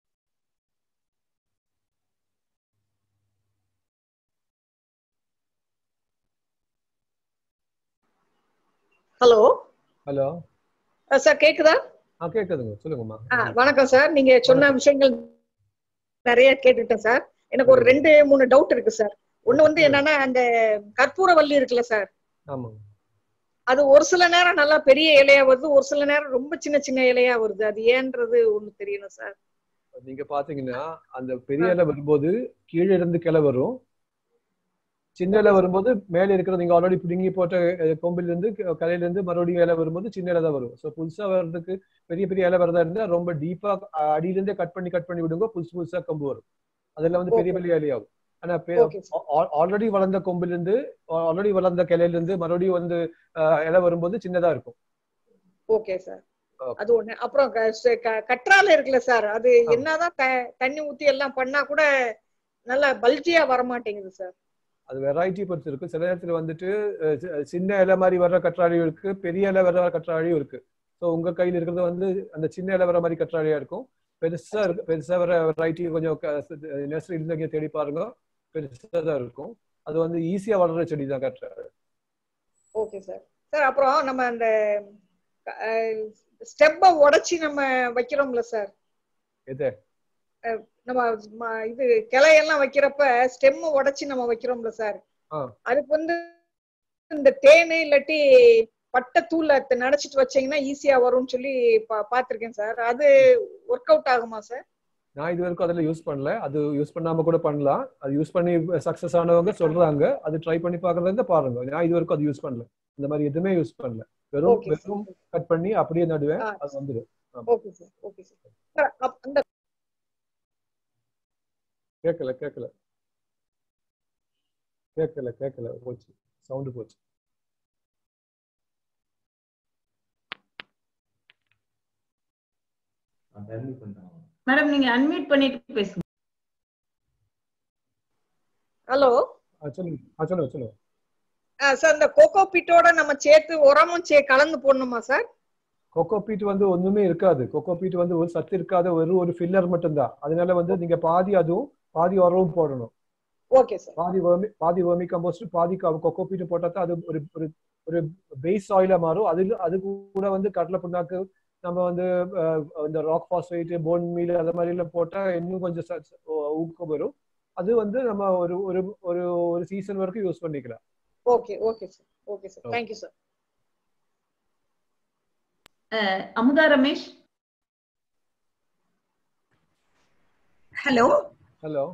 hello hello sir கேக்குதா ஆ கேட்குதுங்க சொல்லுங்கம்மா ஆ, வணக்கம் சார் நீங்க சொன்ன விஷயங்கள் நிறைய கேட்டுட்டேன் சார் எனக்கு ஒரு ரெண்டு மூணு டவுட் இருக்கு சார் ஒண்ணு வந்து என்னன்னா அந்த கற்பூரவல்லி இருக்குல்ல சார் ஆமாங்க அது ஒரு சில நேரம் நல்லா பெரிய இலையா வருது ஒரு சில நேரம் ரொம்ப சின்ன சின்ன இலையா வருது அது ஏன்றது ஒண்ணு தெரியணும் சார் நீங்க பாத்தீங்கன்னா அந்த பெரிய இலை வரும்போது கீழே இருந்து கிளை வரும் சின்ன இலை வரும்போது மேல இருக்கிறது நீங்க ஆல்ரெடி பிடுங்கி போட்ட அஹ், கொம்பில இருந்து க- கலையில இருந்து மறுபடியும் இலை வரும்போது சின்ன இலை தான் வரும் ஸோ புதுசா வர்றதுக்கு பெரிய பெரிய இலை வரதா இருந்தா ரொம்ப டீப்பா அடியில இருந்தே கட் பண்ணி கட் பண்ணி விடுங்க புதுசு புதுசா கொம்பு வரும் அதெல்லாம் வந்து பெரிய Okay. பெரிய இலையாகும் ஆனா Okay, ஆல்ரெடி வளர்ந்த கொம்பில இருந்து ஆல்ரெடி வளர்ந்த கிளையில இருந்து மறுபடியும் வந்து அஹ், இலை வரும்போது சின்னதா இருக்கும் ஓகே சார் அது ஒண்ணு அப்புறம் க- ச- க- கற்றாழை இருக்குல்ல சார் அது என்னதான் த- தண்ணி ஊத்தி எல்லாம் பண்ணா கூட நல்லா பல்ஜியா வர மாட்டேங்குது சார் அது வெரைட்டி பொறுத்து இருக்கு சில நேரத்துல வந்துட்டு அஹ், சி- சின்ன இலை மாதிரி வர்ற கற்றாழையும் இருக்கு பெரிய இலை வர்ற கற்றாழையும் இருக்கு ஸோ உங்க கையில் இருக்கிறது வந்து அந்த சின்ன இலை வர மாதிரி கற்றாழையா இருக்கும் பெருசா இருக்கு பெருசா வர வெரைட்டி கொஞ்சம் நர்சரி இருந்தவங்க தேடி பாருங்க பெருசா தான் இருக்கும் அது வந்து ஈஸியா வளர்ற செடி தான் கற்றாழை ஓகே சார் சார் அப்புறம் நம்ம அந்த ஸ்டெப்பை உடைச்சி நம்ம வைக்கிறோம்ல சார் எது அஹ், நம்ம ம- இது கிளையெல்லாம் வைக்கிறப்ப ஸ்டெம் உடைச்சி நம்ம வைக்கிறோம்ல சார் ஆ அதுக்கு வந்து இந்த தேனு இல்லாட்டி பட்டை தூள்ல நடைச்சிட்டு வச்சீங்கன்னா ஈஸியா வரும்னு சொல்லி பா- பார்த்திருக்கேன் சார் அது ஒர்க் அவுட் ஆகுமா சார் நான் இது வரைக்கும் அதில் யூஸ் பண்ணல அது யூஸ் பண்ணாம கூட பண்ணலாம் அது யூஸ் பண்ணி சக்சஸ் ஆனவங்க சொல்றாங்க அது ட்ரை பண்ணி பார்க்கறதா இருந்தா பாருங்க நான் இது வரைக்கும் அது யூஸ் பண்ணல இந்த மாதிரி எதுவுமே யூஸ் பண்ணல வெறும் Okay, sir. வெறும் கட் பண்ணி அப்படியே நடுவேன் ஆ. அது வந்துடும் ஆமா. Okay sir okay sir sir அப்- அந்த கேட்கல கேட்கல கேட்கல கேட்கல போச்சு சவுண்டு போச்சு டர்ன் பண்ணிட்டாங்க மேடம் நீங்க அன்மியூட் பண்ணிட்டு பேசுங்க ஹலோ ஆ, சொல்லுங்க ஆ, சொல்லுங்க சொல்லுங்க சார் இந்த கோகோ பீட்டோட நம்ம சேர்த்து உரமும் சே கலந்து போடணுமா சார் கொக்கோ பீட் வந்து ஒண்ணுமே இருக்காது கொக்கோ பீட் வந்து ஒரு சத்து இருக்காத வெறும் ஒரு ஃபில்லர் மட்டும்தான் அதனால வந்து நீங்க பாதி அதுவும் பாதி உரமும் போடணும் ஓகே சார் பாதி வேர்மி பாதி வேர்மி கம்போஸ்ட் பாதி கொக்கோ பீட் போட்டா தான் அது ஒரு ஒரு ஒரு பேஸ் ஆயிலா மாறும் அது அது கூட வந்து கடலை புண்ணாக்கு நம்ம வந்து அஹ், இந்த ராக் பாஸ்பேட் போன் மீல் அந்த மாதிரி எல்லாம் போட்டா இன்னும் கொஞ்சம் ச- ச- ஊக்கம் வரும் அது வந்து நம்ம ஒரு ஒரு ஒரு ஒரு சீசன் வரைக்கும் யூஸ் பண்ணிக்கலாம் okay okay sir okay sir thank you sir அஹ், அமுதா ரமேஷ் ஹலோ ஹலோ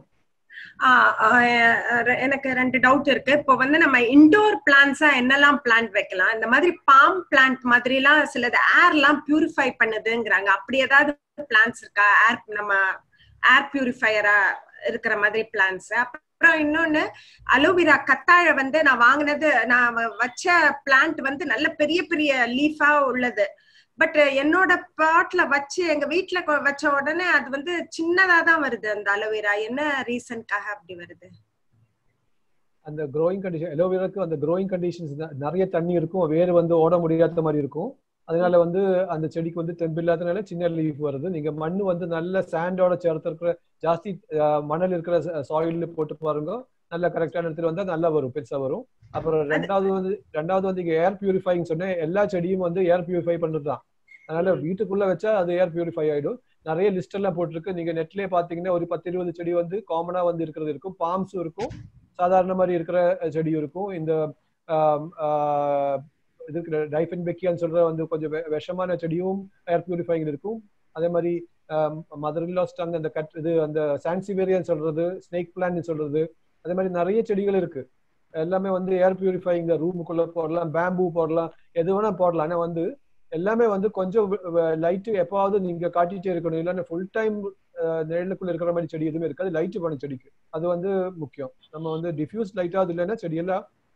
எனக்கு ரெண்டு டவுட் இருக்கு இப்போ வந்து நம்ம இன்டோர் பிளான்ஸா என்னெல்லாம் பிளான்ட் வைக்கலாம் இந்த மாதிரி பாம் பிளான்ட் மாதிரி எல்லாம் சிலது ஏர்லாம் பியூரிஃபை பண்ணுதுங்கிறாங்க அப்படி ஏதாவது பிளான்ஸ் இருக்கா ஏர் நம்ம ஏர் பியூரிஃபையரா இருக்கிற மாதிரி பிளான்ஸ் அப்புறம் இன்னொன்னு அலோவேரா கத்தாழை வந்து நான் வாங்கினது நான் வ- வச்ச பிளான்ட் வந்து நல்ல பெரிய பெரிய லீஃபா உள்ளது பட் என்னோட பாட்ல வச்சு எங்க வீட்ல கொ- வச்ச உடனே அது வந்து சின்னதா தான் வருது அந்த அலோவேரா என்ன ரீசன்க்காக அப்படி வருது அந்த க்ரோயிங் கண்டிஷன் எலோவேராக்கு அந்த க்ரோயிங் கண்டிஷன்ஸ் நிறைய தண்ணி இருக்கும் வேர் வந்து ஓட முடியாத மாதிரி இருக்கும் அதனால வந்து அந்த செடிக்கு வந்து தெம்பு இல்லாதனால சின்ன லீஃப் வருது நீங்க மண்ணு வந்து நல்ல சாண்டோட சேர்த்து இருக்கிற ஜாஸ்தி அஹ், மணல் இருக்கிற சாயில் போட்டு பாருங்க நல்ல கரெக்டான இடத்துல வந்தா நல்லா வரும் பெருசா வரும் அப்புறம் ரெண்டாவது வந்து ரெண்டாவது வந்து இங்க ஏர் பியூரிஃபைங் சொன்னேன் எல்லா செடியும் வந்து ஏர் பியூரிஃபை பண்றது தான் அதனால வீட்டுக்குள்ள வச்சா அது ஏர் பியூரிஃபை ஆயிடும் நிறைய லிஸ்ட் எல்லாம் போட்டிருக்கு நீங்க நெட்லயே பாத்தீங்கன்னா ஒரு பத்து இருபது செடி வந்து காமனா வந்து இருக்கிறது இருக்கும் பாம்ஸும் இருக்கும் சாதாரண மாதிரி இருக்கிற அஹ், செடியும் இருக்கும் இந்த ஆம், ஆஹ், இதுக்கு டைஃபன் பெக்கியான்னு சொல்ற வந்து கொஞ்சம் வெ- விஷமான செடியும் ஏர் பியூரிஃபைங் இருக்கும் அதே மாதிரி மதர் இல்லாஸ்டாங்க அந்த கட் இது அந்த சான்சிவேரியான்னு சொல்றது ஸ்னேக் பிளான் சொல்றது அதே மாதிரி நிறைய செடிகள் இருக்கு எல்லாமே வந்து ஏர் பியூரிஃபைங் இந்த ரூமுக்குள்ள போடலாம் பேம்பூ போடலாம் எது வேணா போடலாம் ஆனா வந்து எல்லாமே வந்து கொஞ்சம் லைட்டு எப்பாவது நீங்க காட்டிட்டே இருக்கணும் இல்லைன்னா ஃபுல் டைம் நிழலுக்குள்ள இருக்கிற மாதிரி செடி எதுவுமே இருக்காது லைட் வேணும் செடிக்கு அது வந்து முக்கியம் நம்ம வந்து டிஃப்யூஸ் லைட்டாவது இல்லைன்னா செடியெல்லாம்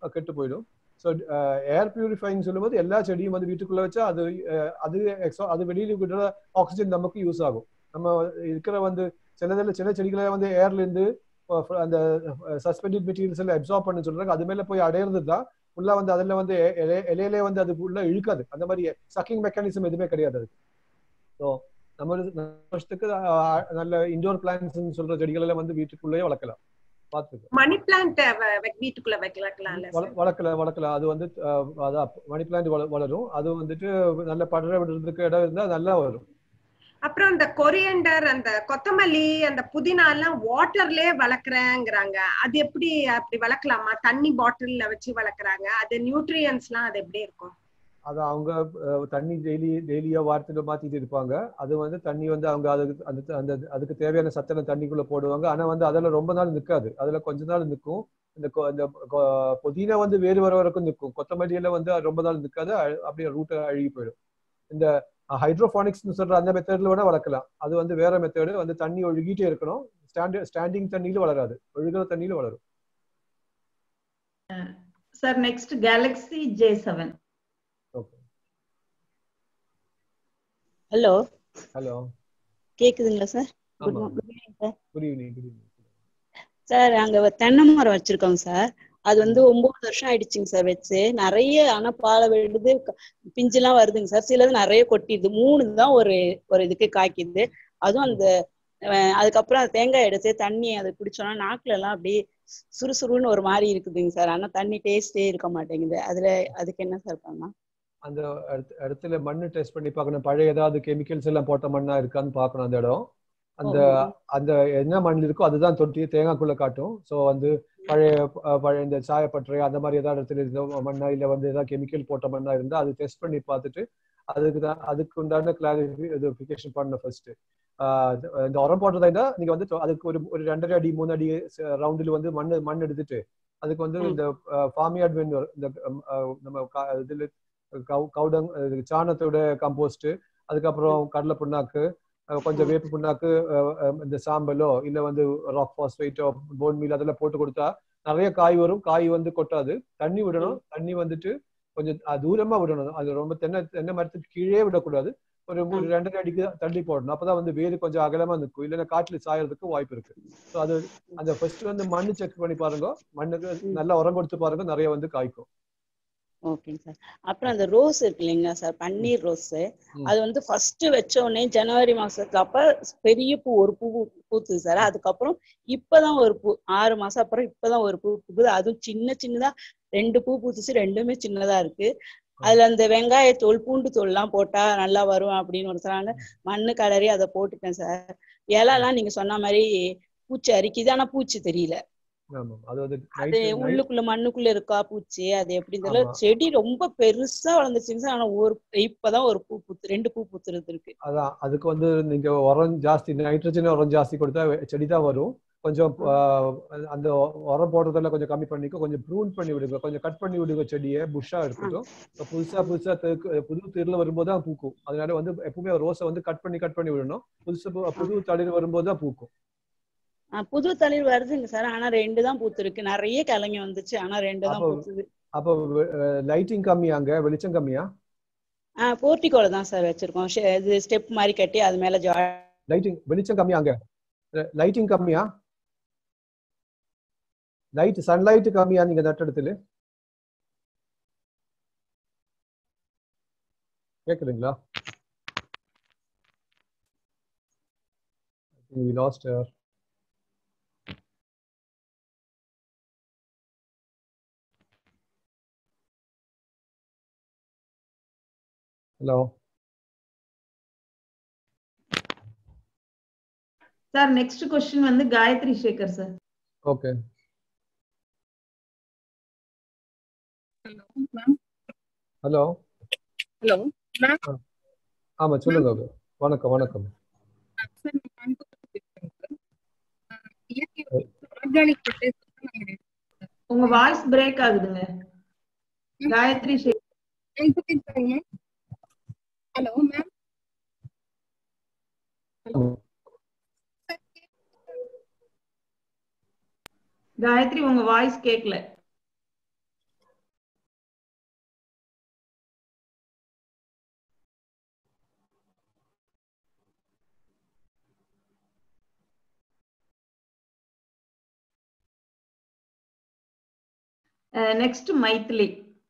கெட்டு போயிடும் ஸோ ஏர் பியூரிஃபைங் சொல்லும்போது எல்லா செடியும் வந்து வீட்டுக்குள்ள வச்சா அது அஹ், அது எக்ஸா அது வெளியில விடுற ஆக்சிஜன் நமக்கு யூஸ் ஆகும் நம்ம இருக்கிற வந்து சிலதில் சில செடிகளை வந்து ஏர்ல இருந்து அஹ், அந்த சஸ்பெண்டட் மெட்டீரியல்ஸ் எல்லாம் அப்சார்ப் பண்ண சொல்றாங்க அது மேல போய் அடையிறது தான் உள்ள வந்து அதுல வந்து இ- இலை- இலையிலே வந்து அது உள்ள இழுக்காது அந்த மாதிரி சக்கிங் மெக்கானிசம் எதுவுமே கிடையாது அதுக்கு ஸோ நம்ம ஒரு வருஷத்துக்கு அஹ், நல்ல இண்டோர் பிளான்ஸ் சொல்ற செடிகள் எல்லாம் வந்து வீட்டுக்குள்ளேயே வளர்க்கலாம் பார்த்துக்க மணி பிளான்ட் வீட்டுக்குள்ள வைக்கலாம்ல வள- வளர்க்கல வளர்க்கல அது வந்து அஹ், அதான் மணி பிளான்ட் வளரும் அது வந்துட்டு நல்ல படர விடுறதுக்கு இடம் இருந்தா நல்லா வரும் அப்புறம் அந்த கொரியண்டர் அந்த கொத்தமல்லி அந்த புதினா எல்லாம் வாட்டர்லயே வளர்க்குறேங்கிறாங்க அது எப்படி அப்படி வளர்க்கலாமா தண்ணி பாட்டில்ல வச்சு வளர்க்குறாங்க அது நியூட்ரியன்ஸ் எல்லாம் அது எப்படி இருக்கும் அது அவங்க அஹ், தண்ணி டெய்லி டெய்லியா வாரத்துல மாத்திட்டு இருப்பாங்க அது வந்து தண்ணி வந்து அவங்க அதுக்கு அந்த அந்த அதுக்கு தேவையான சத்தனை தண்ணிக்குள்ள போடுவாங்க ஆனா வந்து அதெல்லாம் ரொம்ப நாள் நிக்காது அதுல கொஞ்ச நாள் நிக்கும் இந்த கொ- இந்த கொ- புதினா வந்து வேறு வர வரைக்கும் நிக்கும் கொத்தமல்லி எல்லாம் வந்து ரொம்ப நாள் நிக்காது அழு- அப்படியே ரூட் அழுகி போயிடும் இந்த ஹைட்ரோபானிக்ஸ் சொல்ற அந்த மெத்தட்ல வேணா வளர்க்கலாம் அது வந்து வேற மெத்தடு வந்து தண்ணி ஒழுகிட்டே இருக்கணும் ஸ்டாண்ட் ஸ்டாண்டிங் தண்ணியில வளராது ஒழுகிற தண்ணியில வளரும் sir next Galaxy J seven hello hello கேக்குதுங்களா சார் குட் ஆமா good evening sir good evening good evening sir அங்க ஒரு தென்னை மரம் வச்சிருக்கோங்க சார் அது வந்து ஒன்பது வருஷம் ஆயிடுச்சுங்க சார் வச்சு நிறைய ஆனா பாலை விடுது க- பிஞ்செல்லாம் வருதுங்க சார் சிலது நிறைய கொட்டிடுது மூணு தான் ஒரு ஒரு இதுக்கு காய்க்குது அதுவும் அந்த அஹ், அதுக்கப்புறம் அந்த தேங்காய் எடுத்து தண்ணி அதை குடிச்சோம்னா நாக்குல எல்லாம் அப்படியே சுறுசுறுன்னு ஒரு மாதிரி இருக்குதுங்க சார் ஆனா தண்ணி டேஸ்டே இருக்க மாட்டேங்குது அதுல அதுக்கு என்ன சார் பண்ணலாம் அந்த இடத்து- இடத்துல மண்ணு டெஸ்ட் பண்ணி பார்க்கணும் பழைய ஏதாவது கெமிக்கல்ஸ் எல்லாம் போட்ட மண்ணா இருக்கான்னு பார்க்கணும் அந்த இடம் அந்த ஓ. அந்த என்ன மண் இருக்கோ அதுதான் தொட்டி தேங்காய்க்குள்ள காட்டும் ஸோ வந்து பழைய அஹ், பழைய இந்த சாயப்பட்டறை அந்த மாதிரி ஏதாவது இடத்துல இருந்த மண்ணா இல்ல வந்து ஏதாவது கெமிக்கல் போட்ட மண்ணா இருந்தா அது டெஸ்ட் பண்ணி பார்த்துட்டு அதுக்கு தான் அதுக்கு உண்டான கிளாரிஃபிகேஷன் பண்ணணும் ஃபர்ஸ்ட் இந்த உரம் போடுறதா இருந்தா நீங்க வந்து தொ- அதுக்கு ஒரு ஒரு ரெண்டரை அடி மூணு அடி ரவுண்டில் வந்து மண் மண் எடுத்துட்டு அதுக்கு வந்து இந்த ஃபார்மியார்ட் வென்யூர் இந்த அஹ், நம்ம கா- இதுல கவு கவுடங் இது சாணத்தோட கம்போஸ்ட் அதுக்கப்புறம் கடலை புண்ணாக்கு அஹ் கொஞ்சம் வேப்பு புண்ணாக்கு அஹ் அஹ் இந்த சாம்பலோ இல்ல வந்து ராக் பாஸ்பேட்டோ போன் மீல் அதெல்லாம் போட்டு கொடுத்தா நிறைய காய் வரும் காய் வந்து கொட்டாது தண்ணி விடணும் தண்ணி வந்துட்டு கொஞ்சம் அஹ் தூரமா விடணும் அது ரொம்ப தென்னை தென்னை மரத்துக்கு கீழே விடக்கூடாது ஒரு ஒரு ரெண்டரை அடிக்கு தள்ளி போடணும் அப்பதான் வந்து வேறு கொஞ்சம் அகலமா நிற்கும் இல்லைன்னா காட்டுல சாயறதுக்கு வாய்ப்பு இருக்கு ஸோ அது அந்த ஃபர்ஸ்ட் வந்து மண்ணு செக் பண்ணி பாருங்க மண்ணுக்கு நல்லா உரம் கொடுத்து பாருங்க நிறைய வந்து காய்க்கும் ஓகேங்க சார் அப்புறம் அந்த ரோஸ் இருக்கு இல்லைங்களா சார் பன்னீர் ரோஸ் ம். அது வந்து ஃபர்ஸ்ட் வச்ச உடனே ஜனவரி மாசத்துல அப்ப பெரிய பூ ஒரு பூ பூத்துது சார் அதுக்கப்புறம் இப்பதான் ஒரு பூ ஆறு மாசம் அப்புறம் இப்பதான் ஒரு பூ பூக்குது அதுவும் சின்ன சின்னதா ரெண்டு பூ பூத்துச்சு ரெண்டுமே சின்னதா இருக்கு அதுல அந்த வெங்காய தோல் பூண்டு தோல் எல்லாம் போட்டா நல்லா வரும் அப்படின்னு ஒரு சொன்னாங்க மண்ணு கலரி அதை போட்டுட்டேன் சார் இலைலாம் நீங்க சொன்ன மாதிரி பூச்சி அரிக்குது ஆனா பூச்சி தெரியல ஆமா அது வந்து அது நைட்டு உள்ளுக்குள்ள மண்ணுக்குள்ள இருக்கா பூச்சி அது எப்படி தெரியல ஆமா. செடி ரொம்ப பெருசா வளர்ந்துச்சுங்க சார் ஆனா ஒரு இப்பதான் ஒரு பூ பூத்து ரெண்டு பூ பூத்துறது இருக்கு அதான் அதுக்கு வந்து நீங்க உரம் ஜாஸ்தி நைட்ரஜன் உரம் ஜாஸ்தி கொடுத்தா வெ- செடி தான் வரும் கொஞ்சம் ஆஹ், அந்த உரம் போடுறதெல்லாம் கொஞ்சம் கம்மி பண்ணிக்கோ கொஞ்சம் ப்ரூன் பண்ணி விடுங்க கொஞ்சம் கட் பண்ணி விடுங்க செடியை புஷ்ஷா இருக்கட்டும் இப்ப புதுசா புதுசா தெற்கு- புது தளிர்ல வரும்போது தான் பூக்கும் அதனால வந்து எப்பவுமே ரோஸை வந்து கட் பண்ணி கட் பண்ணி விடணும் புதுசு பு- புது தளிர் வரும்போது தான் பூக்கும் ஆஹ் புது தளிர் வருதுங்க சார் ஆனா ரெண்டு தான் பூத்துருக்கு நிறைய கிழங்கு வந்துச்சு ஆனா ரெண்டு தான் அப்போ பூத்துது அப்போ லைட்டிங் கம்மியா அங்க வெளிச்சம் கம்மியா ஆஹ் போர்ட்டிகோல தான் சார் வச்சிருக்கோம் ஷெ- இது ஸ்டெப் மாதிரி கட்டி அது மேல ஜா லைட்டிங் வெளிச்சம் கம்மியா அங்க லைட்டிங் கம்மியா லைட் சன்லைட் கம்மியா நீங்க நட்டடத்துல கேக்குதுங்களா we lost her hello sir next question வந்து Gayathri Sekar sir okay hello hello ma'am ஆ, ஆமா சொல்லுங்க வணக்கம் வணக்கம் சார் நான் கோயம்புத்தூர்ல பேசுறேன் சார் அஹ் இயற்கை ஆர்கானிக் ஃபர்டிலைசர் உங்க வாய்ஸ் பிரேக் ஆகுதுங்க Gayathri Sekar ma'am hello ma'am Gayathri உங்க வாய்ஸ் கேட்கல next Mythili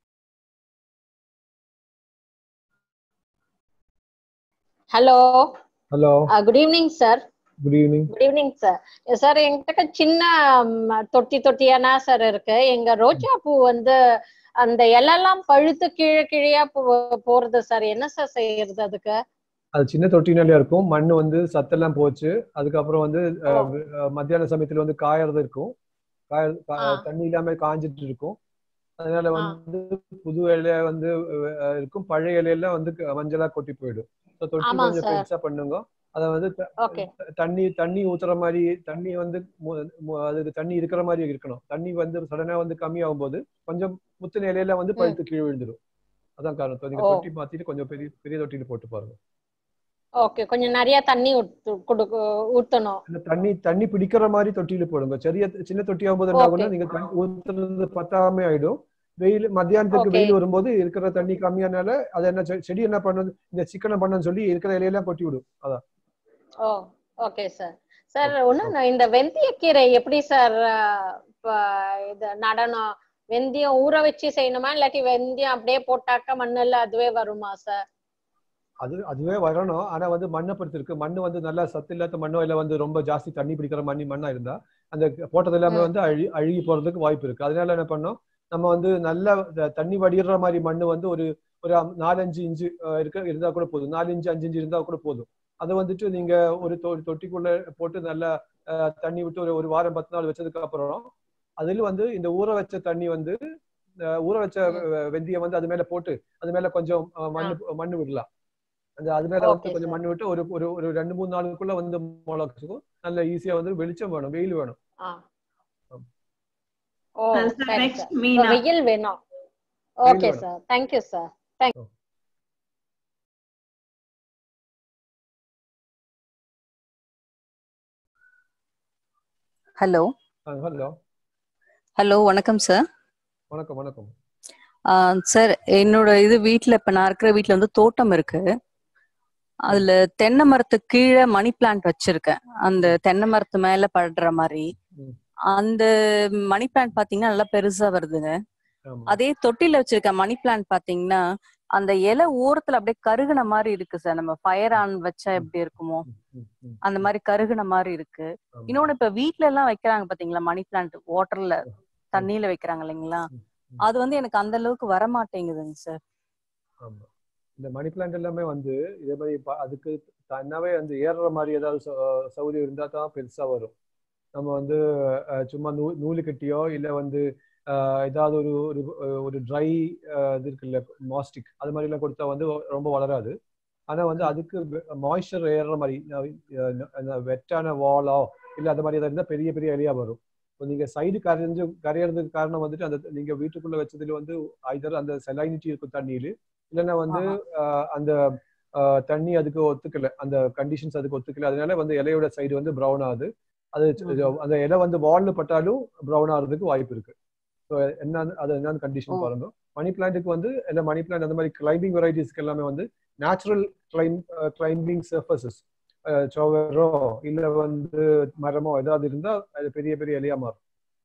hello hello good evening sir good evening good evening sir sir என்கிட்ட சின்ன ம், தொட்டி தொட்டியானா சார் இருக்கு எங்க ரோஜா பூ வந்து அந்த இலெல்லாம் பழுத்து கீழே கீழேயா போ- போறது சார் என்ன சார் செய்யறது அதுக்கு அது சின்ன தொட்டினாலே இருக்கும் மண் வந்து சத்தெல்லாம் போச்சு அதுக்கப்புறம் வந்து அஹ், அஹ், மத்தியான சமயத்துல வந்து காயறது இருக்கும் காய கா- ஆ. தண்ணி இல்லாம காஞ்சிட்டு இருக்கும் அதனால வந்து புது இலைய வந்து அஹ், இருக்கும் பழைய இலையெல்லாம் வந்து க- மஞ்சளா கொட்டி போயிடும் ஸோ தொட்டி ஆமா கொஞ்சம் சார். பெருசா பண்ணுங்க அதை வந்து த- ஓகே தண்ணி தண்ணி ஊத்துற மாதிரி தண்ணி வந்து மு- மு- அதுக்கு தண்ணி இருக்கிற மாதிரி இருக்கணும் தண்ணி வந்து சடனா வந்து கம்மியாகும் போது கொஞ்சம் முத்தின இலையில வந்து பழுத்து கீழே விழுந்துடும் அதான் காரணம் So, நீங்க ஓ. தொட்டி மாத்திட்டு கொஞ்சம் பெரிய பெரிய தொட்டியில போட்டு பாருங்க ஓகே கொஞ்சம் நிறைய தண்ணி ஊத்து- கொடுக்க ஊத்தணும் இந்த தண்ணி தண்ணி பிடிக்கிற மாதிரி தொட்டியில போடுங்க சிறிய சின்ன தொட்டி ஆகும்போது என்ன ஆகும்னா Okay. நீங்க தண்ணி ஊத்துறது பத்தாமே ஆயிடும் வெயில் மத்தியானத்துக்கு Okay. வெயில் வரும்போது இருக்கிற தண்ணி கம்மியானால அது என்ன செ- செடி என்ன பண்ணுது இந்த சிக்கனை பண்ணுன்னு சொல்லி இருக்கிற இலையெல்லாம் கொட்டி விடும் அதான் ஓ ஓகே சார் சார் ஒண்ணு இந்த வெந்தயக்கீரை எப்படி சார் இது நடனம் வெந்தயம் ஊற வச்சு செய்யணுமா இல்லாட்டி வெந்தயம் அப்படியே போட்டாக்க மண்ணுல அதுவே வருமா சார் அது அதுவே வரணும் ஆனா வந்து மண்ணை பொறுத்து இருக்கு மண்ணு வந்து நல்லா சத்து இல்லாத மண்ணோ இல்ல வந்து ரொம்ப ஜாஸ்தி தண்ணி பிடிக்கிற மண்ணி மண்ணா இருந்தா அந்த போட்டது எல்லாமே ம். வந்து அழி அழுகி போறதுக்கு வாய்ப்பு இருக்கு அதனால என்ன பண்ணோம் நம்ம வந்து நல்ல த- தண்ணி வடிகிற மாதிரி மண்ணு வந்து ஒரு ஒரு அம்- நாலஞ்சு இன்ச்சு அஹ், இருக்க இருந்தா கூட போதும் நாலு இன்ச்சு அஞ்சு இன்ச்சு இருந்தா கூட போதும் அதை வந்துட்டு நீங்க ஒரு தொ- தொட்டிக்குள்ள போட்டு நல்லா அஹ், தண்ணி விட்டு ஒரு ஒரு வாரம் பத்து நாள் வச்சதுக்கு அப்புறம் அதில் வந்து இந்த ஊற வச்ச தண்ணி வந்து அஹ், ஊற வச்ச வெ- வெந்தயம் வந்து அது மேல போட்டு அது மேல கொஞ்சம் அஹ், மண்ணு மண்ணு விடலாம் அந்த அது மேல வந்து Okay, கொஞ்சம் மண்ணு விட்டு ஒரு ஒரு ஒரு ரெண்டு மூணு நாளுக்குள்ள வந்து முளைச்சிக்கும் நல்ல ஈஸியா வந்து வெளிச்சம் வேணும் வெயில் வேணும் ஆ ஓ Uh, sir, சரி next சார் மீனா. வெயில் வேணும் ஓகே வேணும். Sir thank you sir thank hello hello hello வணக்கம் சார் வணக்கம் வணக்கம் சார் என்னோட இது வீட்ல இப்ப நான் இருக்கிற வீட்ல வந்து தோட்டம் இருக்கு அதுல தென்னை மரத்துக்கு கீழே மணி பிளான்ட் வச்சிருக்கேன் அந்த தென்னை மரத்து மேல படுற மாதிரி ம். அந்த மணி பிளான்ட் பாத்தீங்கன்னா நல்லா பெருசா வருதுங்க ஆமா அதே தொட்டில வச்சிருக்க மணி பிளான்ட் பாத்தீங்கன்னா அந்த இலை ஓரத்துல அப்படியே கருகுன மாதிரி இருக்கு சார் நம்ம ஃபயர் ஆன் வச்சா எப்படி இருக்குமோ ம், ம். அந்த மாதிரி கருகுன மாதிரி இருக்கு ஆமா. இன்னொன்னு இப்ப வீட்ல எல்லாம் வைக்கிறாங்க பாத்தீங்களா மணி பிளான்ட் வாட்டர்ல தண்ணியில வைக்கிறாங்க இல்லைங்களா அது வந்து எனக்கு அந்த அளவுக்கு வர மாட்டேங்குதுங்க சார் ஆமா இந்த மணி பிளான்ட் எல்லாமே வந்து இதே மாதிரி ப- அதுக்கு தன்னாவே வந்து ஏறுற மாதிரி ஏதாவது சௌ- சௌகரியம் இருந்தா தான் பெருசா வரும் நம்ம வந்து அஹ், சும்மா நூ நூலு கட்டியோ இல்ல வந்து அஹ், ஏதாவது ஒரு ஒரு ஒரு ட்ரை இது இருக்குல்ல மாஸ்டிக் அது மாதிரி எல்லாம் கொடுத்தா வந்து ரொம்ப வளராது ஆனா வந்து அதுக்கு மாய்ஸ்சர் ஏறுற மாதிரி வெட்டான வாலோ இல்ல அந்த மாதிரி ஏதாவது இருந்தா பெரிய பெரிய இலையா வரும் இப்போ நீங்க சைடு கரைஞ்சு கரையறதுக்கு காரணம் வந்துட்டு அந்த நீங்க வீட்டுக்குள்ள வச்சதுல வந்து ஐதர் அந்த செலைனிட்டி இருக்கும் தண்ணியில இல்லைன்னா வந்து ஆஹ், அந்த ஆஹ், தண்ணி அதுக்கு ஒத்துக்கல அந்த கண்டிஷன்ஸ் அதுக்கு ஒத்துக்கல அதனால வந்து இலையோட சைடு வந்து ப்ரௌன் ஆகுது அது அந்த இலை வந்து வால்ல பட்டாலும் ப்ரௌன் ஆகிறதுக்கு வாய்ப்பு இருக்கு ஸோ என்ன அது என்னன்னு கண்டிஷன் பாருங்க மணி பிளான்ட்டுக்கு வந்து இல்ல மணி பிளான்ட் அந்த மாதிரி கிளைம்பிங் வெரைட்டிஸ்க்கு எல்லாமே வந்து நேச்சுரல் கிளைம் கிளைம்பிங் சர்ஃபசஸ் சோவரோ இல்ல வந்து மரமோ ஏதாவது இருந்தா அது பெரிய பெரிய இலையா மாறும்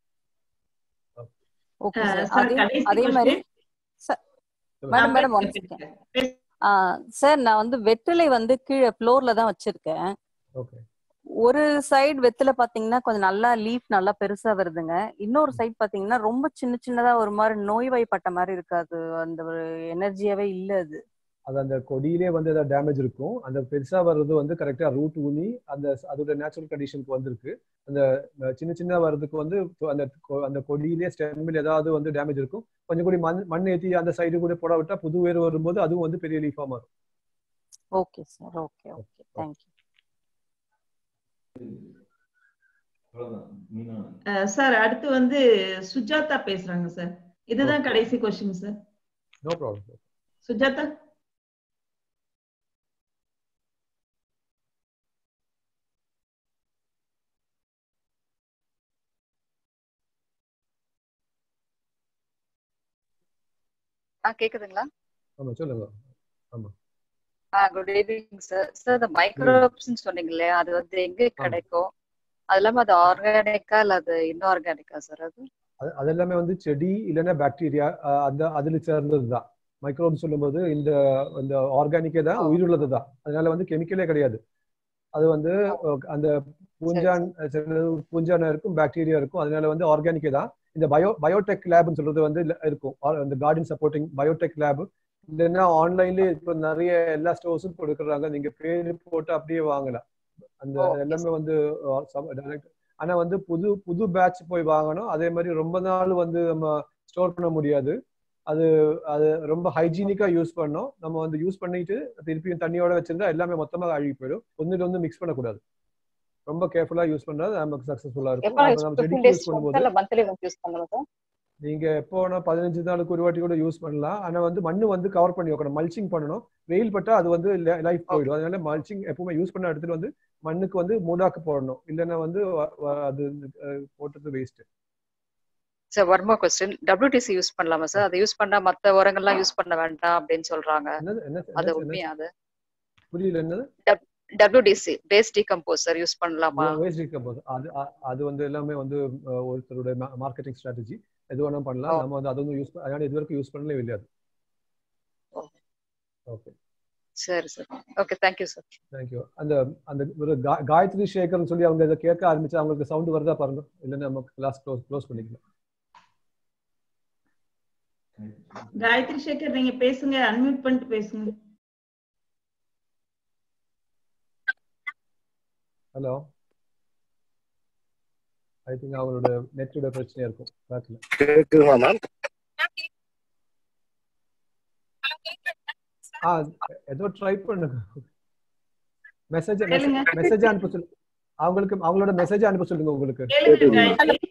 ஓகே Uh, சார் sir, அதே கடைசி அதே மாதிரி question. சார் சொல்லுங்க. மேடம் ஆ, மேடம் ஒன் பேசுங்க, செகண்ட் சார் நான் வந்து வெற்றிலை வந்து கீழே ஃப்ளோர்ல தான் வச்சிருக்கேன் ஓகே ஒரு சைடு வெத்தில பாத்தீங்கன்னா கொஞ்சம் நல்லா லீஃப் நல்லா பெருசா வருதுங்க இன்னொரு சைடு பாத்தீங்கன்னா ரொம்ப சின்ன சின்னதா ஒரு மாதிரி நோய்வாய்ப்பட்ட மாதிரி இருக்காது அந்த ஒரு எனர்ஜியாவே இல்ல அது அது அந்த கொடியிலே வந்து ஏதாவது டேமேஜ் இருக்கும் அந்த பெருசா வர்றது வந்து கரெக்டா ரூட் ஊனி அந்த அதோட நேச்சுரல் கண்டிஷனுக்கு வந்திருக்கு அந்த அஹ், சின்ன சின்ன வர்றதுக்கு வந்து அந்த கொ- அந்த கொடியிலே ஸ்டெம்மில் ஏதாவது வந்து டேமேஜ் இருக்கும் கொஞ்சம் கூடி மண் மண் ஏற்றி அந்த சைடு கூட போட விட்டா புது வேர் வரும்போது அதுவும் வந்து பெரிய லீஃபா மாறும் okay sir okay okay thank you அவ்வளவுதான் மீனா சார் அடுத்து வந்து சுஜாதா பேசுறாங்க சார் இதுதான் கடைசி question sir no problem Sujatha ஆ கேக்குதுங்களா ஆமா சொல்லுங்க ஆமா ஆ குட் ஈவினிங் சார் சார் இந்த மைக்ரோப்ஸ்ன்னு சொன்னீங்க இல்லையா அது வந்து எங்க கிடைக்கும் அது இல்லாம அது ஆர்கானிக்கா இல்ல அது இன்ஆர்கானிக்கா சார் அது அது அது எல்லாமே வந்து செடி இல்லைன்னா பாக்டீரியா அந்த அதுல சேர்ந்தது தான் மைக்ரோப் சொல்லும்போது இந்த இந்த ஆர்கானிக்கே தான் உயிருள்ளது தான் அதனால வந்து கெமிக்கலே கிடையாது அது வந்து அஹ், அந்த பூஞ்சான் சிலது பூஞ்சான இருக்கும் பாக்டீரியா இருக்கும் அதனால வந்து ஆர்கானிக்கே தான் இந்த பயோ பயோடெக் லேப்னு சொல்றது வந்து இல்ல- இருக்கும் ஆர் இந்த கார்டன் சப்போர்ட்டிங் பயோடெக் லேப் இல்லைன்னா ஆன்லைன்லயே இப்போ நிறைய எல்லா ஸ்டோர்ஸும் கொடுக்குறாங்க நீங்க பேர் போட்டு அப்படியே வாங்கலாம் அந்த எல்லாமே வந்து அஹ், சம- direct. ஆனா வந்து புது புது பேட்ச் போய் வாங்கணும் அதே மாதிரி ரொம்ப நாள் வந்து நம்ம ஸ்டோர் பண்ண முடியாது அது அது ரொம்ப ஹைஜீனிக்கா யூஸ் பண்ணணும் நம்ம வந்து யூஸ் பண்ணிட்டு திருப்பியும் தண்ணியோட வச்சிருந்தா எல்லாமே மொத்தமாக அழுகி போயிடும் ஒன்னுட்டு வந்து மிக்ஸ் பண்ணக்கூடாது ரொம்ப கேர்ஃபுல்லா யூஸ் பண்ணா நமக்கு சக்சஸ்ஃபுல்லா இருக்கும் எவ்வளவு அப்ப நம்ம ஃபிஃப்டீன் செடிக்கு டேஸ் யூஸ் பண்ணும்போது இல்ல மந்த்லி ஒன்ஸ் யூஸ் பண்ணலாம் சார் நீங்க எப்போ வேணா பதினஞ்சு நாளுக்கு ஒரு வாட்டி கூட யூஸ் பண்ணலாம் ஆனா வந்து மண்ணு வந்து கவர் பண்ணி வைக்கணும் மல்ச்சிங் பண்ணணும் வெயில் பட்டா அது வந்து லைஃப் போயிடும் அதனால மல்ச்சிங் எப்பவுமே யூஸ் பண்ண எடுத்துட்டு வந்து மண்ணுக்கு வந்து மூடாக்கு போடணும் இல்லைன்னா வந்து வ- வ- அது அஹ், போட்டது waste sir one more question WDC use பண்ணலாமா சார் அதை யூஸ் பண்ணா மத்த உரங்கள்லாம் யூஸ் பண்ண வேண்டாம் அப்படின்னு சொல்றாங்க என்னது என்ன அது என்ன- உண்மையா என்ன அது புரியல என்னது டபிள்யூடிசி பேஸ் டீகம்போசர் யூஸ் பண்ணலாமா வேஸ்ட் டிகம்போஸ் அது அ- அது வந்து எல்லாமே வந்து அஹ், ஒருத்தருடைய மார்க்கெட்டிங் ஸ்ட்ராட்டஜி எது வேணா பண்ணலாம் நம்ம வந்து அது வந்து யூஸ் அதனால இது வரைக்கும் யூஸ் பண்ணவே இல்லையா அது ஓகே சரி sir okay thank you sir thank you அந்த அந்த ஒரு கா- காயத்ரி சேகர்னு சொல்லி அவங்க இதை கேட்க ஆரம்பிச்சு அவங்களுக்கு சவுண்ட் வருதா பாருங்க இல்லைன்னா நம்ம கிளாஸ் க்ளோஸ் க்ளோஸ் பண்ணிக்கலாம் காயத்ரி சேகர் நீங்க பேசுங்க அன்மியூட் பண்ணிட்டு பேசுங்க ஹலோ ஐ திங்க் அவங்களோட நெட்டோட பிரச்சனையா இருக்கும் பார்க்கல கேக்குதுமா மேம் ஆ ஏதோ ட்ரை பண்ணுங்க மெசேஜ் கேளுங்க. மெசேஜ் அனுப்ப சொல்லு அவங்களுக்கு அவங்களோட மெசேஜ் அனுப்ப சொல்லுங்க உங்களுக்கு கேளுங்க காயத்ரி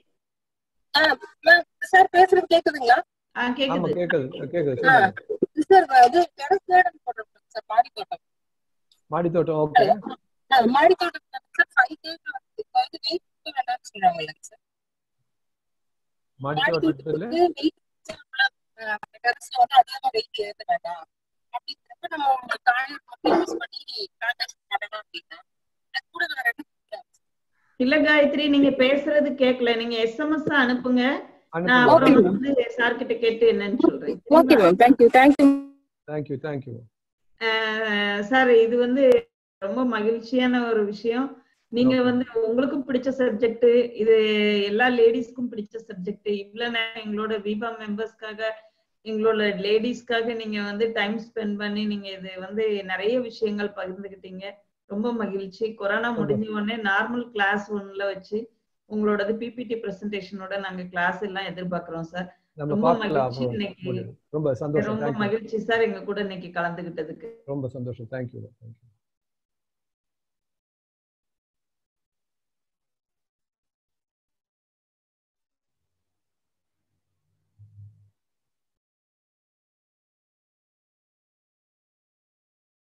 சார் பேசுறது கேக்குதுங்களா ஆ ஆமா கேக்குது கேக்குது கேக்குது ஆ. சொல்லுங்க சார் அது டெரஸ் கார்டன் போடுறோம் சார் மாடி தோட்டம் மாடி தோட்டம் ஓகே ஆ, மாடி தோட்டம் சார் ஃபைவ் கேஜ் வந்து இப்போ வந்து வெயிட் வேண்டாம்னு சொல்றாங்க இல்லைங்க சார் மாடி மாடி தோட்டத்துல தோட்டத்துக்கு வெயிட் டெரஸ்ல வந்து அதிகமா வெயிட் ஏற்ற வேண்டாம் அப்படிங்கிறப்ப நம்ம உங்க காயை மட்டும் யூஸ் பண்ணி பிளான்டேஷன் பண்ணலாம் அப்படின்னா அது கூட நான் ரெண்டு இல்ல காயத்ரி நீங்க பேசுறது கேட்கல நீங்க எஸ்எம்எஸ் அனுப்புங்க நான் அனுப்புங்க. அப்புறம் Okay. வந்து சார் கிட்ட கேட்டு என்னன்னு சொல்றேன் okay ma'am thank you thank you thank you thank you sir இது வந்து ரொம்ப மகிழ்ச்சியான ஒரு விஷயம் நீங்க வந்து உங்களுக்கும் பிடிச்ச சப்ஜெக்ட் இது எல்லா லேடிஸ்க்கும் பிடிச்ச சப்ஜெக்ட் இவ்வளவு நேரம் எங்களோட விபா மெம்பர்ஸ்க்காக எங்களோட லேடிஸ்க்காக நீங்க வந்து டைம் ஸ்பெண்ட் பண்ணி நீங்க இது வந்து நிறைய விஷயங்கள் பகிர்ந்துக்கிட்டீங்க ரொம்ப மகிழ்ச்சி கொரோனா முடிஞ்ச உடனே நார்மல் கிளாஸ் ஒன்ல வச்சு உங்களோடது பிபிடி பிரசன்டேஷனோட நாங்க கிளாஸ் எல்லாம் எதிர்பார்க்கிறோம் சார் நம்ம ரொம்ப பார்க்கலாம் மகிழ்ச்சி அப்புறம் இன்னைக்கு முடியும். ரொம்ப சந்தோஷம் ரொம்ப தேங்க்யூ மகிழ்ச்சி சார் எங்க கூட இன்னைக்கு கலந்துகிட்டதுக்கு ரொம்ப சந்தோஷம் தேங்க்யூ தேங்க்யூ